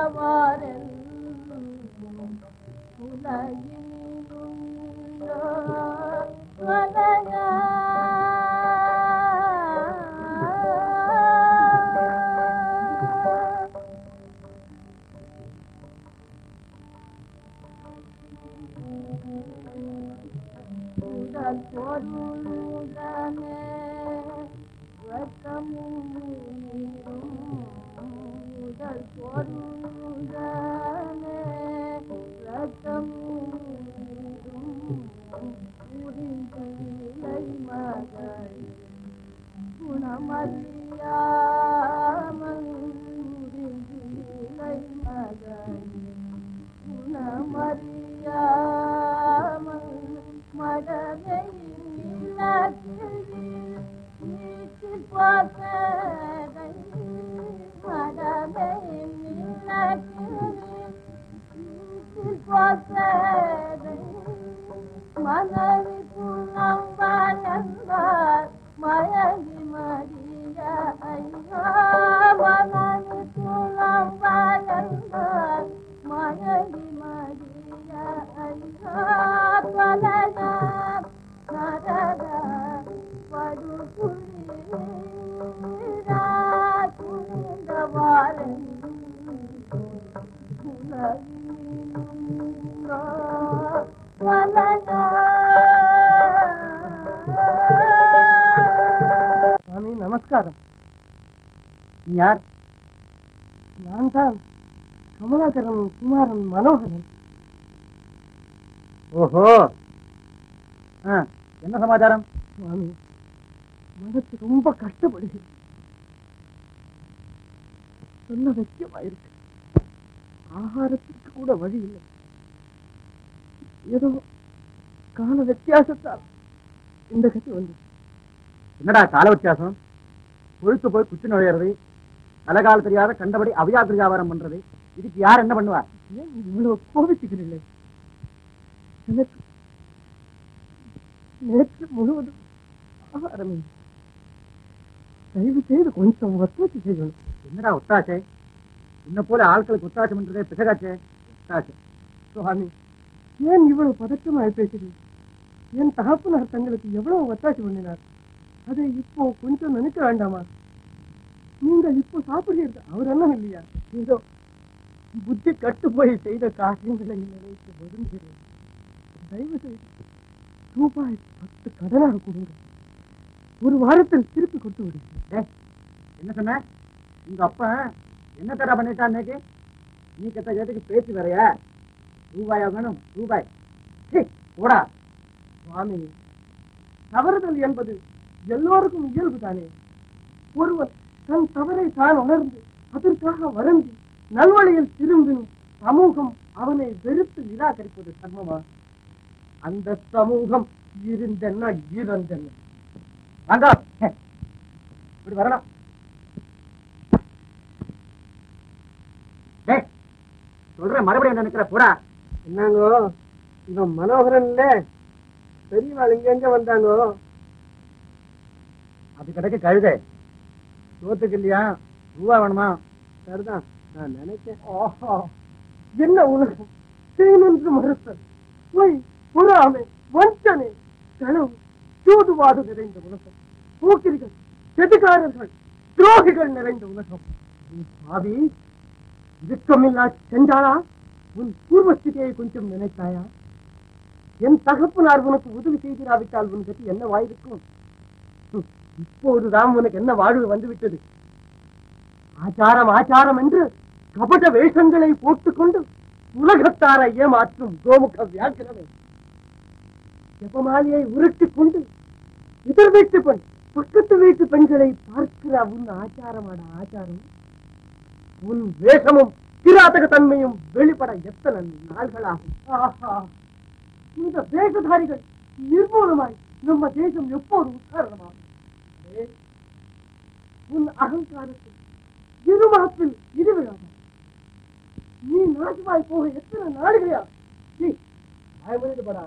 சுவாமி நமஸ்காரம் நீ யார் நான் தான் கமலாகரன் குமாரன் மனோகரன் ஓஹோ ஆ, என்ன சமாச்சாரம் சுவாமி மனசு ரொம்ப கஷ்டப்படுகிறது சொல்ல வைக்கமாயிருக்கு ஆகாரத்திற்கு கூட வழி இல்லை ஏதோ கால வித்தியாசத்தால் இந்த கதி வந்து என்னடா கால வித்தியாசம் கொழுத்து போய் குச்சி நுழையிறது அலகால் தெரியாத கண்டபடி அவியாத்திரி வியாபாரம் பண்றது இதுக்கு யார் என்ன பண்ணுவா ஏன் இவ்வளவு கோபிச்சுக்கிறீங்களே எனக்கு நேற்று முழுவதும் ஆகாரம் இல்லை. தயவு செய்து கொஞ்சம் ஒத்துழைப்பு செய்யணும் என்னடா ஒத்தாச்சே உன்னை போல ஆட்களுக்கு ஒத்தாச்சை பண்றதே பிசகாச்சே ஒத்தாச்சே சுவாமி ஏன் இவ்வளவு பதற்றமாய் பேசுறீங்க என் தகப்பனார் தங்களுக்கு எவ்வளவு ஒத்தாட்சி பண்ணினார் அதை இப்போ கொஞ்சம் நினைக்க வேண்டாமா நீங்கள் இப்போ சாப்பிடுறீர்கள் அவர் என்ன இல்லையா ஏதோ புத்தி கட்டு போய் செய்த காரியங்களை நினைத்து வருந்துகிறேன் தயவு செய்து ரூபாய் பத்து கடனாக கொடுங்க ஒரு வாரத்தில் திருப்பி கொடுத்து விடுங்க டேய், என்ன சொன்ன உங்க அப்பா என்ன தடா பண்ணிட்டான் இன்னைக்கு நீ கத்த கேட்டுக்கு பேச்சு வேறையா ரூபாயா வேணும் ரூபாய் சீ, போடா சுவாமி தவறுதல் என்பது எல்லோருக்கும் இயல்பு தானே ஒருவன் தன் தவறை தான் உணர்ந்து அதற்காக வருந்தி நல்வழியில் திரும்பும் சமூகம் அவனை வெறுத்து நிராகரிப்பது சர்மமா அந்த சமூகம் இருந்தென்ன இறந்தென்ன வாங்க இப்படி வரலாம் டேய் சொல்றேன் மறுபடியும் என்ன நிக்கிற போடா என்னங்கோ இவன் மனோகரன்ல பெரியவாள் இங்க எங்க வந்தாங்கோ அது கிடைக்க கழுதை சோத்துக்கு இல்லையா ரூபா வேணுமா சரிதான் நான் நினைச்சேன் ஆஹா என்ன உலகம் தீனின்று மறுத்தல் பொய் பொறாமை வஞ்சனை களவு சூதுவாது நிறைந்த உலகம் போக்கிரிகள் செதுக்காரர்கள் துரோகிகள் நிறைந்த உலகம் நீ பாவி இதுக்கமில்லா சென்றாளா உன் பூர்வஸ்திதியை கொஞ்சம் நினைத்தாயா என் தகப்பனார் உனக்கு உதவி செய்திராவிட்டால் உன் கதி என்ன வாயிருக்கும் ஹம், இப்போதுதான் உனக்கு என்ன வாழ்வு வந்துவிட்டது ஆச்சாரம் ஆச்சாரம் என்று கபட வேஷங்களை போட்டுக்கொண்டு உலகத்தாரை ஏமாற்றும் கோமுக வியாக்கிரமே ஜபமாலியை உருட்டிக் கொண்டு எதிர் வீட்டு பெண் பக்கத்து வீட்டு பெண்களை பார்க்கிற உன் ஆச்சாரமான ஆச்சாரம் உன் வேஷமும் கிராதக தன்மையும் வெளிப்பட எத்தனை நாள்களாகும் ஆஹா இந்த வேஷதாரிகள் நிர்மூலமாய் நம்ம தேசம் எப்போது உத்தாரணமாகும் அதே உன் அகங்காரத்தில் இருமாப்பில் இது விழாத நீ நாசமாய் போக எத்தனை நாடுகளையா நீ பயமுறைப்படா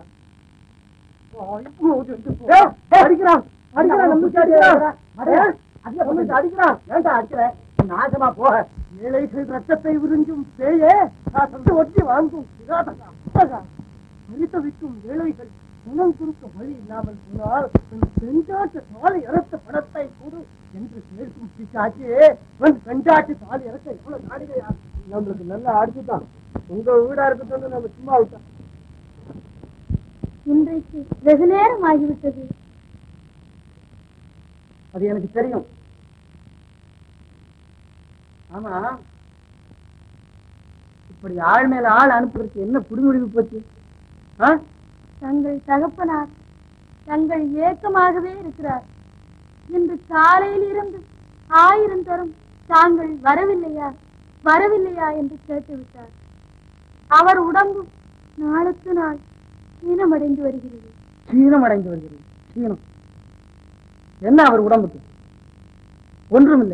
அடிக்கிறான் அடிக்கிறான் நம்பிக்கை அடிக்கிறான் ஏய், நம்மளுக்கு அடிக்கிறான் ஏன்டா அடிக்கிற நாசமா போக ஏழைகள் ரத்தத்தை உறிஞ்சும் பேயே சாசத்தை ஒட்டி வாங்கும் விகாதகா, புத்தகா. பரிதவிக்கும் ஏழைகள் பணம் கொடுக்க வழி இல்லாமல் போனால் உன் பெண்டாட்டு தாலி இறத்த பணத்தை கொடு என்று கேட்கும் பிசாச்சே உன் பெண்டாட்டு தாலி இறக்க எவ்வளவு நாடுகையா நம்மளுக்கு நல்லா அடிச்சுட்டான் உங்க வீடா இருக்கட்டும் நம்ம சும்மா விட்டோம் இன்றைக்கு வெகு நேரம் ஆகிவிட்டது அது எனக்கு தெரியும் ஆமா இப்படி ஆள் மேல ஆள் அனுப்புறதுக்கு என்ன குடிமுடிவு போச்சு ஆ? தங்கள் தகப்பனார் தங்கள் ஏக்கமாகவே இருக்கிறார் இன்று காலையில் இருந்து ஆயிரம் தரம் தாங்கள் வரவில்லையா வரவில்லையா என்று கேட்டு விட்டார் அவர் உடம்பு நாளுக்கு நாள் சீனமடைந்து வருகிறது சீனம் அடைந்து வருகிறது சீனம் என்ன அவர் உடம்புக்கு ஒன்றுமில்லை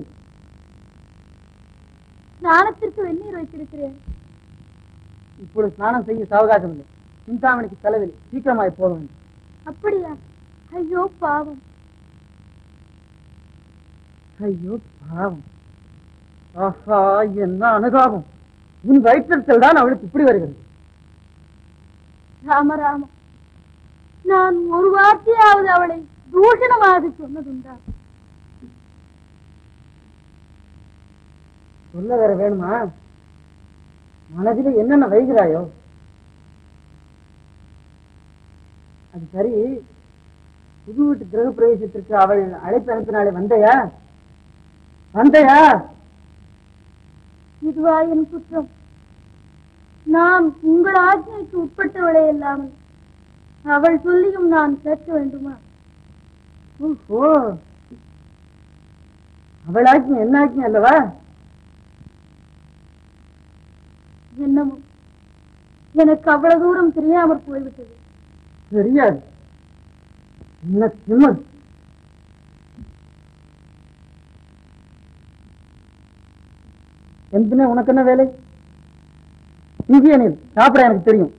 ஸ்நானத்திற்கு வெந்நீர் வைத்திருக்கிறேன் இப்பொழுது ஸ்நானம் செய்ய சாவகாசம் இல்லை சிந்தாமணிக்கு செலவில் சீக்கிரமாய் போக வேண்டும் அப்படியா ஐயோ பாவம் ஐயோ பாவம் ஆஹா என்ன அனுதாபம் உன் வயிற்றத்தில் தான் அவளுக்கு இப்படி வருகிறது ராம ராம நான் ஒரு வார்த்தையாவது அவளை தூஷணமாக சொன்னதுண்டா சொல்ல வேற வேணுமா மனதிலே என்னென்ன வைகிறாயோ அது சரி புது வீட்டு கிரக பிரவேசத்திற்கு அவள் அழைப்பு அனுப்பினாலே வந்தையா வந்தையா இதுவா என் குற்றம் நான் உங்கள் ஆజ్ఞைக்கு உட்பட்டவளே இல்லாமல் அவள் சொல்லியும் நான் கேட்க வேண்டுமா ஓஹோ அவள் ஆജ്ഞை என்ன ஆജ്ഞை அல்லவா என்னமோ எனக்கு அவ்வளவு தூரம் தெரியாமற் போய்விட்டது தெரியாது என்ன திமிர் எந்தனே உனக்கு என்ன வேலை இங்கே நீ சாப்பிட எனக்கு தெரியும்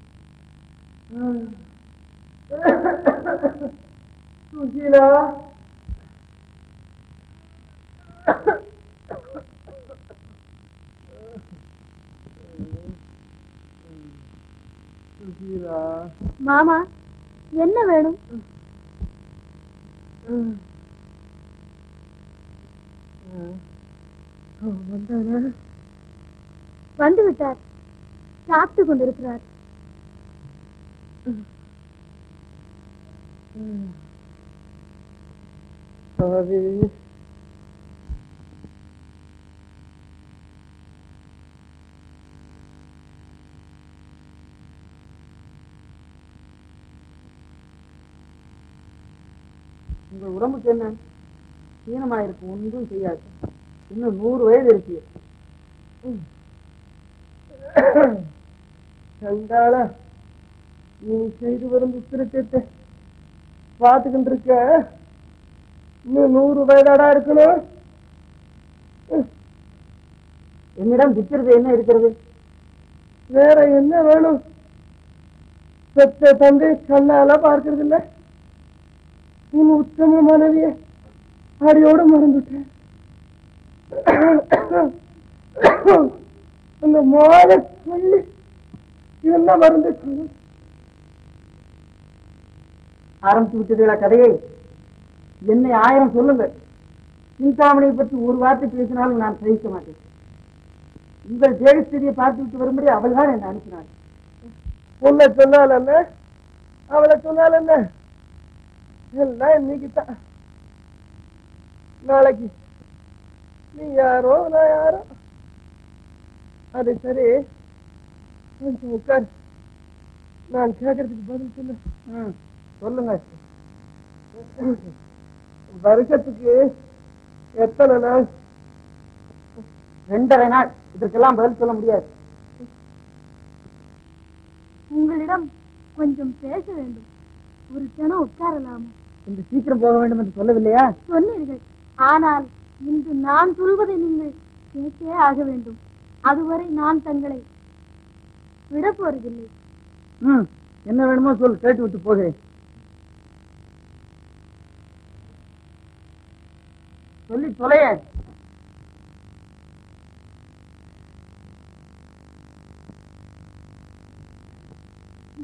சுசீலா சுசீலா மாமா என்ன வேணும் வந்து விட்டார் சாப்பிட்டு கொண்டிருக்கிறார் சாவி உங்கள் உடம்புக்கு என்ன சீனமா இருக்கு ஒன்றும் செய்யாது இன்னும் நூறு வயது இருக்கு சண்டாள நீ செய்து வரும் திருட்டத்தை பார்த்துக்கிட்டு இருக்க இன்னும் நூறு வயதாடா இருக்கணும் என்னிடம் விற்கிறது என்ன இருக்கிறது வேற என்ன வேணும் பெத்த தந்தை கண்ணால பார்க்கறது இல்ல உன் உத்தம மனைவிய அடியோட மறந்துட்டேன் அந்த மாத சொல்லி என்ன மறந்து சொல்லு ஆரம்பித்து விட்டதுல கதையை என்னை ஆயிரம் சொல்லுங்கள் சிந்தாமணியை பற்றி ஒரு வார்த்தை பேசினாலும் நான் சகிக்க மாட்டேன் உங்கள் ஜெயஸ்திரியை பார்த்து விட்டு வரும்படி அவள் தான் என்னை அனுப்பினாள் உன்னை சொன்னால் என்ன அவளை சொன்னால் என்ன எல்லாம் இன்னைக்கு தான் நாளைக்கு நீ யாரோ நான் யாரோ அது சரி கொஞ்சம் உட்கார் நான் கேட்கறதுக்கு பதில் சொல்லு ம், சொல்லுங்க வருஷத்துக்கு எத்தனை நாள் ரெண்டரை நாள் இதற்கெல்லாம் பதில் சொல்ல முடியாது உங்களிடம் கொஞ்சம் பேச வேண்டும் ஒரு கணம் உட்காரலாமா இன்று சீக்கிரம் போக வேண்டும் என்று சொல்லவில்லையா சொன்னீர்கள் ஆனால் இன்று நான் சொல்வதை நீங்கள் கேட்டே ஆக வேண்டும் அதுவரை நான் தங்களை விட போறதில்லை ம் என்ன வேணுமோ சொல் கேட்டு விட்டு போகிறேன் சொல்லி தொலைய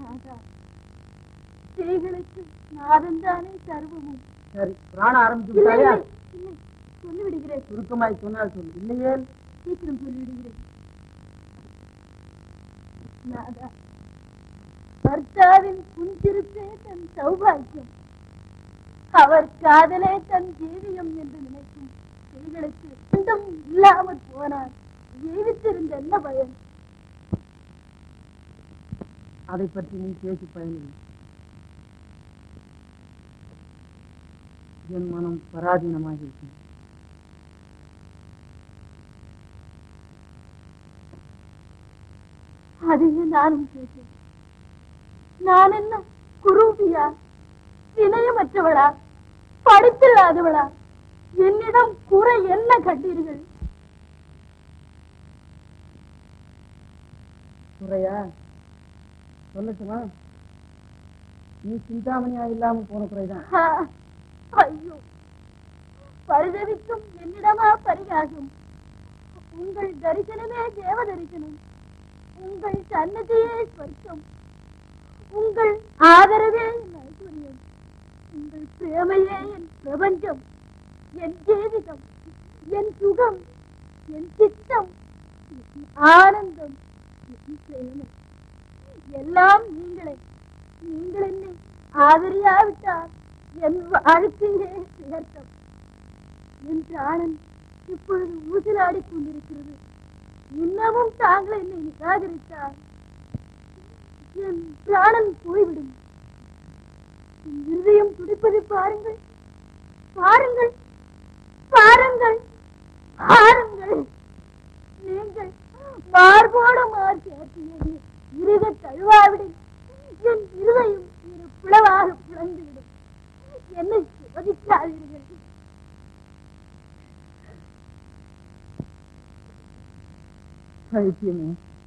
நாதா ஸ்திரீகளுக்கு நாதன் தானே சர்வமும் சரி பிராண ஆரம்பிச்சு இல்லை விட்டாயா இல்லை, இல்லை சொல்லிவிடுகிறேன் சுருக்கமாய் சொன்னால் சொல்லு இல்லையே சீக்கிரம் சொல்லிவிடுகிறேன் நாதா பர்த்தாவின் புஞ்சிருப்பே தன் சௌபாக்கியம் அவர் காதலே தன் ஜீவியம் என்று நினைக்கும் ஸ்திரீகளுக்கு ரெண்டும் இல்லாமற் போனார் ஜீவித்திருந்த என்ன பயன் அதை பற்றி நீ பேசி பயனில்லை என் மனம் பராதீனமாக இருக்கும் அதையே நானும் கேட்டேன் நான் என்ன குரூபியா வினயமற்றவளா படிப்பில்லாதவளா என்னிடம் குறை என்ன கட்டீர்கள் குறையா சொல்லட்டுமா நீ சிந்தாமணியா இல்லாம போன குறைதான் ஆ, ஐயோ பரிதவிக்கும் என்னிடமா பரிகாசம் உங்கள் தரிசனமே தேவ தரிசனம் உங்கள் சன்னதியே ஸ்வர்க்கம் உங்கள் ஆதரவே என் ஐஸ்வர்யம் உங்கள் பிரேமையே என் பிரபஞ்சம் என் ஜீவிதம் என் சுகம் என் சித்தம் என் ஆனந்தம் என் பிரேமை எல்லாம் நீங்களே நீங்கள் என்னை ஆதரியாவிட்டால் என் வாழ்க்கையே வியர்த்தம் என் பிராணன் இப்பொழுது ஊசலாடிக் கொண்டிருக்கிறது இன்னமும் தாங்கள் என்னை நிராகரித்தால் என் பிராணன் போய்விடும் என் இருதயம் துடிப்பதை பாருங்கள் பாருங்கள் பாருங்கள் பாருங்கள் நீங்கள் மார்போடு மார் சேர்த்து இருக தழுவாவிடில் என் இருதயம் ஒரு பிளவாக பிளந்துவிடும் என்னை சோதிக்காதீர்கள் பைத்தியமே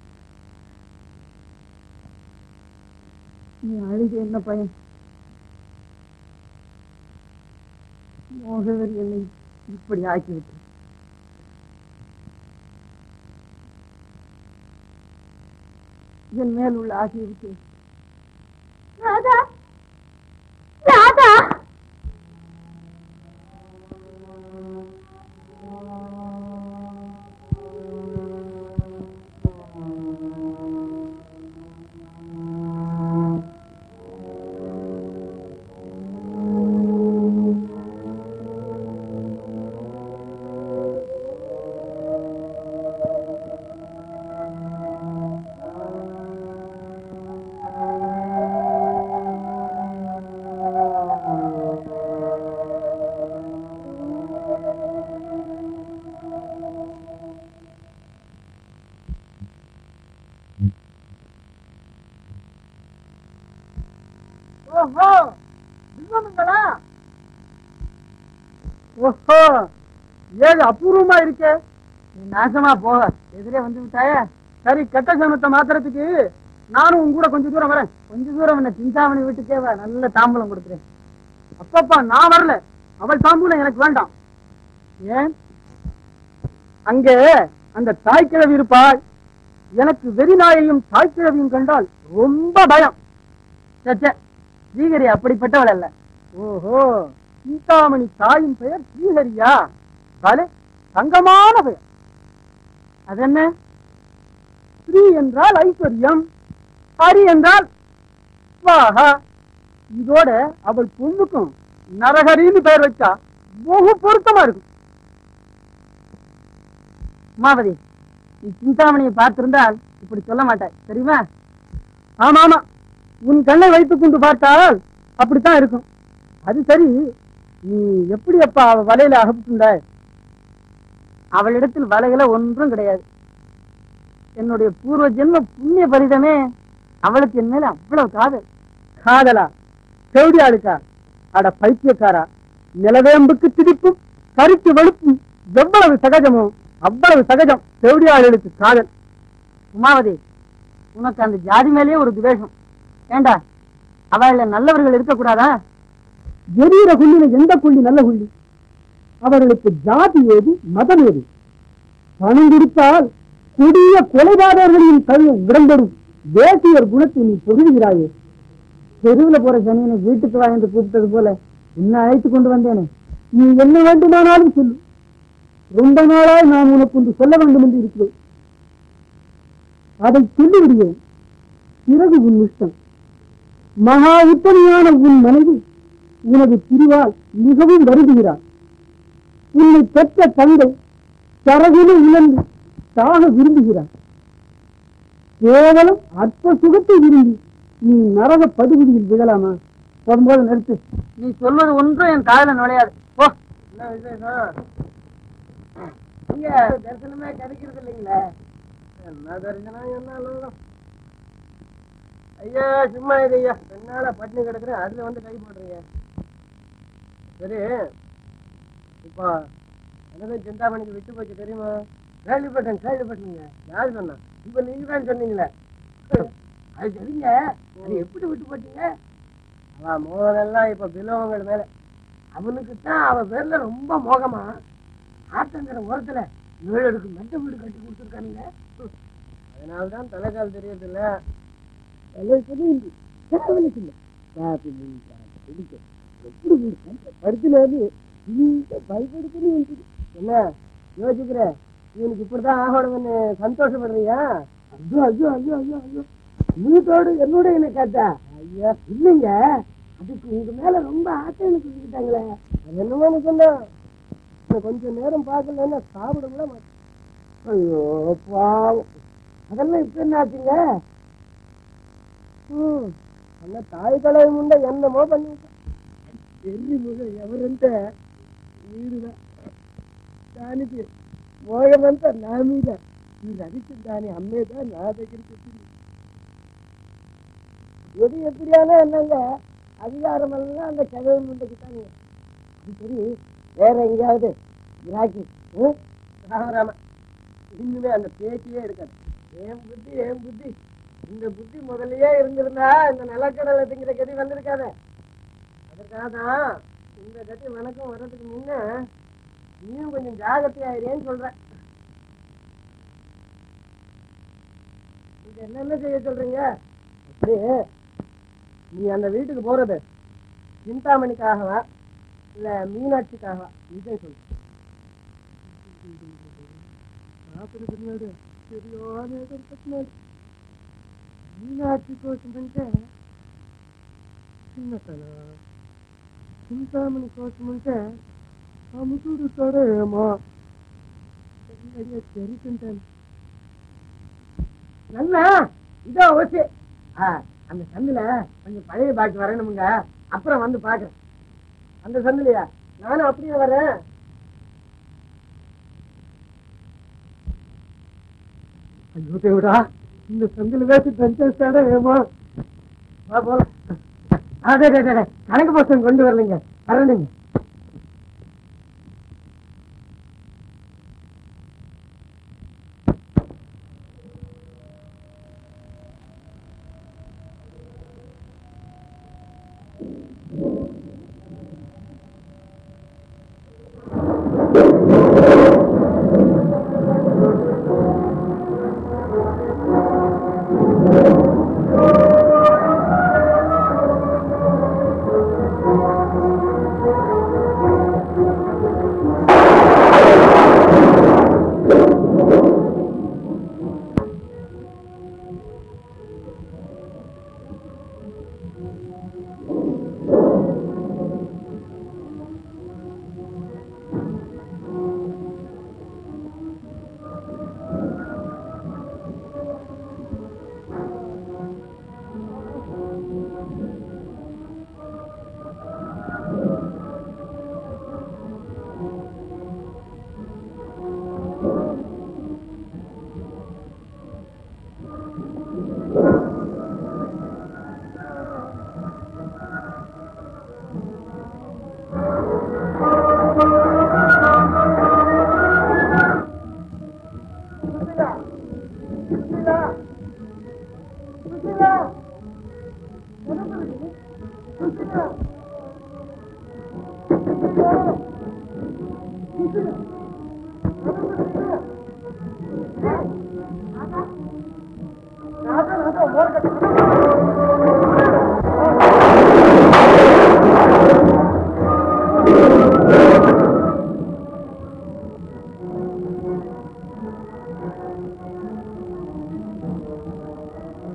நீ அழுது என்ன பயன் மோகவர் என்னை இப்படி ஆக்கிவிட்டு என் மேல் உள்ள ஆசையை விட்டு ராதா ராதா ஓஹோ பிம்பங்களா ஓஹோ ஏது அபூர்வமா இருக்கே நீ நாசமா போக எதிரே வந்து விட்டாய சரி கெட்ட சமத்தை மாத்திரத்துக்கு நானும் உன் கூட கொஞ்சம் தூரம் வரேன் கொஞ்சம் தூரம் என்ன சிந்தாமணி வீட்டுக்கே வா நல்ல தாம்பூலம் கொடுக்குறேன் அப்பப்பா நான் வரல அவள் தாம்பூலம் எனக்கு வேண்டாம் ஏன் அங்கே அந்த தாய்க்கிழவி இருப்பாள் எனக்கு வெறிநாயையும் தாய்க்கிழவியும் கண்டால் ரொம்ப பயம் சச்ச ஸ்ரீஹரி அப்படிப்பட்டவள் அல்ல ஓஹோ சீதாமணி தாயின் பெயர் ஸ்ரீஹரியா பலே தங்கமான பெயர் அதென்ன ஸ்ரீ என்றால் ஐஸ்வர்யம் ஹரி என்றால் ஸ்வாஹா இதோட அவள் பொண்ணுக்கும் நரஹரின்னு பெயர் வச்சா বহু பொருத்தமா இருக்கும் உமாபதி நீ சிந்தாமணியை பார்த்திருந்தால் இப்படி சொல்ல மாட்டாய் தெரியுமா ஆமா ஆமா உன் கண்ணை வைத்துக் கொண்டு பார்த்தால் அப்படித்தான் இருக்கும் அது சரி நீ எப்படி அப்பா அவ வலையில அகப்பட்டுண்டாய் அவளிடத்தில் வலையில ஒன்றும் கிடையாது என்னுடைய பூர்வ ஜென்ம புண்ணிய பரிதமே அவளுக்கு என் மேல அவ்வளவு காதல் காதலா செவடி ஆளுக்கா அட பைத்தியக்காரா நிலவேம்புக்கு திடிப்பும் கருத்து வெளுப்பும் எவ்வளவு சகஜமோ அவ்வளவு சகஜம் செவடி ஆளுகளுக்கு காதல் உமாவதி உனக்கு அந்த ஜாதி மேலேயே ஒரு துவேஷம் ஏண்டா அவள நல்லவர்கள் இருக்கக்கூடாதா எரியிற குள்ளின எந்த குள்ளி நல்ல குள்ளி அவர்களுக்கு ஜாதி ஏது மதம் ஏது பணம் கொடுத்தால் கொடிய கொலைபாதகர்களின் கழுவு உடன்படும் தேசியர் குணத்தை நீ பொருளுகிறாயே தெருவுல போற சனியனை வீட்டுக்கு வா என்று கூப்பிட்டது போல உன்னை அழைத்து கொண்டு வந்தேனே நீ என்ன வேண்டுமானாலும் சொல்லு ரொம்ப நாளாய் நான் உனக்கு ஒன்று சொல்ல வேண்டும் என்று இருக்கிறேன் அதை சொல்லிவிடுவேன் பிறகு உன் இஷ்டம் மகா உத்தமையான உன் மனைவி உனது பிரிவால் மிகவும் வருந்துகிறார் உன்னை பெற்ற தந்தை சரகிலும் இழந்து சாக விரும்புகிறார் கேவலம் அற்ப சுகத்தை விரும்பி நீ நரக படுகொடியில் விழலாமா போதும்போது நிறுத்து நீ சொல்வது ஒன்றும் என் காதல நுழையாது போ என்ன விசேஷம் இங்க தரிசனமே கிடைக்கிறது இல்லைங்களே என்ன தரிசனம் என்ன லோகம் ஐயா சும்மா இது ஐயா என்னால பட்டினி கிடக்குறேன் அதுல வந்து கை போடுறீங்க சரி இப்போ எனக்கு சிந்தாமணிக்கு விட்டு போச்சு தெரியுமா கேள்விப்பட்டேன் கேள்விப்பட்டீங்க யார் சொன்னா இப்ப நீங்க தான் சொன்னீங்களே அது சரிங்க அது எப்படி விட்டு போட்டீங்க அவன் மோதெல்லாம் இப்ப பிலவங்கள் மேல அவனுக்கு தான் அவ பேர்ல ரொம்ப மோகமா ஆத்தங்கிற ஓரத்துல ஏழு அடுக்கு மெத்த வீடு கட்டி கொடுத்துருக்கானுங்க அதனாலதான் தலைக்கால் தெரியறது இல்ல என்ன யோசிக்கிற இவனுக்கு இப்படிதான் ஆகணும்னு சந்தோஷப்படுறியா ஐயோ ஐயோ ஐயோ ஐயோ ஐயோ நீட்டோடு என்னோட என்ன கேட்டா ஐயா இல்லைங்க அதுக்கு உங்க மேல ரொம்ப ஆசைன்னு சொல்லிக்கிட்டாங்களே அது என்னமோ சொன்னா கொஞ்சம் நேரம் பார்க்கலன்னா சாப்பிட கூட மாட்டேன் ஐயோ பாவம் அதெல்லாம் இப்ப என்ன ஆச்சுங்க ம், அந்த தாய் தலைவி முண்டை என்னமோ பண்ணிவிட்டேன் எரி முக ఎవరంటే వీడుదా దానికి మోగమంతా నా మీద మీరు అడిగిన దాని అమ్మేదా నా దగ్గరికి వచ్చింది எது எப்படியானா என்னங்க அதிகாரம் எல்லாம் அந்த கதவை முண்டுக்குத்தாங்க அது சரி வேற எங்கேயாவது கிராக்கி ராமராம இன்னுமே அந்த பேச்சையே எடுக்காது ஏன் புத்தி ஏன் புத்தி இந்த புத்தி முதல்லயே இருந்திருந்தா இந்த நிலக்கடலை திங்கிற கதி வந்திருக்காத அதற்காக தான் இந்த கதி வணக்கம் வர்றதுக்கு முன்ன நீயும் கொஞ்சம் ஜாகிரதையாயிரேன்னு சொல்றேன் இது என்னென்ன செய்ய சொல்றீங்க அப்படி நீ அந்த வீட்டுக்கு போறது சிந்தாமணிக்காகவா இல்ல மீனாட்சிக்காகவா விஜய் சொல்லு சாப்பிடு பின்னாடி சரியான எதிர்பார்த்தினாடு மீனாட்சி కోసం అంటే చిన్నతనం చింతామణి కోసం అంటే అమ్ముతుడుతాడో ఏమో జరుగుతుంటాను நல்லா இதோ ஓசி அந்த சந்துல கொஞ்சம் பழைய பாக்கி வரணுமுங்க அப்புறம் வந்து பாக்குறேன் அந்த சந்துலையா நானும் அப்படியே வரேன் ஐயோ தேவடா இந்த சந்தில வேசி தஞ்சேஸ்டாடா ஏமா வா போலாம் அதே கணக்கு பசங்க கொண்டு வரலைங்க வரணுங்க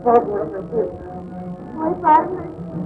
அப்பாவுக்கு உடம்பு எப்படி இருக்கு? போய் பாருங்கள்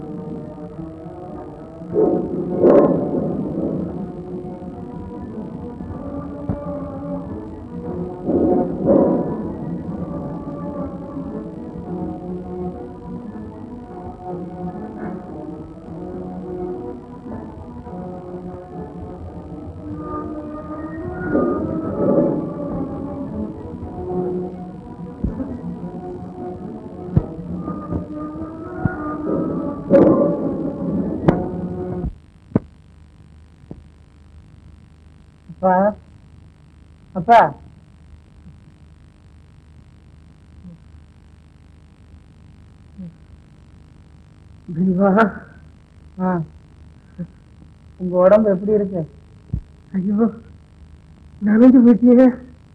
அப்பா அப்பா பில்வா ஆ. உங்க உடம்பு எப்படி இருக்கு ஐயோ நனைஞ்சு போயிட்டியே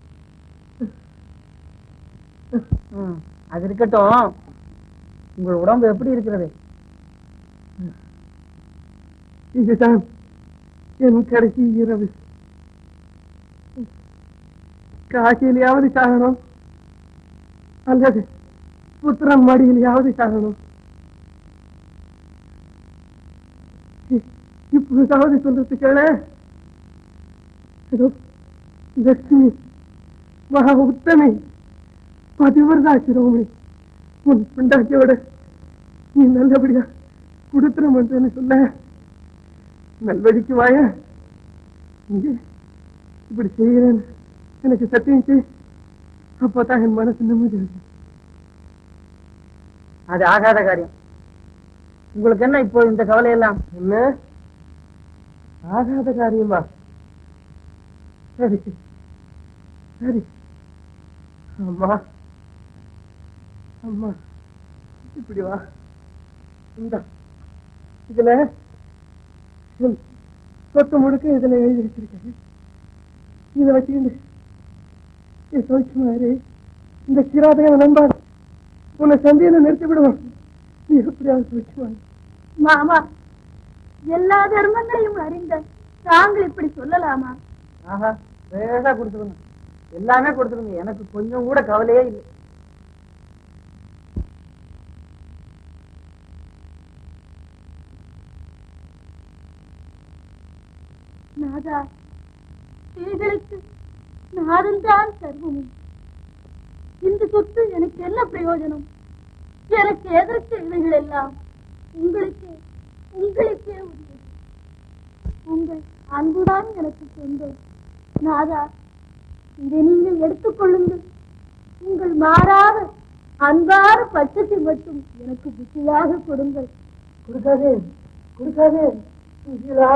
ம், அது இருக்கட்டும் உங்கள் உடம்பு எப்படி இருக்கிறது இதுதான் என் கடைசி இரவு காசியிலையாவது சாகணும் அல்லது புத்திரன் மடியிலையாவது சாகணும் இ- இப்பொழுதாவது சொல்றது கேள இதோ லட்சுமி மகா உத்தமி பதிவர்தா சிரோமணி உன் பிண்டாக்கியோட நீ நல்லபடியா கொடுத்துற மாட்டேன்னு சொல்ல நல்வழிக்கு வாய இங்கே இப்படி செய்கிறேன் எனக்கு சத்தியம் செய் அப்பதான் என் மனசு நிம்மதி இருக்கு அது ஆகாத காரியம் உங்களுக்கு என்ன இப்போ இந்த கவலை எல்லாம் என்ன ஆகாத காரியமா சரி சரி அம்மா அம்மா இப்படி வா இந்த இதுல உன் சொத்து முழுக்க இதுல எழுதி வச்சிருக்கேன் இதை வச்சுக்கிண்டு நீ சோச்சுமாரு இந்த கிராதகனை நம்பாது உன்னை சந்தையில நிறுத்தி விடுவான் நீ எப்படியாவது சோச்சுமாரு மாமா எல்லா தர்மங்களையும் அறிந்த தாங்கள் இப்படி சொல்லலாமா ஆஹா வேகா கொடுத்துருங்க எல்லாமே கொடுத்துருங்க எனக்கு கொஞ்சம் கூட கவலையே இல்லை நாதா ஸ்திரீகளுக்கு நாதன்தான் சர்வமும் இந்த சொத்து எனக்கு என்ன பிரயோஜனம் எனக்கு எதற்கு இவைகள் எல்லாம் உங்களுக்கு உங்களுக்கே உரியது உங்கள் அன்புதான் எனக்கு சொந்தம் நாதா இதை நீங்கள் எடுத்துக்கொள்ளுங்கள் உங்கள் மாறாத அன்பான பட்சத்தை மட்டும் எனக்கு புத்தியாக கொடுங்கள் கொடுக்காதே கொடுக்காதே சுசீலா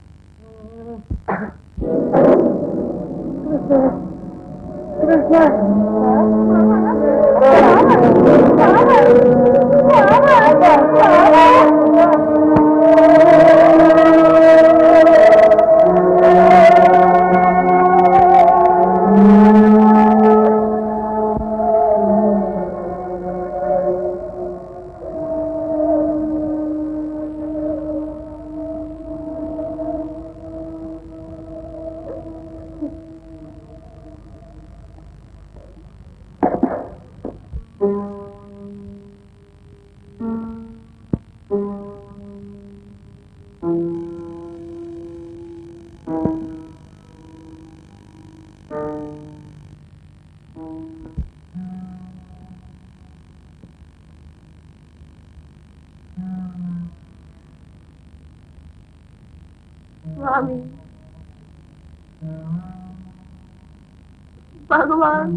சுவாமி பகவான்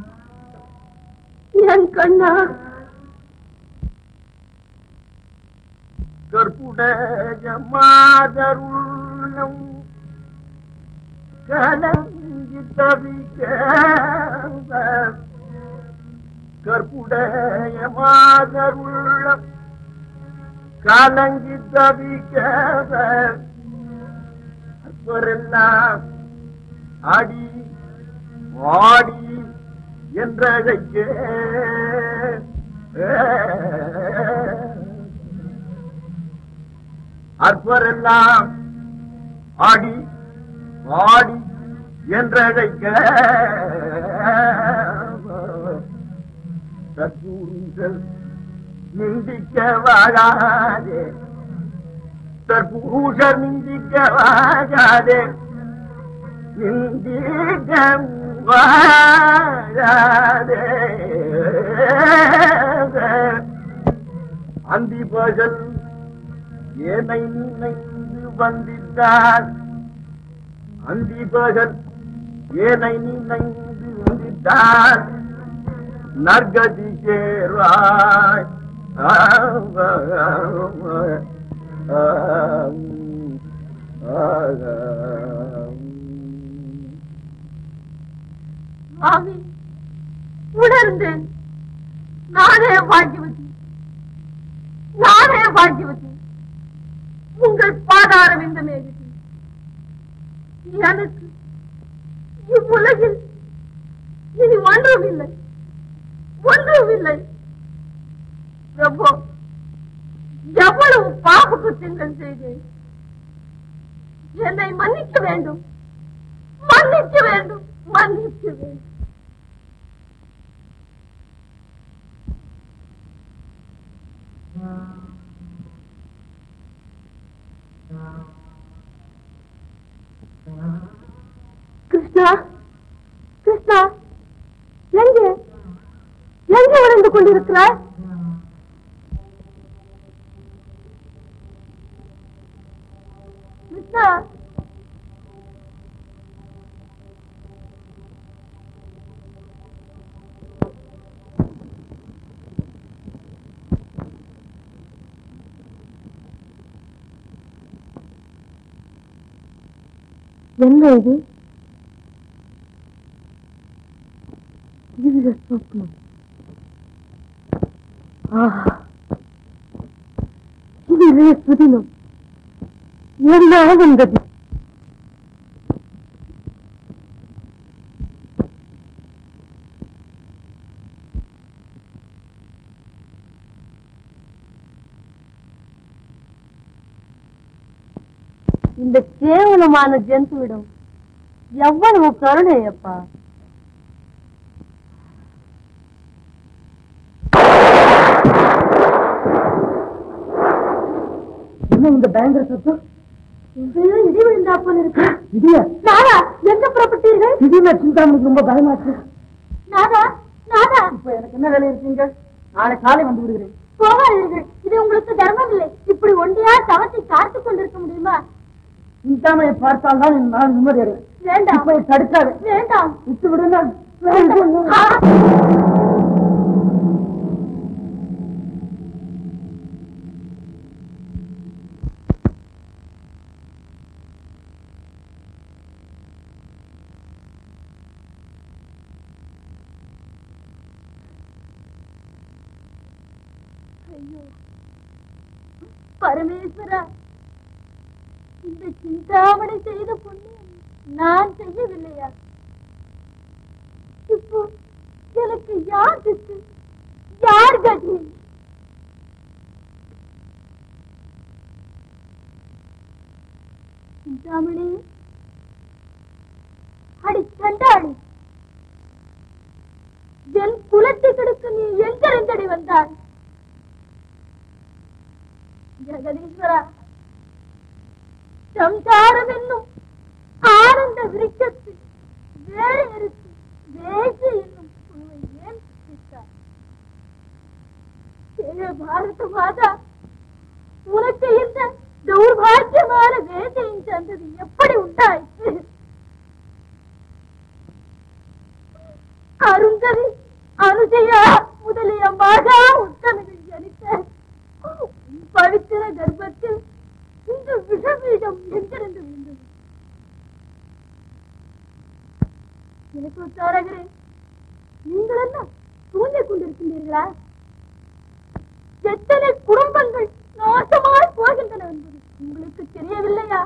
என் கண்ணா கற்புடைய மாதருள்ளம் கலங்கி தவிக்க கற்புடைய மாதருள்ளம் கலங்கி தவிக்க அற்பரெல்லாம் அடி ஆடி என்றழைக்க அற்பரெல்லாம் ஆடி ஆடி என்றழைக்க சத்குருங்கள் நிந்திக்க வாழாதே தற்பூஷர் நிந்திக்க வாழாதே நிந்திக்க வாழாதே அந்தி பகல் ஏனை நினைந்து வந்தித்தார் அந்தி பகல் ஏனை நினைந்து வந்தித்தார் நற்கதி சேர்வாய் சுவாமி உணர்ந்தேன் நானே பாக்கியவதி நானே பாக்கியவதி உங்கள் பாதாரம் இந்த மேகத்தில் எனக்கு இவ்வுலகில் இனி ஒன்றும் இல்லை ஒன்றும் இல்லை பிரபு எவ்வளவு பாப குற்றங்கள் செய்தேன் என்னை மன்னிக்க வேண்டும் மன்னிக்க வேண்டும் மன்னிக்க வேண்டும் கிருஷ்ணா கிருஷ்ணா எங்கே எங்கே உணர்ந்து கொண்டிருக்கிறாய் கிருஷ்ணா என்ன இது திவ்ய சொப்னம் ஆஹா இதுவே சுதினம் என்ன வந்தது இந்த கேவலமான ஜந்துவிடம் எவ்வளவு கருணை அப்பா என்ன இந்த பயங்கர சத்தம் எங்கேயோ இடி விழுந்தாப்போல இருக்கு இடியா நாதா எங்க புறப்பட்டீர்கள் திடீர்னு சிந்தாமனுக்கு ரொம்ப பயமாச்சு நாதா நாதா இப்ப எனக்கு என்ன வேலை இருக்கீங்க நாளை காலை வந்து விடுகிறேன் போகாதீர்கள் இது உங்களுக்கு தர்மம் இல்லை இப்படி ஒண்டியா தவத்தை காத்துக் கொண்டிருக்க முடியுமா சிந்தாமையை பார்த்தால் தான் என் நான் நிம்மதி அடைவேன் வேண்டாம் இப்ப இதை தடுக்காது வேண்டாம் விட்டு விடுங்க ஆ! ஐயோ பரமேஸ்வரா இந்த சிந்தாமணி செய்த புண்ணியம் நான் செய்யவில்லையா இப்போ எனக்கு யார் திக்கு யார் கதி சிந்தாமணி அடி கண்டாடி என் குலத்தை கெடுக்க நீ எங்கிருந்தடி வந்தாய் ஜெகதீஸ்வரா சம்சாரம் என்னும் ஆனந்த விருட்சத்தில் வேறு இருக்கு வேசி என்னும் புழுவை ஏன் சிருஷ்டித்தாய்? ஏ பாரத மாதா உனக்கு இந்த தௌர்பாகியமான வேசையின் சந்ததி எப்படி உண்டாயிற்று அருந்ததி அனுஜயா முதலிய மகா உத்தமிகள் ஜனித்த பவித்திர கர்ப்பத்தில் இந்த விஷபீடம் எங்கிருந்து விழுந்தது எனக்கு உத்தாரகிறேன் நீங்கள் என்ன தூங்கிக் கொண்டிருக்கின்றீர்களா எத்தனை குடும்பங்கள் நாசமாய் போகின்றன என்பது உங்களுக்கு தெரியவில்லையா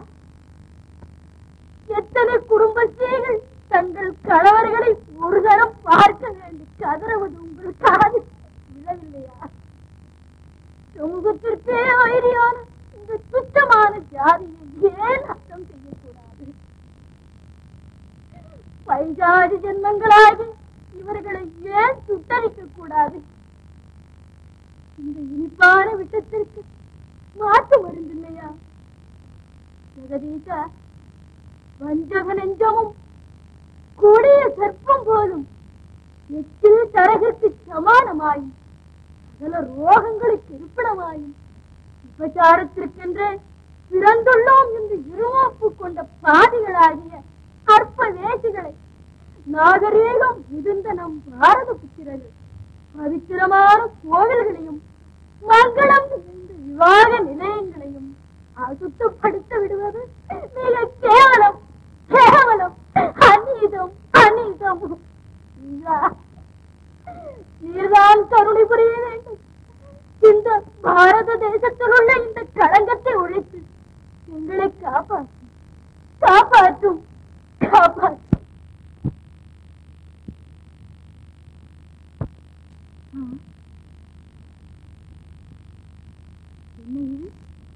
எத்தனை குடும்ப ஸ்திரீகள் தங்கள் கணவர்களை ஒரு தரம் பார்க்க வேண்டி கதறுவது உங்கள் காது விழவில்லையா சமூகத்திற்கே வைரியான இந்த சுத்தமான ஜாதியை ஏன் அர்த்தம் செய்யக்கூடாது பைஜாதி ஜென்மங்களாகி இவர்களை ஏன் சுட்டரிக்க கூடாது இந்த இனிப்பான விஷத்திற்கு மாற்று மருந்தில்லையா ஜெகதீசா வஞ்சக நெஞ்சமும் கொடிய சர்ப்பம் போலும் எச்சில் தரகிற்கு சமானமாயும் சகல ரோகங்களுக்கு இருப்பிடமாயும் விபச்சாரத்திற்கென்றே பிறந்துள்ளோம் என்று இருமாப்பு கொண்ட பாதிகளாகிய அற்ப வேசிகளை நாகரீகம் மிகுந்த நம் பாரத புத்திரர்கள் பவித்திரமான கோவில்களையும் மங்களம் மிகுந்த விவாக நிலையங்களையும் அசுத்தப்படுத்த விடுவது மிக கேவலம் கேவலம் அநீதம் அநீதம் ஐயா, நீர்தான் கருணை புரிய வேண்டும் இந்த பாரத தேசத்தில் உள்ள இந்த களங்கத்தை ஒழித்து எங்களை காப்பாற்றும் காப்பாற்றும் காப்பாற்றும் ஆ. என்ன இது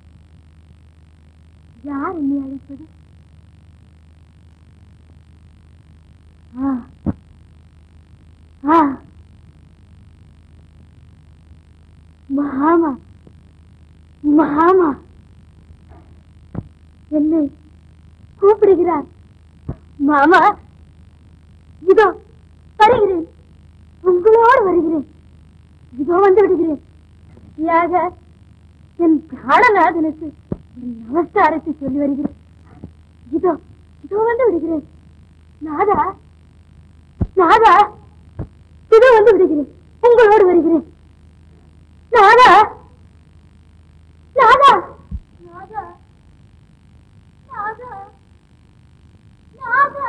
யார் என்னை அழைப்பது ஆ ஆ மகாமா மகாமா என்னை கூப்பிடுகிறார் மாமா இதோ வருகிறேன் உங்களோடு வருகிறேன் இதோ வந்து விடுகிறேன் யாக என் பிராணநாதனுக்கு என் நமஸ்காரத்தை சொல்லி வருகிறேன் இதோ இதோ வந்து விடுகிறேன் நாதா நாதா இதோ வந்து விடுகிறேன் உங்களோடு வருகிறேன் நாதா நாதா நாதா நாதா நாதா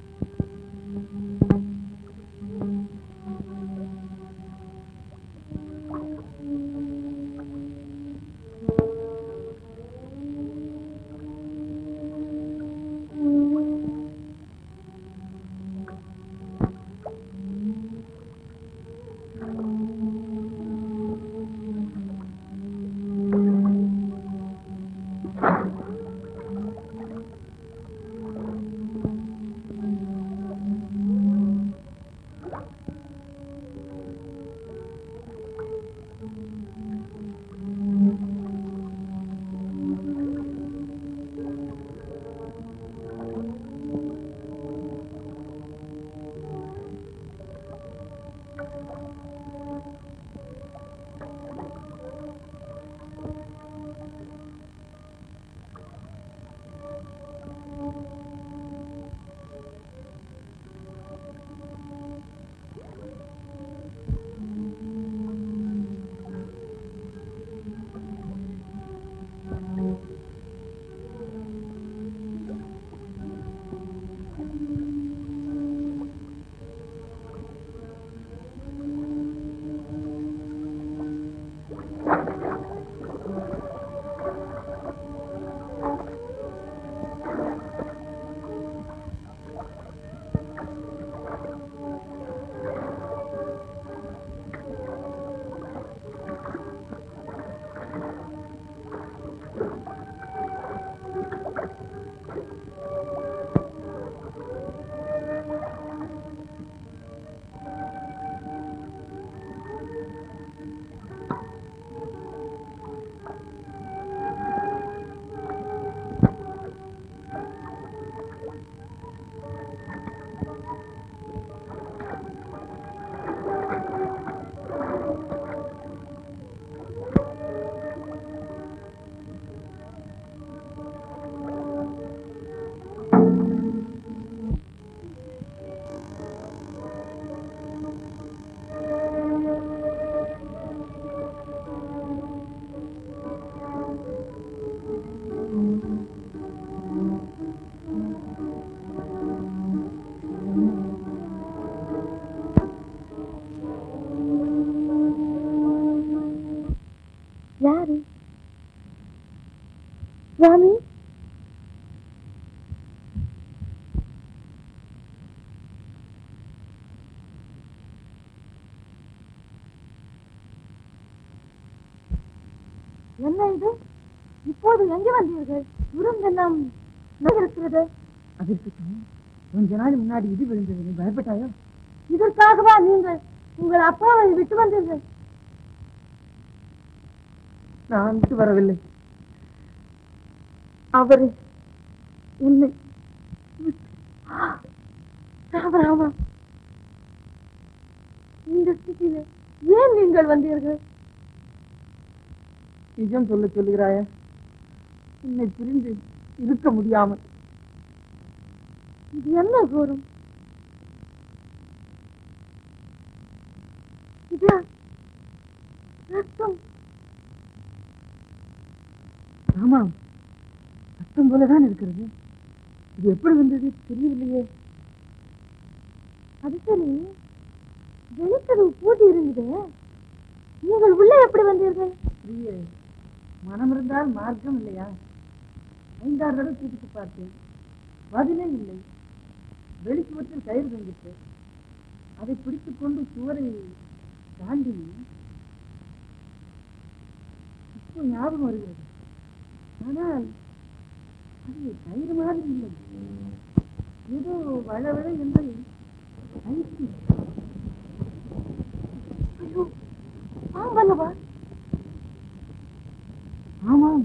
யாரு சுவாமி என்ன இது இப்போது எங்கே வந்தீர்கள் உருவெல்லாம் இருக்கிறது அதற்கு கொஞ்ச நாள் முன்னாடி இது விழுந்தது நீ பயப்பட்டாயோ இதற்காகவா நீங்கள் உங்கள் அப்பாவை விட்டு வந்தீர்கள் நான் அங்கு வரவில்லை அவர் உன்னை ராம ராமா இந்த ஸ்திதியில ஏன் நீங்கள் வந்தீர்கள் நிஜம் சொல்ல சொல்லுகிறாயா உன்னை பிரிந்து இருக்க முடியாமல் இது என்ன கூறும் இதா ரத்தம் ஆமாம் ரத்தம் போலதான் இருக்கிறது இது எப்படி வந்தது தெரியவில்லையே அது சரி வெளிக்கதவு பூட்டி இருந்தது நீங்கள் உள்ளே எப்படி வந்தீர்கள் பிரியே மனம் இருந்தால் மார்க்கம் இல்லையா ஐந்தாறு தடவை கூப்பிட்டு பார்த்தேன் பதிலே இல்லை வெளிச்சுவத்தில் கயிறு தங்கிட்டு அதை பிடித்துக் கொண்டு சுவரை தாண்டி இப்போ ஞாபகம் வருகிறது ஆனால் அது கயிறு மாதிரி இல்லை ஏதோ வளவள என்று கயிற்று ஐயோ ஆமல்லவா ஆமாம்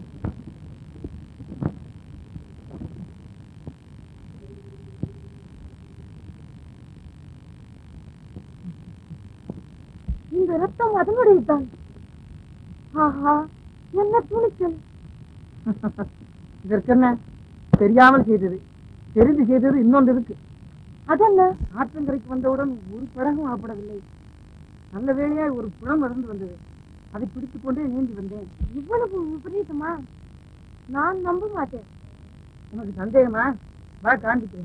இந்த ரத்தம் அதனுடையதான் ஆஹா என்ன துணிச்சல் இதற்கென்ன தெரியாமல் செய்தது தெரிந்து செய்தது இன்னொன்று இருக்கு அதென்ன ஆற்றங்கரைக்கு வந்தவுடன் ஒரு படகும் ஆப்படவில்லை நல்ல வேளையாய் ஒரு புலம் நடந்து வந்தது அதை பிடித்துக் கொண்டே நீந்தி வந்தேன் இவ்வளவு விபரீதமா நான் நம்ப மாட்டேன் உனக்கு சந்தேகமா வா காண்பிக்கிறேன்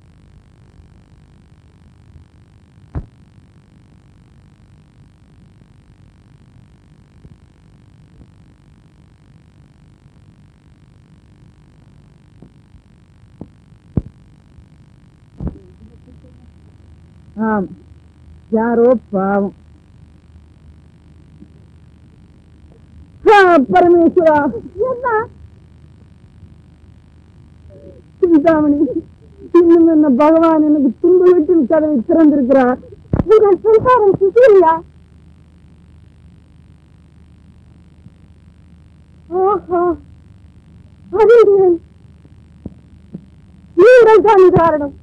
ஆம் யாரோ பாவம் பரமேஸ்வரா என்ன சிந்தாமணி இன்னும் என்ன பகவான் எனக்கு துன்ப வீட்டின் கதவை திறந்திருக்கிறார் உங்கள் சம்சாரம் சுசீலியா ஓஹோ அறிந்தேன் நீங்கள் தான் காரணம்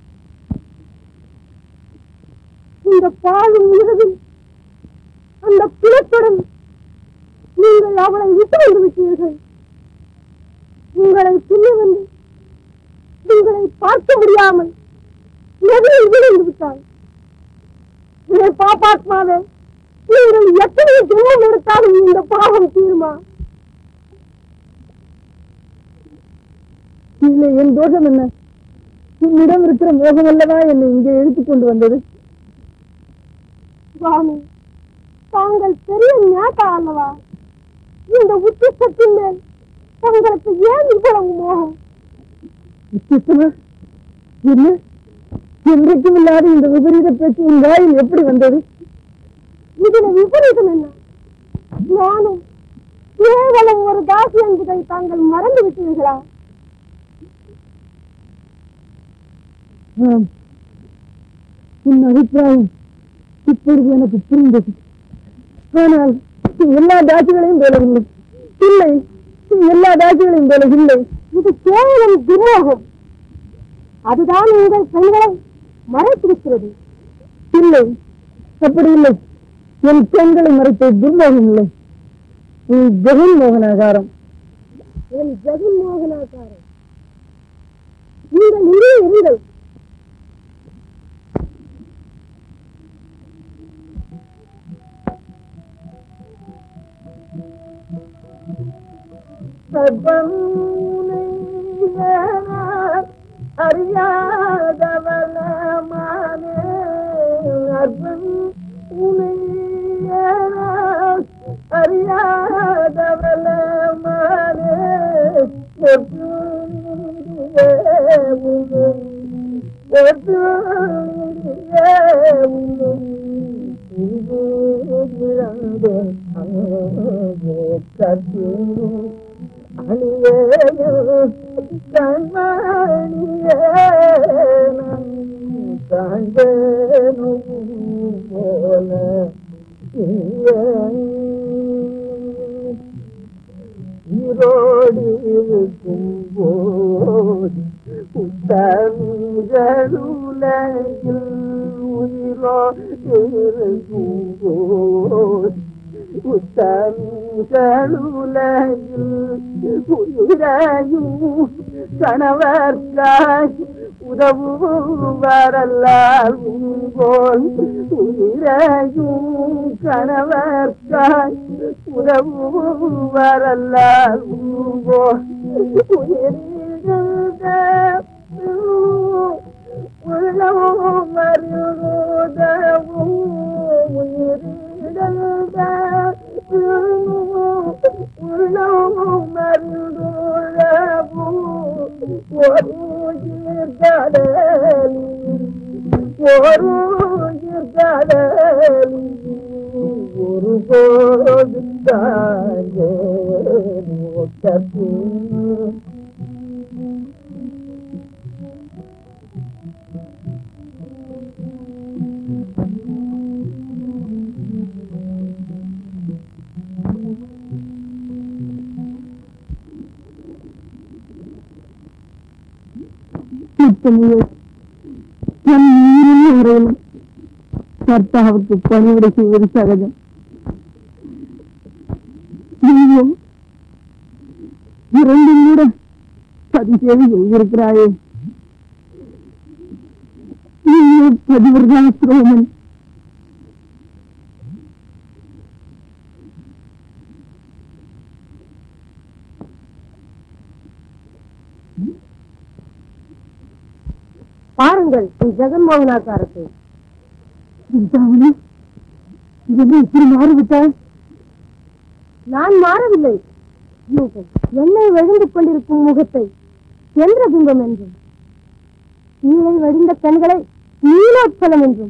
இந்த பாழும் இரவில் அந்த குலத்துடன் நீங்கள் அவளை விட்டு வந்து விட்டீர்கள் உங்களை பின்ன வந்து உங்களை பார்க்க முடியாமல் நதியில் விழுந்து விட்டாள் இதை பாப்பாத்மாவே நீங்கள் எத்தனை ஜென்மம் எடுத்தாலும் இந்த பாவம் தீருமா இல்லை என் தோஷம் என்ன உன்னிடம் இருக்கிற மோகம் அல்லவா என்னை இங்கே இழுத்துக் கொண்டு வந்தது சுவாமி தாங்கள் பெரிய ஞாட்டா அல்லவா இந்த உச்சிஷ்டத்தின் மேல் தங்களுக்கு ஏன் இவ்வளவு மோகம் விசித்திரமா? என்ன என்றைக்கும் இல்லாத இந்த விபரீத பேச்சு உன் வாயில் எப்படி வந்தது இதுல விபரீதம் என்ன நானும் கேவலம் ஒரு தாசி என்பதை தாங்கள் மறந்து விட்டீர்களா ஆம் உன் அபிப்பிராயம் இப்பொழுது எனக்கு புரிந்தது ஆனால் நீ எல்லா தாட்சிகளையும் போல இல்லை இல்லை நீ எல்லா தாட்சிகளையும் போல இல்லை இது கேவலம் துரோகம் அதுதான் உங்கள் கண்களை மறைத்திருக்கிறது இல்லை அப்படி இல்லை என் கண்களை மறைத்த துர்மோகம் இல்லை நீ ஜெகன் மோகனாகாரம் என் ஜெகன் மோகனாக்காரன் நீங்கள் இங்கே இருங்கள் அறியாதவனமானே அர்ப்பன் உனை அறியாதவனமானே உயிரோடு இருக்கும் போது உத்தமிகள் உலகில் உயிரோடு இருக்கும் போது உத்தமிகள் உலகில் உயிரையும் கணவர்காய் உதவுவரல்லால் உங்கோல் உயிரையும் கணவர்காய் உதவுவரல்லால் உங்கோல் உயிரிழந்த உள்ளமும் மருதவும் உயிரிழந்த உள்ளமும் மருதவும் ஒரு உயிர் கடலி ஒரு உயிர் கடலி ஒரு போது தாங்கே மோட்டத்தின் இத்தனையே என் உயிரின் உரையிலும் கர்த்தாவுக்கு பணிவிடை செய்வது சகஜம் நீயோ இரண்டும் கூட சதி சேவை செய்திருக்கிறாயே நீயோ பதிவிரதான் சிரோமன் பாருங்கள் ஜெகன்மோகனாக்காரத்தை சிந்தாமணி என்ன இப்படி மாறிவிட்டாய் நான் மாறவில்லை நீங்கள் என்னை வழிந்து கொண்டிருக்கும் முகத்தை சென்ற பிம்பம் என்றும் கீழே வழிந்த கண்களை நீலோத்பலம் என்றும்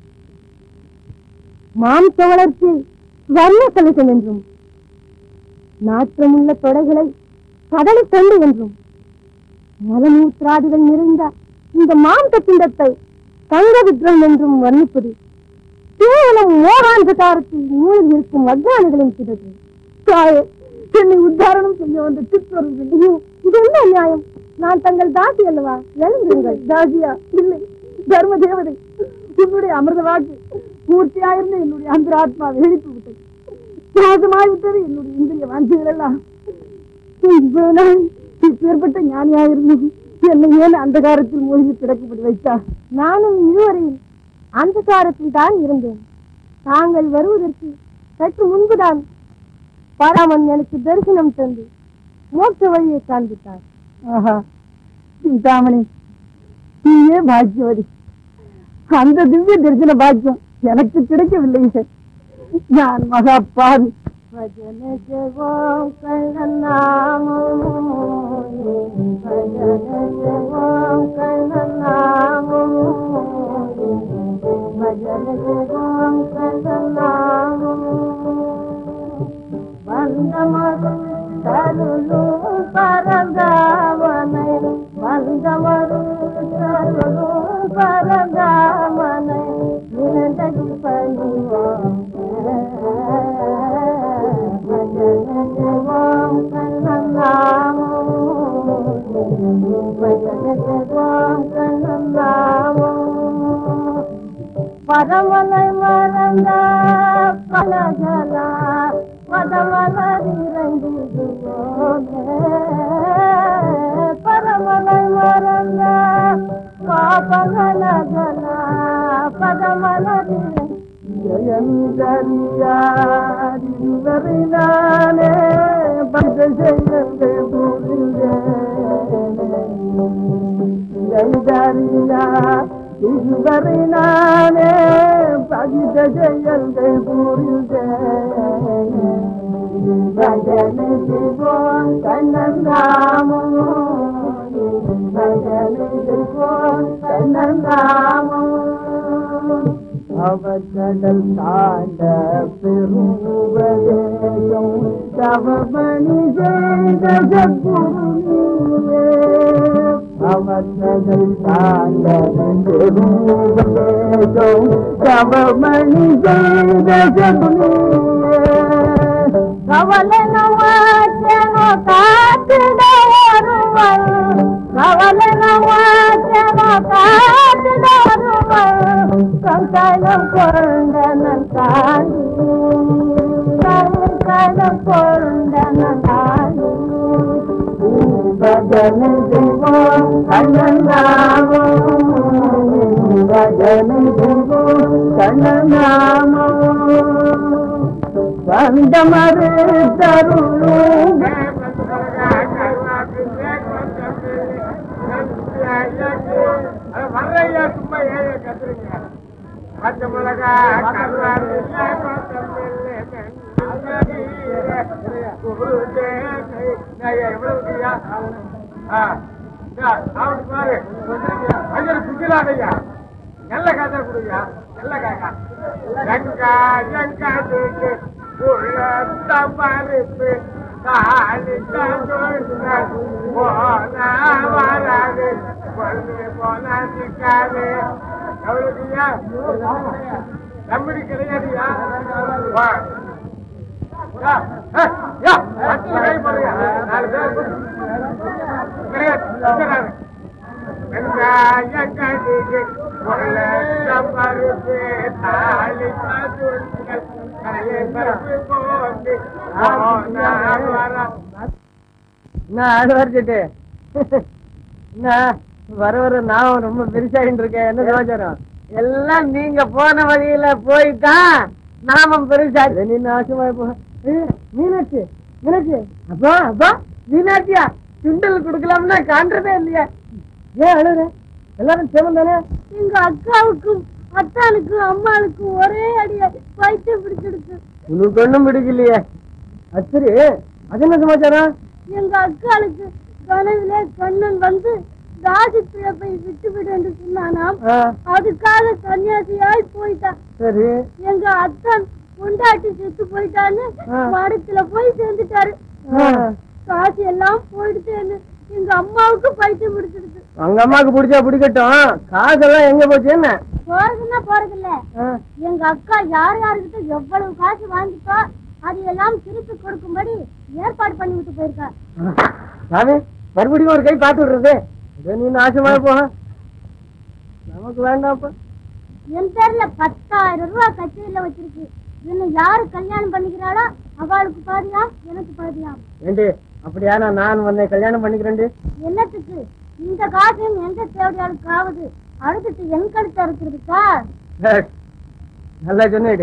மாம்ச வளர்ச்சி வர்ண கலசம் என்றும் நாற்றமுள்ள தொடைகளை கடலை தண்டு என்றும் மலமூத்திராதிகள் நிறைந்த இந்த மாம்ச பிண்டத்தை தங்க விக்ரம் என்றும் வர்ணிப்பது கேவலம் மோகாந்தகாரத்தில் மூலில் இருக்கும் அஜானிகளின் பிறகு தாயே என்னை உத்தாரணம் செய்ய வந்த சிற்றொருள் ஐயோ இது என்ன நியாயம் நான் தங்கள் தாசி அல்லவா எழுந்துங்கள் தாசியா இல்லை தர்ம தேவதை உன்னுடைய அமிர்த வாக்கு பூர்த்தியாயிருந்த என்னுடைய அந்தராத்மாவை எழுப்பி விட்டது நாசமாகிவிட்டது என்னுடைய இந்திரிய வாஞ்சிகள் எல்லாம் இவ்வளவு நாள் இப்பேற்பட்ட ஞானியாயிருந்து என்னை ஏன் அந்தகாரத்தில் மூழ்கி கிடக்கப்பட்டு வைத்தார் நானும் இதுவரையில் அந்தகாரத்தில் தான் இருந்தேன் தாங்கள் வருவதற்கு சற்று முன்புதான் பராமன் எனக்கு தரிசனம் தந்து மோட்ச வழியை காண்பித்தார் ஆஹா சிந்தாமணி நீயே பாக்கியவதி அந்த திவ்ய தரிசன பாக்கியம் எனக்கு கிடைக்கவில்லை நான் மகா பாவி भजन जगो कलनामो भजन जगो कलनामो भजन जगो कलनामो வந்தமரு தருளு பரந்தாமனை வந்தமரு தருளு பரந்தாமனை நிலந்தடி பணிவோம் பஜனஜவாம் கண்ணந்தாமோ பஜனஜவாம் கண்ணந்தாமோ பரமலை மறந்த பலகலா பதமலரிறங்கிடுவோமே பரமலை மறந்த பாபகலகலா பதமலரி ஜெயந்தரியாரிவரினானே பஞ்சசெய்தே ஜெயந்தரியா இருவரினானே பகித ஜெயந்தை புரிந்தே பஜன சிவோம் கண்ணந்தாமோ பஜன சிவோம் கண்ணந்தாமோ அவக்கடல் தாண்ட பெருவதேசம் தவமணி செய்த ஜகுருவே அவக்கடல் தாண்ட பெருவதேசம் தவமணி செய்த ஜகுருவே கவலை நவாச்சனோ காத்திட வருவள் கவலன வாசன காத்திட வருவள் கங்கணம் கொண்டனன் தாண்டி கங்கணம் கொண்டனன் தாண்டி பஜனை செய்வோம் கண்ணனாமம் பஜனை செய்வோம் கண்ணனாமம் வந்தமரு தருளும் வர்றையா சும்மா ஏழை கத்துறீங்க பச்சை மிளகா கருவாடு ஐயா நல்ல காதல் கொடுயா நல்ல காக்கா ஜங்கா ஜங்கா தேக்கு உள்ள பருப்பு காலி போனா வராது பொழுது போனா சிக்காது எவ்வளவுயா தம்பி கிடையாதுயா வா யா, ஏ, யா, வண்டியில கை போடுறியா? நாலு பேர் கிடையாது கிடையாது. வெங்காய கடுகு உருளை பருப்பு தாலி கதுர்கள் கடலை பருப்பு போட்டு போனா வர என்ன ஆழ்வார்கிட்ட என்ன வர வர நான் ரொம்ப பெருசாகிட்டு இருக்கேன் என்ன சமாச்சாரம் எல்லாம் நீங்க போன வழியில போய்தான் நாமம் பெருசா நீ நாசமா போ ஏய், மீனாட்சி மீனாட்சி அப்பா அப்பா மீனாட்சியா சுண்டல் குடுக்கலாம்னா காண்றதே இல்லையா ஏன் அழுற எல்லாரும் சேமம் தானே எங்க அக்காவுக்கும் அத்தானுக்கும் அம்மாளுக்கும் ஒரே அடியா பைத்தியம் பிடிச்சிடுச்சு உனக்கு ஒண்ணும் பிடிக்கலையே அது சரி அது என்ன சமாச்சாரம் எங்க அக்காளுக்கு கனவுல கண்ணன் வந்து தாசி பிழப்பை விட்டு விடு என்று சொன்னானாம் ஆ, அதுக்காக சன்னியாசியாய் போயிட்டான் சரி எங்க அத்தான் பொண்டாட்டி செத்து போயிட்டான்னு ஆ. மடத்துல போய் சேர்ந்துட்டாரு ஆ. காசு எல்லாம் போயிடுச்சேன்னு எங்க அம்மாவுக்கு பைத்தியம் பிடிச்சிடுச்சு உங்க அம்மாக்கு பிடிச்சா பிடிக்கட்டும் காசெல்லாம் எங்க போச்சு என்ன போறதுன்னா போறதில்ல ஆ, எங்க அக்கா யார் யாருக்கிட்ட எவ்வளவு காசு வாங்கிட்டோ அது எல்லாம் திருப்பி கொடுக்கும்படி ஏற்பாடு பண்ணி விட்டு போயிருக்கா சாமி மறுபடியும் ஒரு கை பார்த்து விடுறது இதோ நீ நாசமா போ நமக்கு வேண்டாம்ப்பா என் பேர்ல பத்தாயிரம் ரூபாய் கச்சேரியில வச்சிருக்கு என்ன யாரு கல்யாணம் பண்ணிக்கிறாளோ அவளுக்கு பாதியா எனக்கு பாதியா ஏண்டி அப்படியானா நான் உன்னை கல்யாணம் பண்ணிக்கிறேன்டி என்னத்துக்கு இந்த காசையும் எந்த தேவையாளுக்கு ஆகுது அழுதுட்டு என் கழுத்த இருக்கிறதுக்கா சரி, நல்லா சொன்னேடி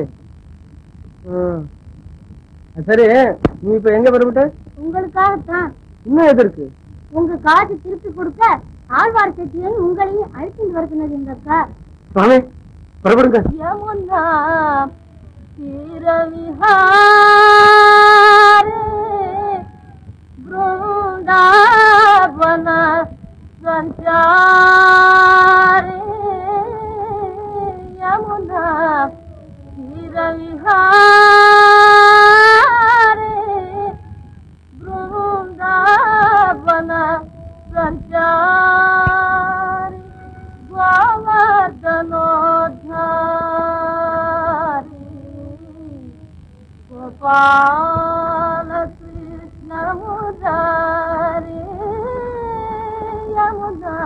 ம். சரி நீ இப்ப எங்க புறப்பட்ட உங்களுக்காகத்தான் இன்னும் எது இருக்கு உங்க காசு திருப்பி கொடுக்க ஆழ்வார் செட்டியன் உங்களையும் அழைச்சிட்டு வர சொன்னது எங்க அக்கா சுவாமி புறப்படுங்க யமுனா தீரவிஹாரே बृंदावन संचारे यमुना तीरविहारे बृंदावन संचारे गोवर्धनोद्धारी गोपाल कृष्ण मुरारी यमुना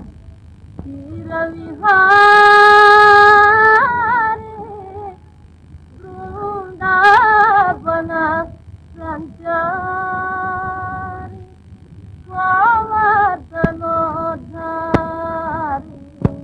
तीरविहारी वृंदावन संचारी गोवर्धनोद्धारी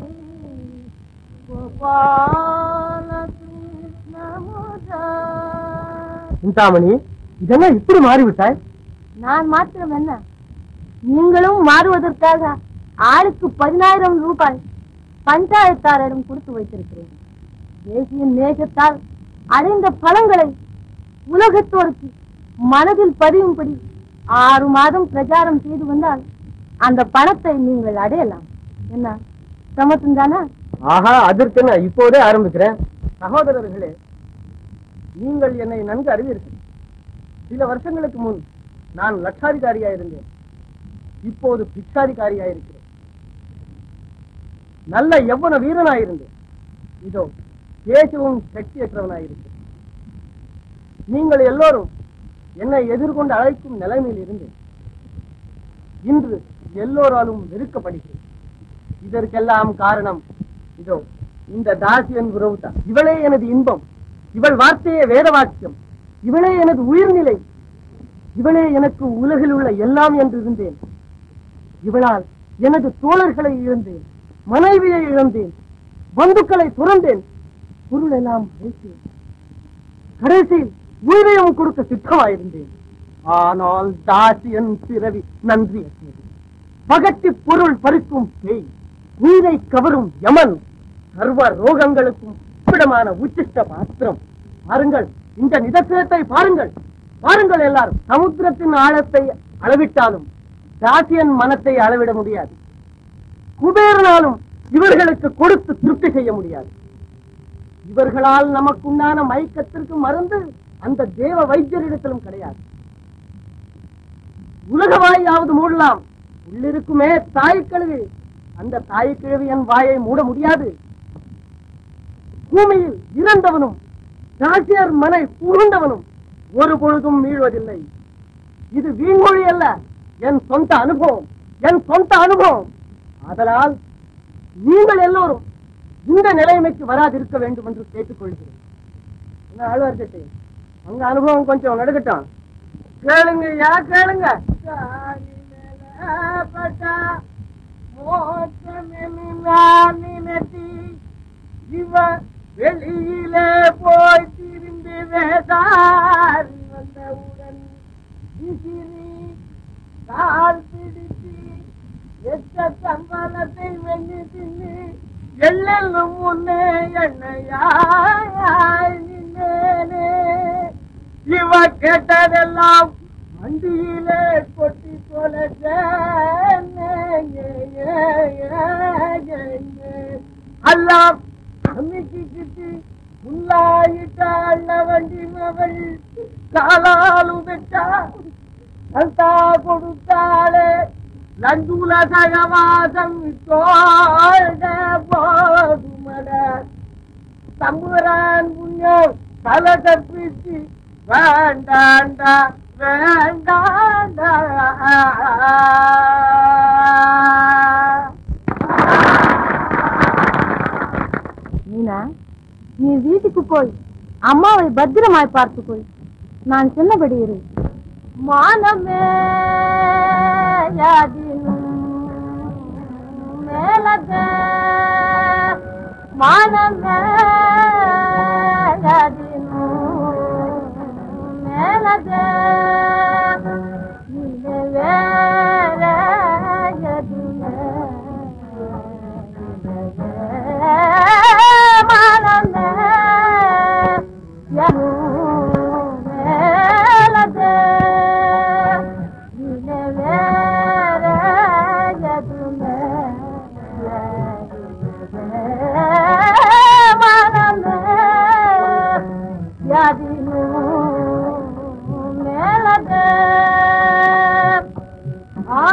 गोपाल कृष्ण मुरारी சிந்தாமணி இதெல்லாம் இப்படி மாறிவிட்டாய் நான் மாத்திரம் என்ன நீங்களும் மாறுவதற்காக ஆளுக்கு பதினாயிரம் ரூபாய் பஞ்சாயத்தாரிடம் கொடுத்து வைத்திருக்கிறேன் தேசிய நேசத்தால் அடைந்த பலங்களை உலகத்தோருக்கு மனதில் பதியும்படி ஆறு மாதம் பிரச்சாரம் செய்து வந்தால் அந்த பணத்தை நீங்கள் அடையலாம் என்ன சமத்தும் தானே ஆஹா அதற்கு நான் இப்போதே ஆரம்பிக்கிறேன் சகோதரர்களே நீங்கள் என்னை நன்கு அறிவீர்கள் சில வருஷங்களுக்கு முன் நான் லட்சாதிகாரியா இருந்தேன் இப்போது பிச்சாதிகாரியா இருக்கிறேன் நல்ல எவ்வன வீரனாயிருந்தேன் இதோ பேசவும் சக்தியற்றவனாயிருக்கிறேன் நீங்கள் எல்லோரும் என்னை எதிர்கொண்டு அழைக்கும் நிலைமையில் இருந்தேன் இன்று எல்லோராலும் வெறுக்கப்படுகிறேன் இதற்கெல்லாம் காரணம் இதோ இந்த தாசியன் உறவு தான் இவளே எனது இன்பம் இவள் வார்த்தையே வேத வாக்கியம் இவளே எனது உயிர்நிலை இவளே எனக்கு உலகில் உள்ள எல்லாம் என்று இருந்தேன் இவளால் எனது தோழர்களை இழந்தேன் மனைவியை இழந்தேன் பந்துக்களை துறந்தேன் பொருள் எல்லாம் வைத்தேன் கடைசியில் உயிரையும் கொடுக்க சித்தமாயிருந்தேன் ஆனால் தாசியன் பிறவி நன்றி பகட்டி பொருள் பறிக்கும் பேய் உயிரை கவரும் யமன் சர்வ ரோகங்களுக்கும் பிடமான உச்சிஷ்ட பாத்திரம் பாருங்கள் இந்த நிதர்சனத்தை பாருங்கள் பாருங்கள் எல்லாரும் சமுத்திரத்தின் ஆழத்தை அளவிட்டாலும் தாசியன் மனத்தை அளவிட முடியாது குபேரனாலும் இவர்களுக்கு கொடுத்து திருப்தி செய்ய முடியாது இவர்களால் நமக்குண்டான மயக்கத்திற்கு மருந்து அந்த தேவ வைத்தியரிடத்திலும் கிடையாது உலகவாயாவது மூடலாம் உள்ளிருக்குமே தாய்க்கிழவி அந்த தாய்க்கிழவி என் வாயை மூட முடியாது பூமியில் இறந்தவனும் ராசியர் மனை புகுந்தவனும் ஒரு பொழுதும் மீழ்வதில்லை இது வீண்மொழி அல்ல என் சொந்த அனுபவம் என் சொந்த அனுபவம் அதனால் நீங்கள் எல்லோரும் இந்த நிலைமைக்கு வராதிருக்க வேண்டும் என்று கேட்டுக்கொள்கிறேன் என்ன ஆழ்வார் கட்டி அங்க அனுபவம் கொஞ்சம் நடக்கட்டும் கேளுங்க யா கேளுங்க இவ வெளியிலே போய் திரிந்து வேதார் வந்தவுடன் விசிறி கால் பிடித்து எத்த சம்பளத்தை வெண்ணி தின்னு எள்ளெல்லும் முன்னே எண்ணையாய் நின்னேனே இவ கேட்டதெல்லாம் வண்டியிலே கொட்டி தொலைச்ச எல்லாம் அம்மிக்கு கிட்டி முல்லாயிட்டாள் வண்டி மகள் காலால் உதட்டா கல்தா கொடுத்தாளே நந்துல சகவாசம் தோழ போதுமட தம்புரான் புண்ணியம் தலை கற்பிச்சு வேண்டாண்டா வேண்டாண்டா மீனா நீ வீட்டுக்கு போய் அம்மாவை பத்திரமாய் பார்த்து போய் நான் சொன்னபடி இரு மானமே யாதினும் மேலதே மானமே யாதினும் மேலதே இது வேற எதுவுமே மேலதே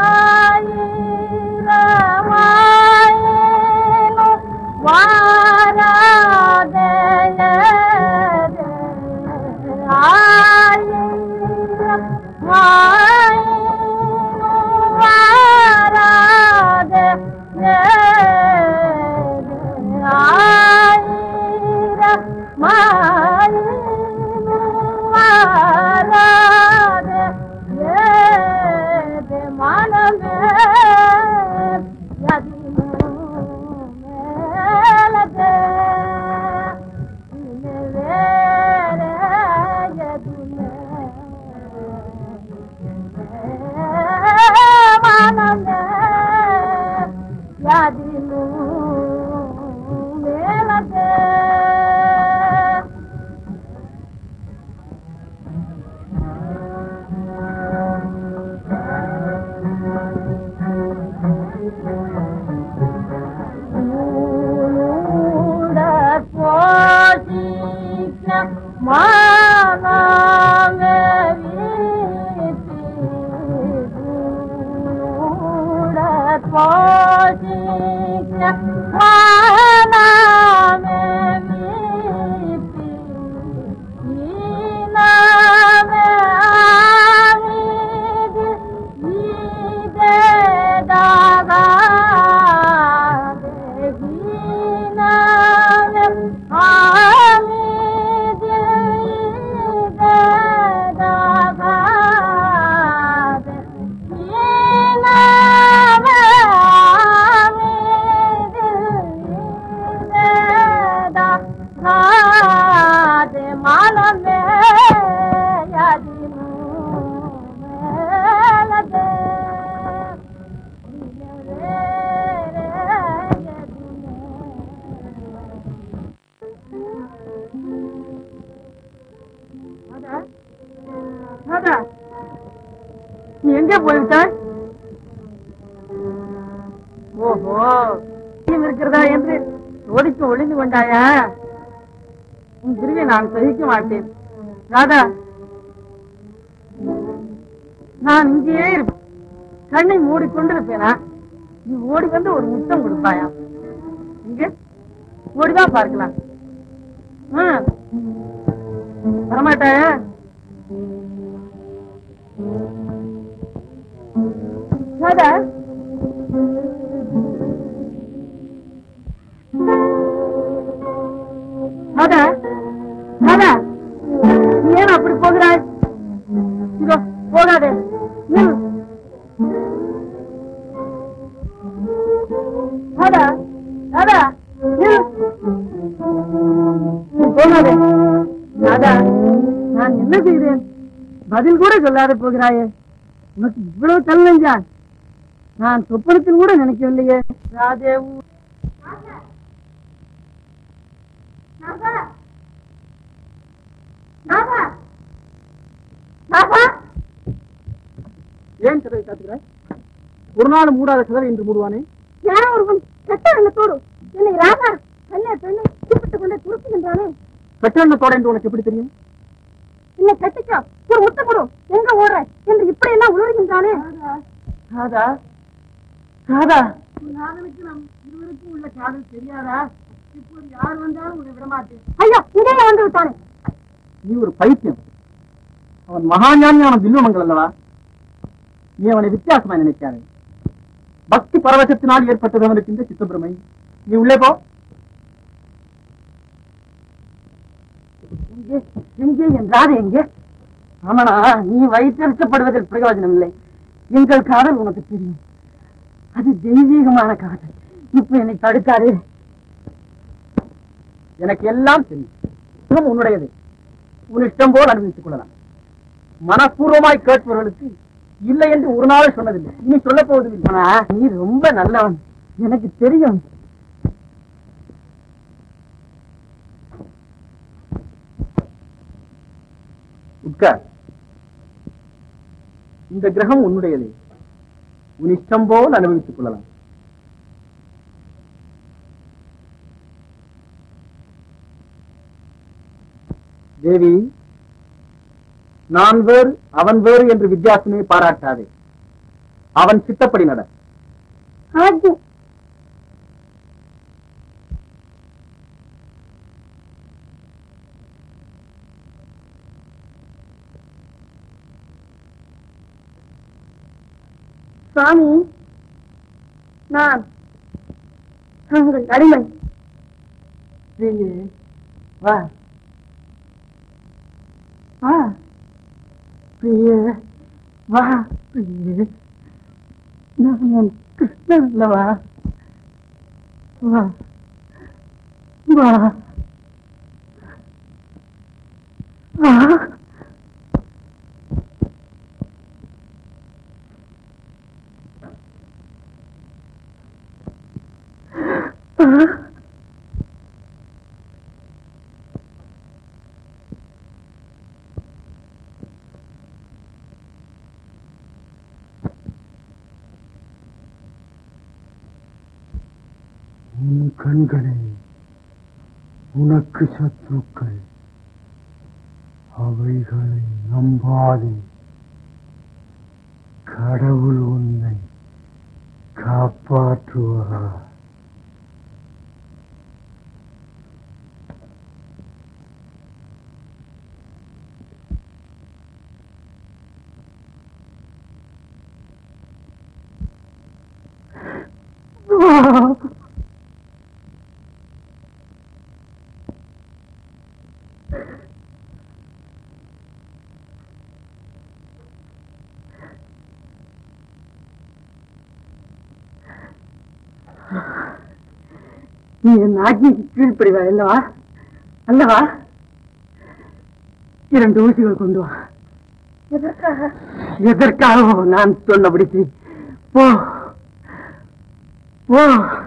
ಯಾದಿನು ಮೇಲದೆ மானமே மாலமே யாதினோ மேலதே ராதா நீ எங்க போய்விட்டாய் ஓஹோ நீயும் இருக்கிறதா என்று ஓடிக்கு ஒளிந்து கொண்டாயா உன் பிரிவை நான் சகிக்க மாட்டேன் ராதா நான் இங்கேயே இருப்பேன் கண்ணை மூடிக்கொண்டிருப்பேனா நீ ஓடி வந்து ஒரு முத்தம் கொடுப்பாயா இங்க ஓடிதான் பார்க்கலாம் ஆ. வரமாட்டாயா ராதா ராதா ராதா நீ ஏன் அப்படி போகிறாய் இதோ போகாதே நில் ராதா ராதா நில் நீ போகாதே ராதா நான் என்ன செய்கிறேன் பதில் கூட சொல்லாத போகிறாயே உனக்கு இவ்வளவு தள்ளஞ்சா நான் சொப்பனத்தில் கூட நினைக்கவில்லையே ராதேவு நாகா நாகா நாகா ஏன் கதவை காத்துக்கிறாய் ஒரு நாள் மூடாத கதவை இன்று மூடுவானே யாரோ ஒருவன் கட்ட எண்ணத்தோடு என்னை ராகா கல்ல பெண்ணை கூப்பிட்டு கொண்டு துருப்புகின்றானே கட்டணத்தோட என்று உனக்கு எப்படி தெரியும் என்னை கட்டிக்கோ ஒரு முத்த கொடு எங்க ஓடுற என்று இப்படி எல்லாம் உழுவுகின்றானே ராதா ராதா காதலுக்கு நம் இருவருக்கும் உள்ள காதல் தெரியாதா இப்போது யார் வந்தாலும் உன்னை விடமாட்டேன் ஐயோ இங்கேயே வந்து விட்டானே நீ ஒரு பைத்தியம் அவன் மகாஞானியான பில்வமங்கள் அல்லவா நீ அவனை வித்தியாசமா நினைக்காதே பக்தி பரவசத்தினால் ஏற்பட்டது அவனுக்கு இந்த சித்தபிரமை நீ உள்ளே போ எங்கே எங்கே என் ராதை எங்கே ஆமாடா நீ வயிற்றெழுக்கப்படுவதில் பிரயோஜனம் இல்லை எங்கள் காதல் உனக்கு தெரியும் அது தெய்வீகமான காதல் இப்ப என்னை தடுக்காதே எனக்கு எல்லாம் தெரியும் இதுவும் உன்னுடையது உன் இஷ்டம் போல் அனுபவித்துக் கொள்ளலாம் மனப்பூர்வமாய் கேட்பவர்களுக்கு இல்லை என்று ஒரு நாள் சொன்னதில்லை இனி சொல்லப் போவதில்லை ஆனா நீ ரொம்ப நல்லவன் எனக்கு தெரியும் உட்கார் இந்த கிரகம் உன்னுடையது உன் இஷ்டம் போல் அனுபவித்துக் கொள்ளலாம் தேவி நான் வேறு அவன் வேறு என்று வித்தியாசமே பாராட்டாதே அவன் சித்தப்படி நட ஆஜி சுவாமி நான் உங்கள் அடிமை பிரியே வா வா பிரியே வா பிரியே நான் உன் கிருஷ்ணன் அல்லவா வா வா வா உன் கண்களே உனக்கு சத்துருக்கள் அவைகளை நம்பாதே கடவுள் உன்னை காப்பாற்றுவார் நீ என் ஆజ్ఞைக்கு கீழ்ப்படிவா அல்லவா அல்லவா இரண்டு ஊசிகள் கொண்டு வா எதற்காக எதற்காக நான் சொன்னபடி செய். போ போ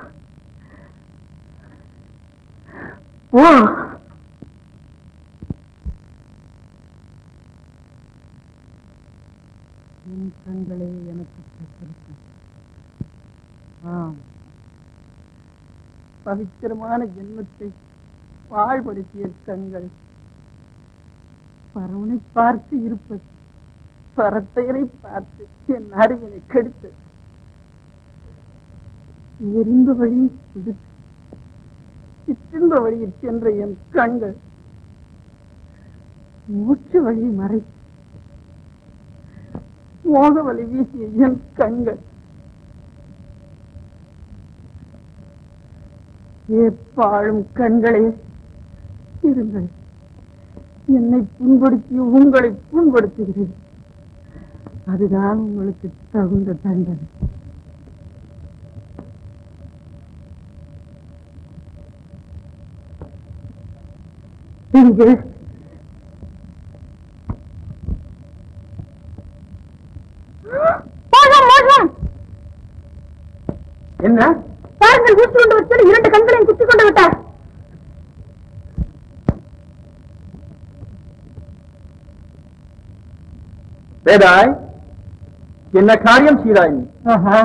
போ என் கண்களே எனக்கு பெற்றிருக்கும். ஆம் பவித்திரமான ஜென்மத்தை பாழ்படுத்திய கண்கள் பரவனை பார்த்து இருப்பது பரத்தையரை பார்த்து என் அறிவினை கெடுத்து எரிந்த வழியை கொடுத்து சிற்றிந்த வழியில் சென்ற என் கண்கள் மூச்சு வழியை மறைத்து மோக வழி வீசிய என் கண்கள் ஏப்பாழும் கண்களே இருங்கள் என்னை புண்படுத்தி உங்களை புண்படுத்துகிறேன் அதுதான் உங்களுக்கு தகுந்த தண்டனை இங்கே மோசம் மோசம் என்ன பாருங்கள் ஊசி கொண்டு வச்சு இரண்டு கண்களையும் குத்தி கொண்டு விட்டார் வேதாய் என்ன காரியம் செய்தாய் நீ ஆஹா.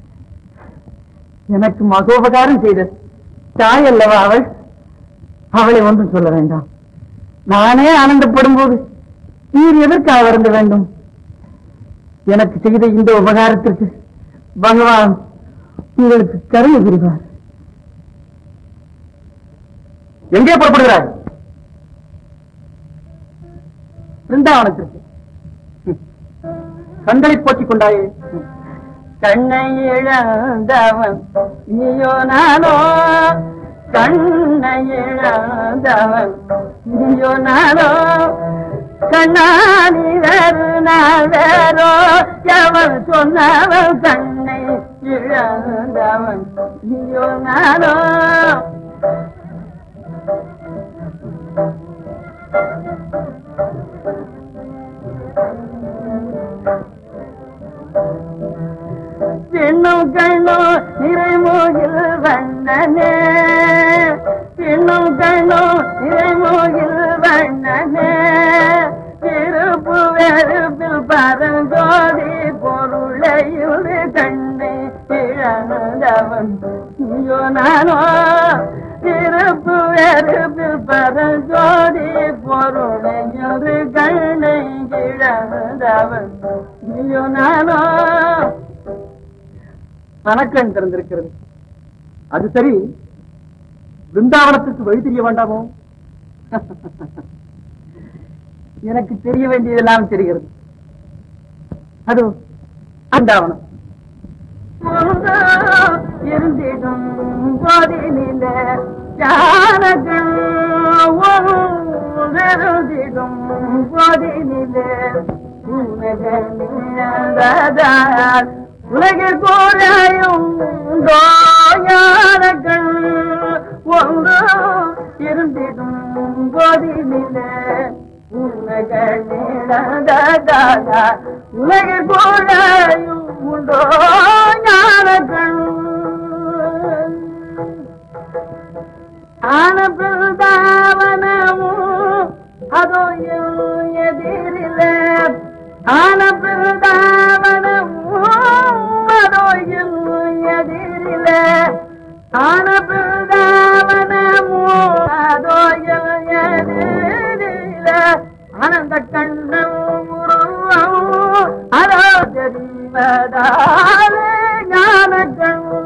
எனக்கு மகோபகாரம் செய்த தாய் அல்லவா அவள் அவளை ஒன்றும் சொல்ல வேண்டாம் நானே ஆனந்தப்படும் போது நீர் எதற்காக வருந்த வேண்டும் எனக்கு செய்த இந்த உபகாரத்திற்கு பகவான் உங்களுக்கு கருணை புரிவார் எங்கே புறப்படுகிறாய் பிருந்தாவனத்திற்கு கண்களை போற்றிக் கொண்டாயே கண்ணை இழந்தவன் நீயோ நானோ கண்ணை இழந்தவன் நீயோ நானோ கண்ணாடி வேறு நாள் வேறோ எவன் சொன்னவன் கண்ணை இழந்தவன் நீயோ நானோ பெண்ணும் கண்ணும் நிறைமோகில் வண்ணனே பெண்ணும் கண்ணும் நிறைமோகில் வண்ணனே திருப்பு வெறுப்பில் பரஞ்சோதி பொருளையுள் கண்ணை இழந்தவன் நீயோ நானோ திருப்பு வெறுப்பில் பரஞ்சோதி பொருளையுள் கண்ணை இழந்தவன் நீயோ நானோ மனக்கண் திறந்திருக்கிறது அது சரி பிருந்தாவனத்துக்கு வழி தெரிய வேண்டாமோ எனக்கு தெரிய வேண்டியதெல்லாம் தெரிகிறது அது அந்தாவனம் இருந்திடும் போதினில ஜானகம் இருந்திடும் போதினில உலகில் கோராயும் தோயானகள் ஒன்று இருந்திடும் போதினில உலகில் கோராயும் உண்டோ ஞானகள் ஆனபிரதாவனமும் அதோ எதிரில ஆனபிரதாவனமும் அதோ எதிரில ஆனபிரதாவனமும் அதோ எதிரில ஆனந்த கண்ணம் உருவம் அதோ தெரிவதாலே ஞான கண்ணும்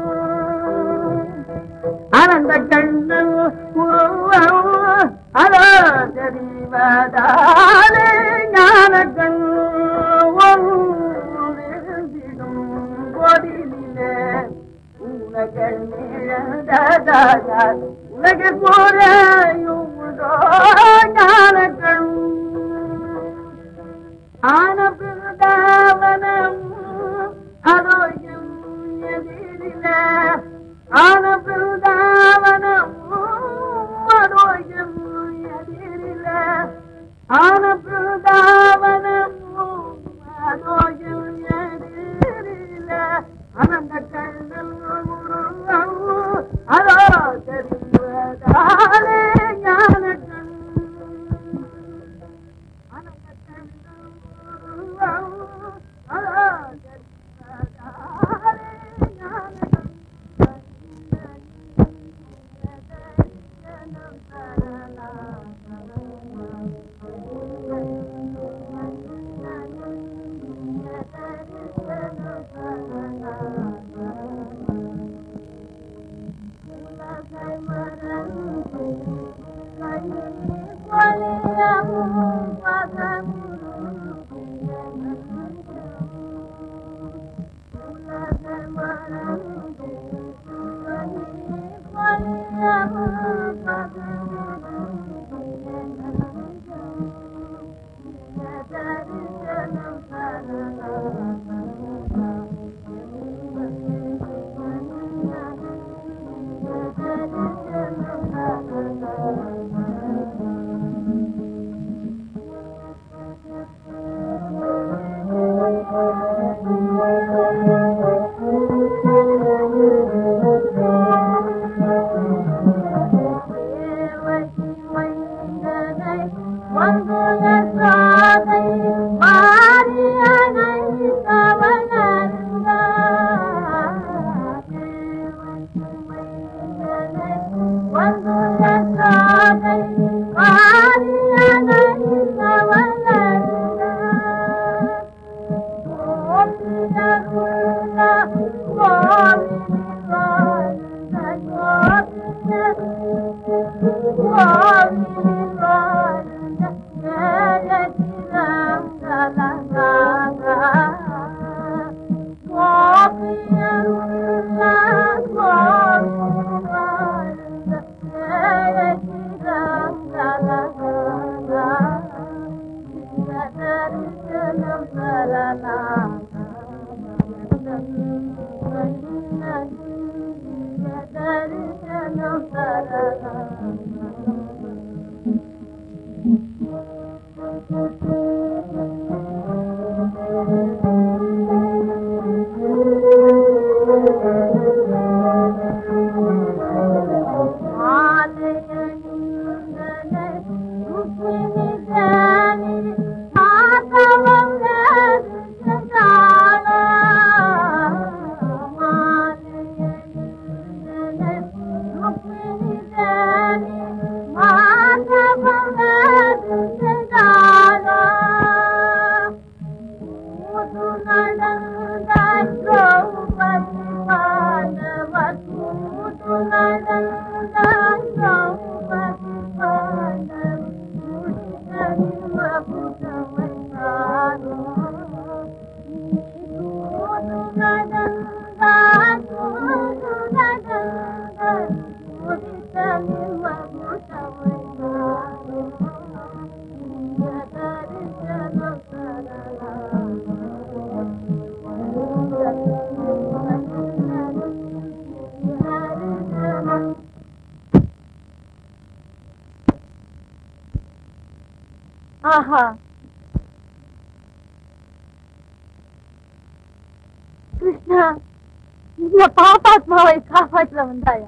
ஆனந்த கண்ணன் உருவம் அதோ தெரிவதாலே ஞான கண்ணும் கோடிலே உலகள் நிழந்ததால் உலக போரையுண்டோ ஞான கண்ணும் ஆன பிருந்தாவனம் அதோயும் எதிரில ஆன பிருந்தாவனம் அதோயும் எதிரில ஆன ஆஹா கிருஷ்ணா இந்த பாப்பாத்மாவை காப்பாற்ற வந்தாயா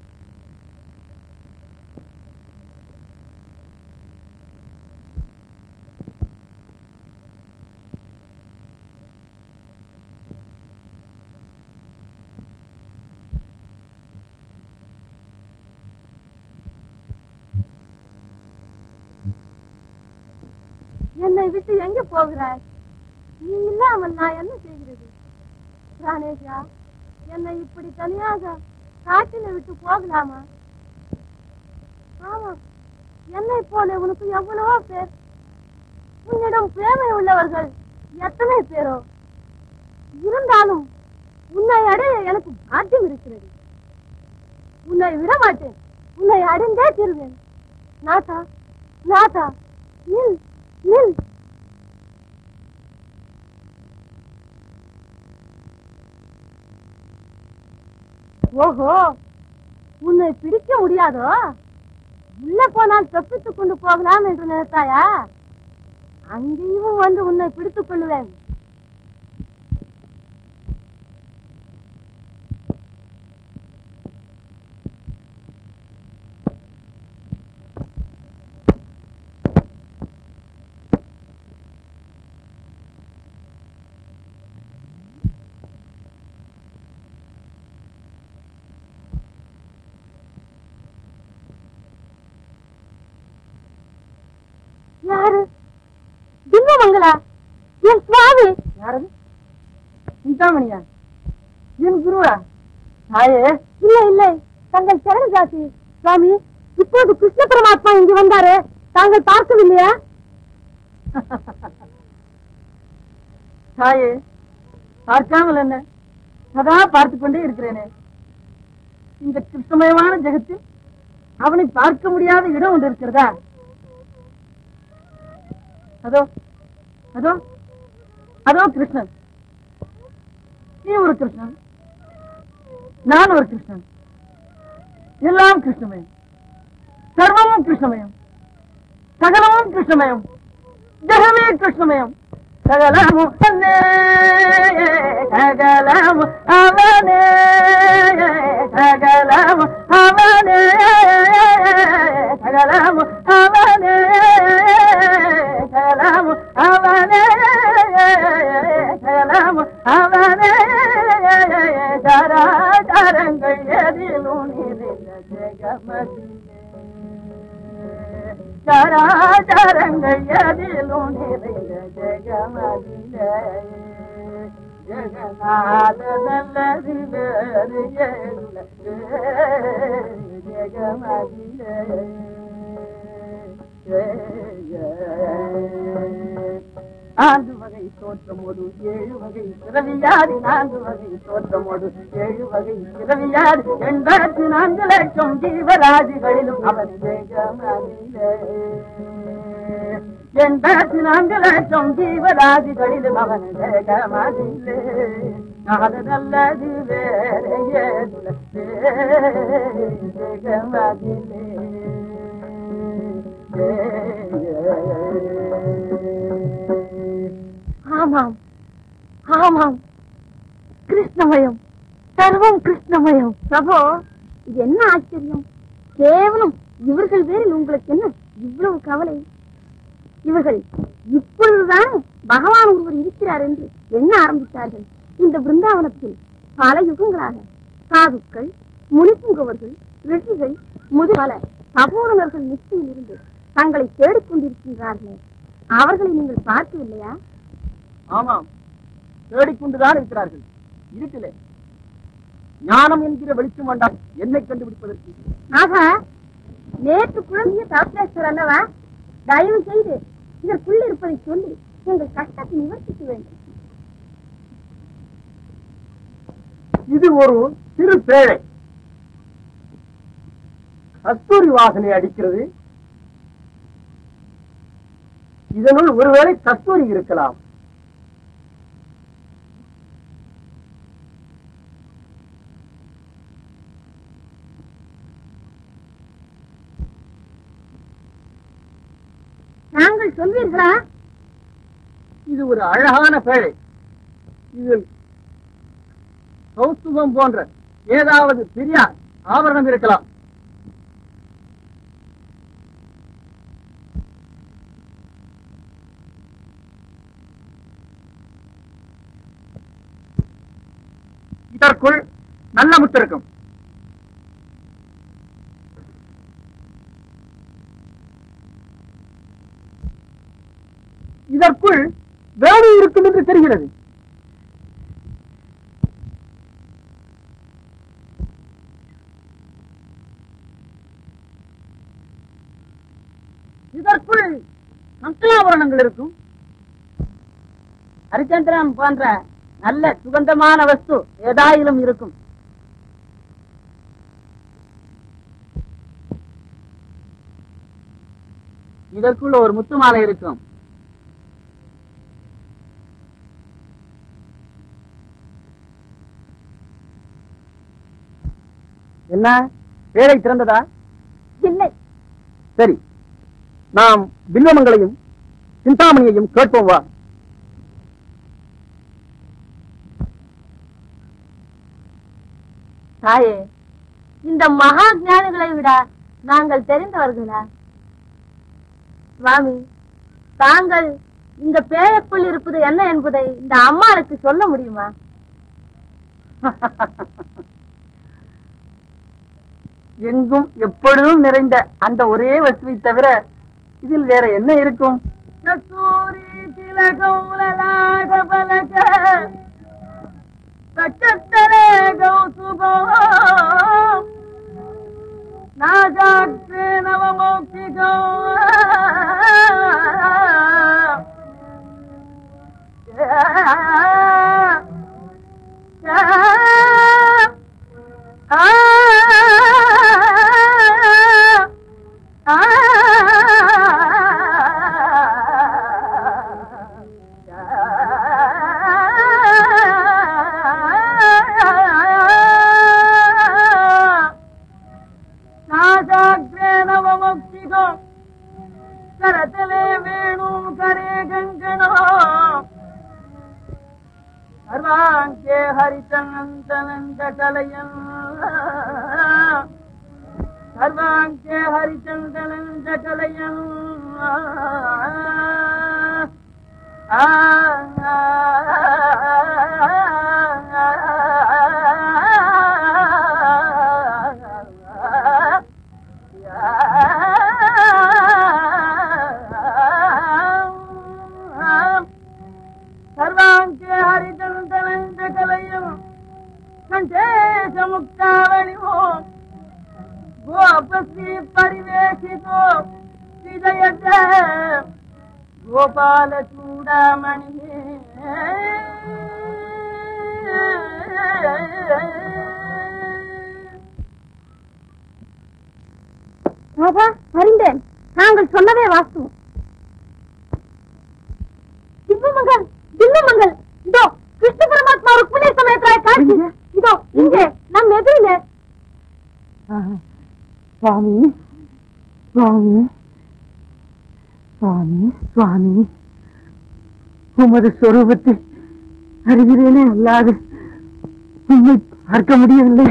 என்னை விட்டு எங்க போகிறாய் நீ இல்லாமல் நான் என்ன செய்கிறது பிராணேஷா என்னை இப்படி தனியாக காட்டில விட்டு போகலாமா ஆமா என்னை போல உனக்கு எவ்வளவோ பேர் உன்னிடம் பிரேமை உள்ளவர்கள் எத்தனை பேரோ இருந்தாலும் உன்னை அடைய எனக்கு பாக்கியம் இருக்கிறது உன்னை விட மாட்டேன் உன்னை அடைந்தே தீர்வேன் நாதா நாதா நில் நில் ஓஹோ உன்னை பிடிக்க முடியாதோ உள்ள போனால் தப்பித்துக் கொண்டு போகலாம் என்று நினைத்தாயா அங்கேயும் வந்து உன்னை பிடித்துக் கொள்ளுவேன் யாரு தில்வமங்களா என் சுவாமி யாரது சிந்தாமணியா என் குருவா தாயே இல்லை இல்லை தங்கள் சரணதாசி சுவாமி இப்போது கிருஷ்ண பரமாத்மா இங்கு வந்தாரு தாங்கள் பார்க்கவில்லையா தாயே பார்க்காமல் என்ன சதா பார்த்து கொண்டே இருக்கிறேனே இந்த கிருஷ்ணமயமான ஜெகத்தில் அவனை பார்க்க முடியாத இடம் ஒன்று இருக்கிறதா அதோ அதோ அதோ கிருஷ்ணன் நீ ஒரு கிருஷ்ணன் நான் ஒரு கிருஷ்ணன் எல்லாம் கிருஷ்ணமயம் சர்வமும் கிருஷ்ணமயம் சகலமும் கிருஷ்ணமயம் ஜெகமே கிருஷ்ணமயம் சகலமும் அவனே சகலமும் அவனே சகலமும் அவனே சகலமும் அவனே சகலமும் அவனே சகலமும் அவனே சராசரங்கள் எதிலும் நிறைந்த ஜெகமதியே சராசரங்கள் எதிலும் நிறைந்த ஜெகமதிலே ஜெகநாத நல்லது வேறு ஜெகமதிலே ஆண்டு வகை தோற்றமோடு ஏழு வகை பிறவியாறு நான்கு வகை தோற்றமோடு ஏழு வகை பிறவியாறு எண்பத்து நான்கு லட்சம் ஜீவராஜிகளிலும் அவன் வேகமதிலே எண்பத்து நான்கு லட்சம் ஜீவராஜிகளிலும் அவன் வேகமதிலே அது நல்லது வேற ஏதுல வேகமதிலே ஆமாம் ஆமாம் கிருஷ்ணமயம் சர்வம் கிருஷ்ணமயம் பிரபோ இது என்ன ஆச்சரியம் கேவலம் இவர்கள் பேரில் உங்களுக்கு என்ன இவ்வளவு கவலை இவர்கள் இப்பொழுதுதான் பகவான் ஒருவர் இருக்கிறார் என்று எண்ண ஆரம்பித்தார்கள் இந்த பிருந்தாவனத்தில் பல யுகங்களாக சாதுக்கள் முனிப்புங்கவர்கள் ரிஷிகள் முதுபல சபூரணர்கள் நிச்சயில் இருந்து தங்களை தேடிக் கொண்டிருக்கின்றார்களே அவர்களை நீங்கள் பார்க்கவில்லையா ஆமாம் தேடிக்கொண்டுதான் இருக்கிறார்கள் இருக்கலே ஞானம் என்கிற வெளிச்சம் வேண்டாம் என்னை கண்டுபிடிப்பதற்கு ஆகா நேற்று குழந்தைய தாப்ரேஸ்வர் அல்லவா தயவு செய்து இதற்குள் இருப்பதை சொல்லி எங்கள் கஷ்டத்தை நிவர்த்திக்க வேண்டும் இது ஒரு சிறு பேழை கஸ்தூரி வாசனை அடிக்கிறது இதனுள் ஒருவேளை கஸ்தூரி இருக்கலாம் நாங்கள் சொல்வீர்களா இது ஒரு அழகான பேழை இதில் கௌஸ்துபம் போன்ற ஏதாவது பெரிய ஆபரணம் இருக்கலாம் இதற்குள் நல்ல முத்து இருக்கும் இதற்குள் வேலை இருக்கும் என்று தெரிகிறது இதற்குள் மங்களாபரணங்கள் இருக்கும் ஹரிச்சந்திரன் போன்ற நல்ல சுகந்தமான வஸ்து ஏதாயிலும் இருக்கும் இதற்குள்ள ஒரு முத்து மாலை இருக்கும் என்ன பேழை திறந்ததா இல்லை சரி நாம் பில்வமங்களையும் சிந்தாமணியையும் கேட்போம் வா தாயே இந்த மகா ஞானிகளை விட நாங்கள் தெரிந்தவர்களா சுவாமி தாங்கள் இந்த பேழைக்குள் இருப்பது என்ன என்பதை இந்த அம்மாளுக்கு சொல்ல முடியுமா எங்கும் எப்பொழுதும் நிறைந்த அந்த ஒரே வஸ்துவை தவிர இதில் வேற என்ன இருக்கும் கஸ்தூரி திலகௌலலாக பலக சக்கத்தரே கௌசுபோ நாகாக்ரே நவமௌக்திகோ நாசாக்ரே நவமுக்திகோ கரதலே வேணு கரே கங்கணோ சர்வாங்கே ஹரிச்சனந்தனந்த கலையன் சர்வாங்கே ஹரிச்சந்தனந்த கலையன் ஆ சர்வாங்கே ஹரிச்சந்தனந்த கலையும் சந்தேச முக்தாவளிவோ गोपश्री परिवेशितो विजयत गोपाल चूडामणि ராஜா அறிந்தேன் நாங்கள் சொன்னதே வாஸ்தவம் திவ்யமங்கள் திவ்யமங்கள் இதோ கிருஷ்ண பரமாத்மா ருக்மிணி சமயத்தாய் காட்சி இதோ இங்கே நம் எதிரில சுவாமி சுவாமி சுவாமி சுவாமி உமது ஸ்வரூபத்தை அறிகிறேனே அல்லாது உண்மை பார்க்க முடியவில்லை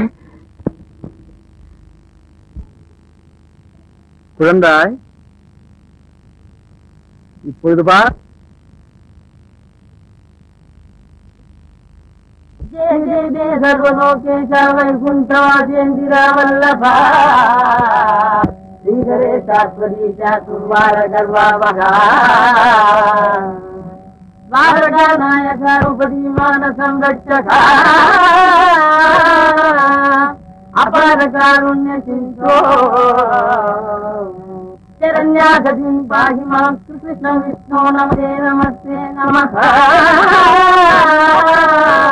குழந்தாய் இப்பொழுது பா जय जय जय सर्वलोकेश वैकुण्ठवासेन्द्रा वल्लभा श्रीधरे शाश्वती चातुर्वार गर्वावहा द्वारका नायक उपदीमान संरक्षका अपार कारुण्य सिन्धो शरण्यागतिं पाहि मां कृष्ण विष्णो नमस्ते नमस्ते नमः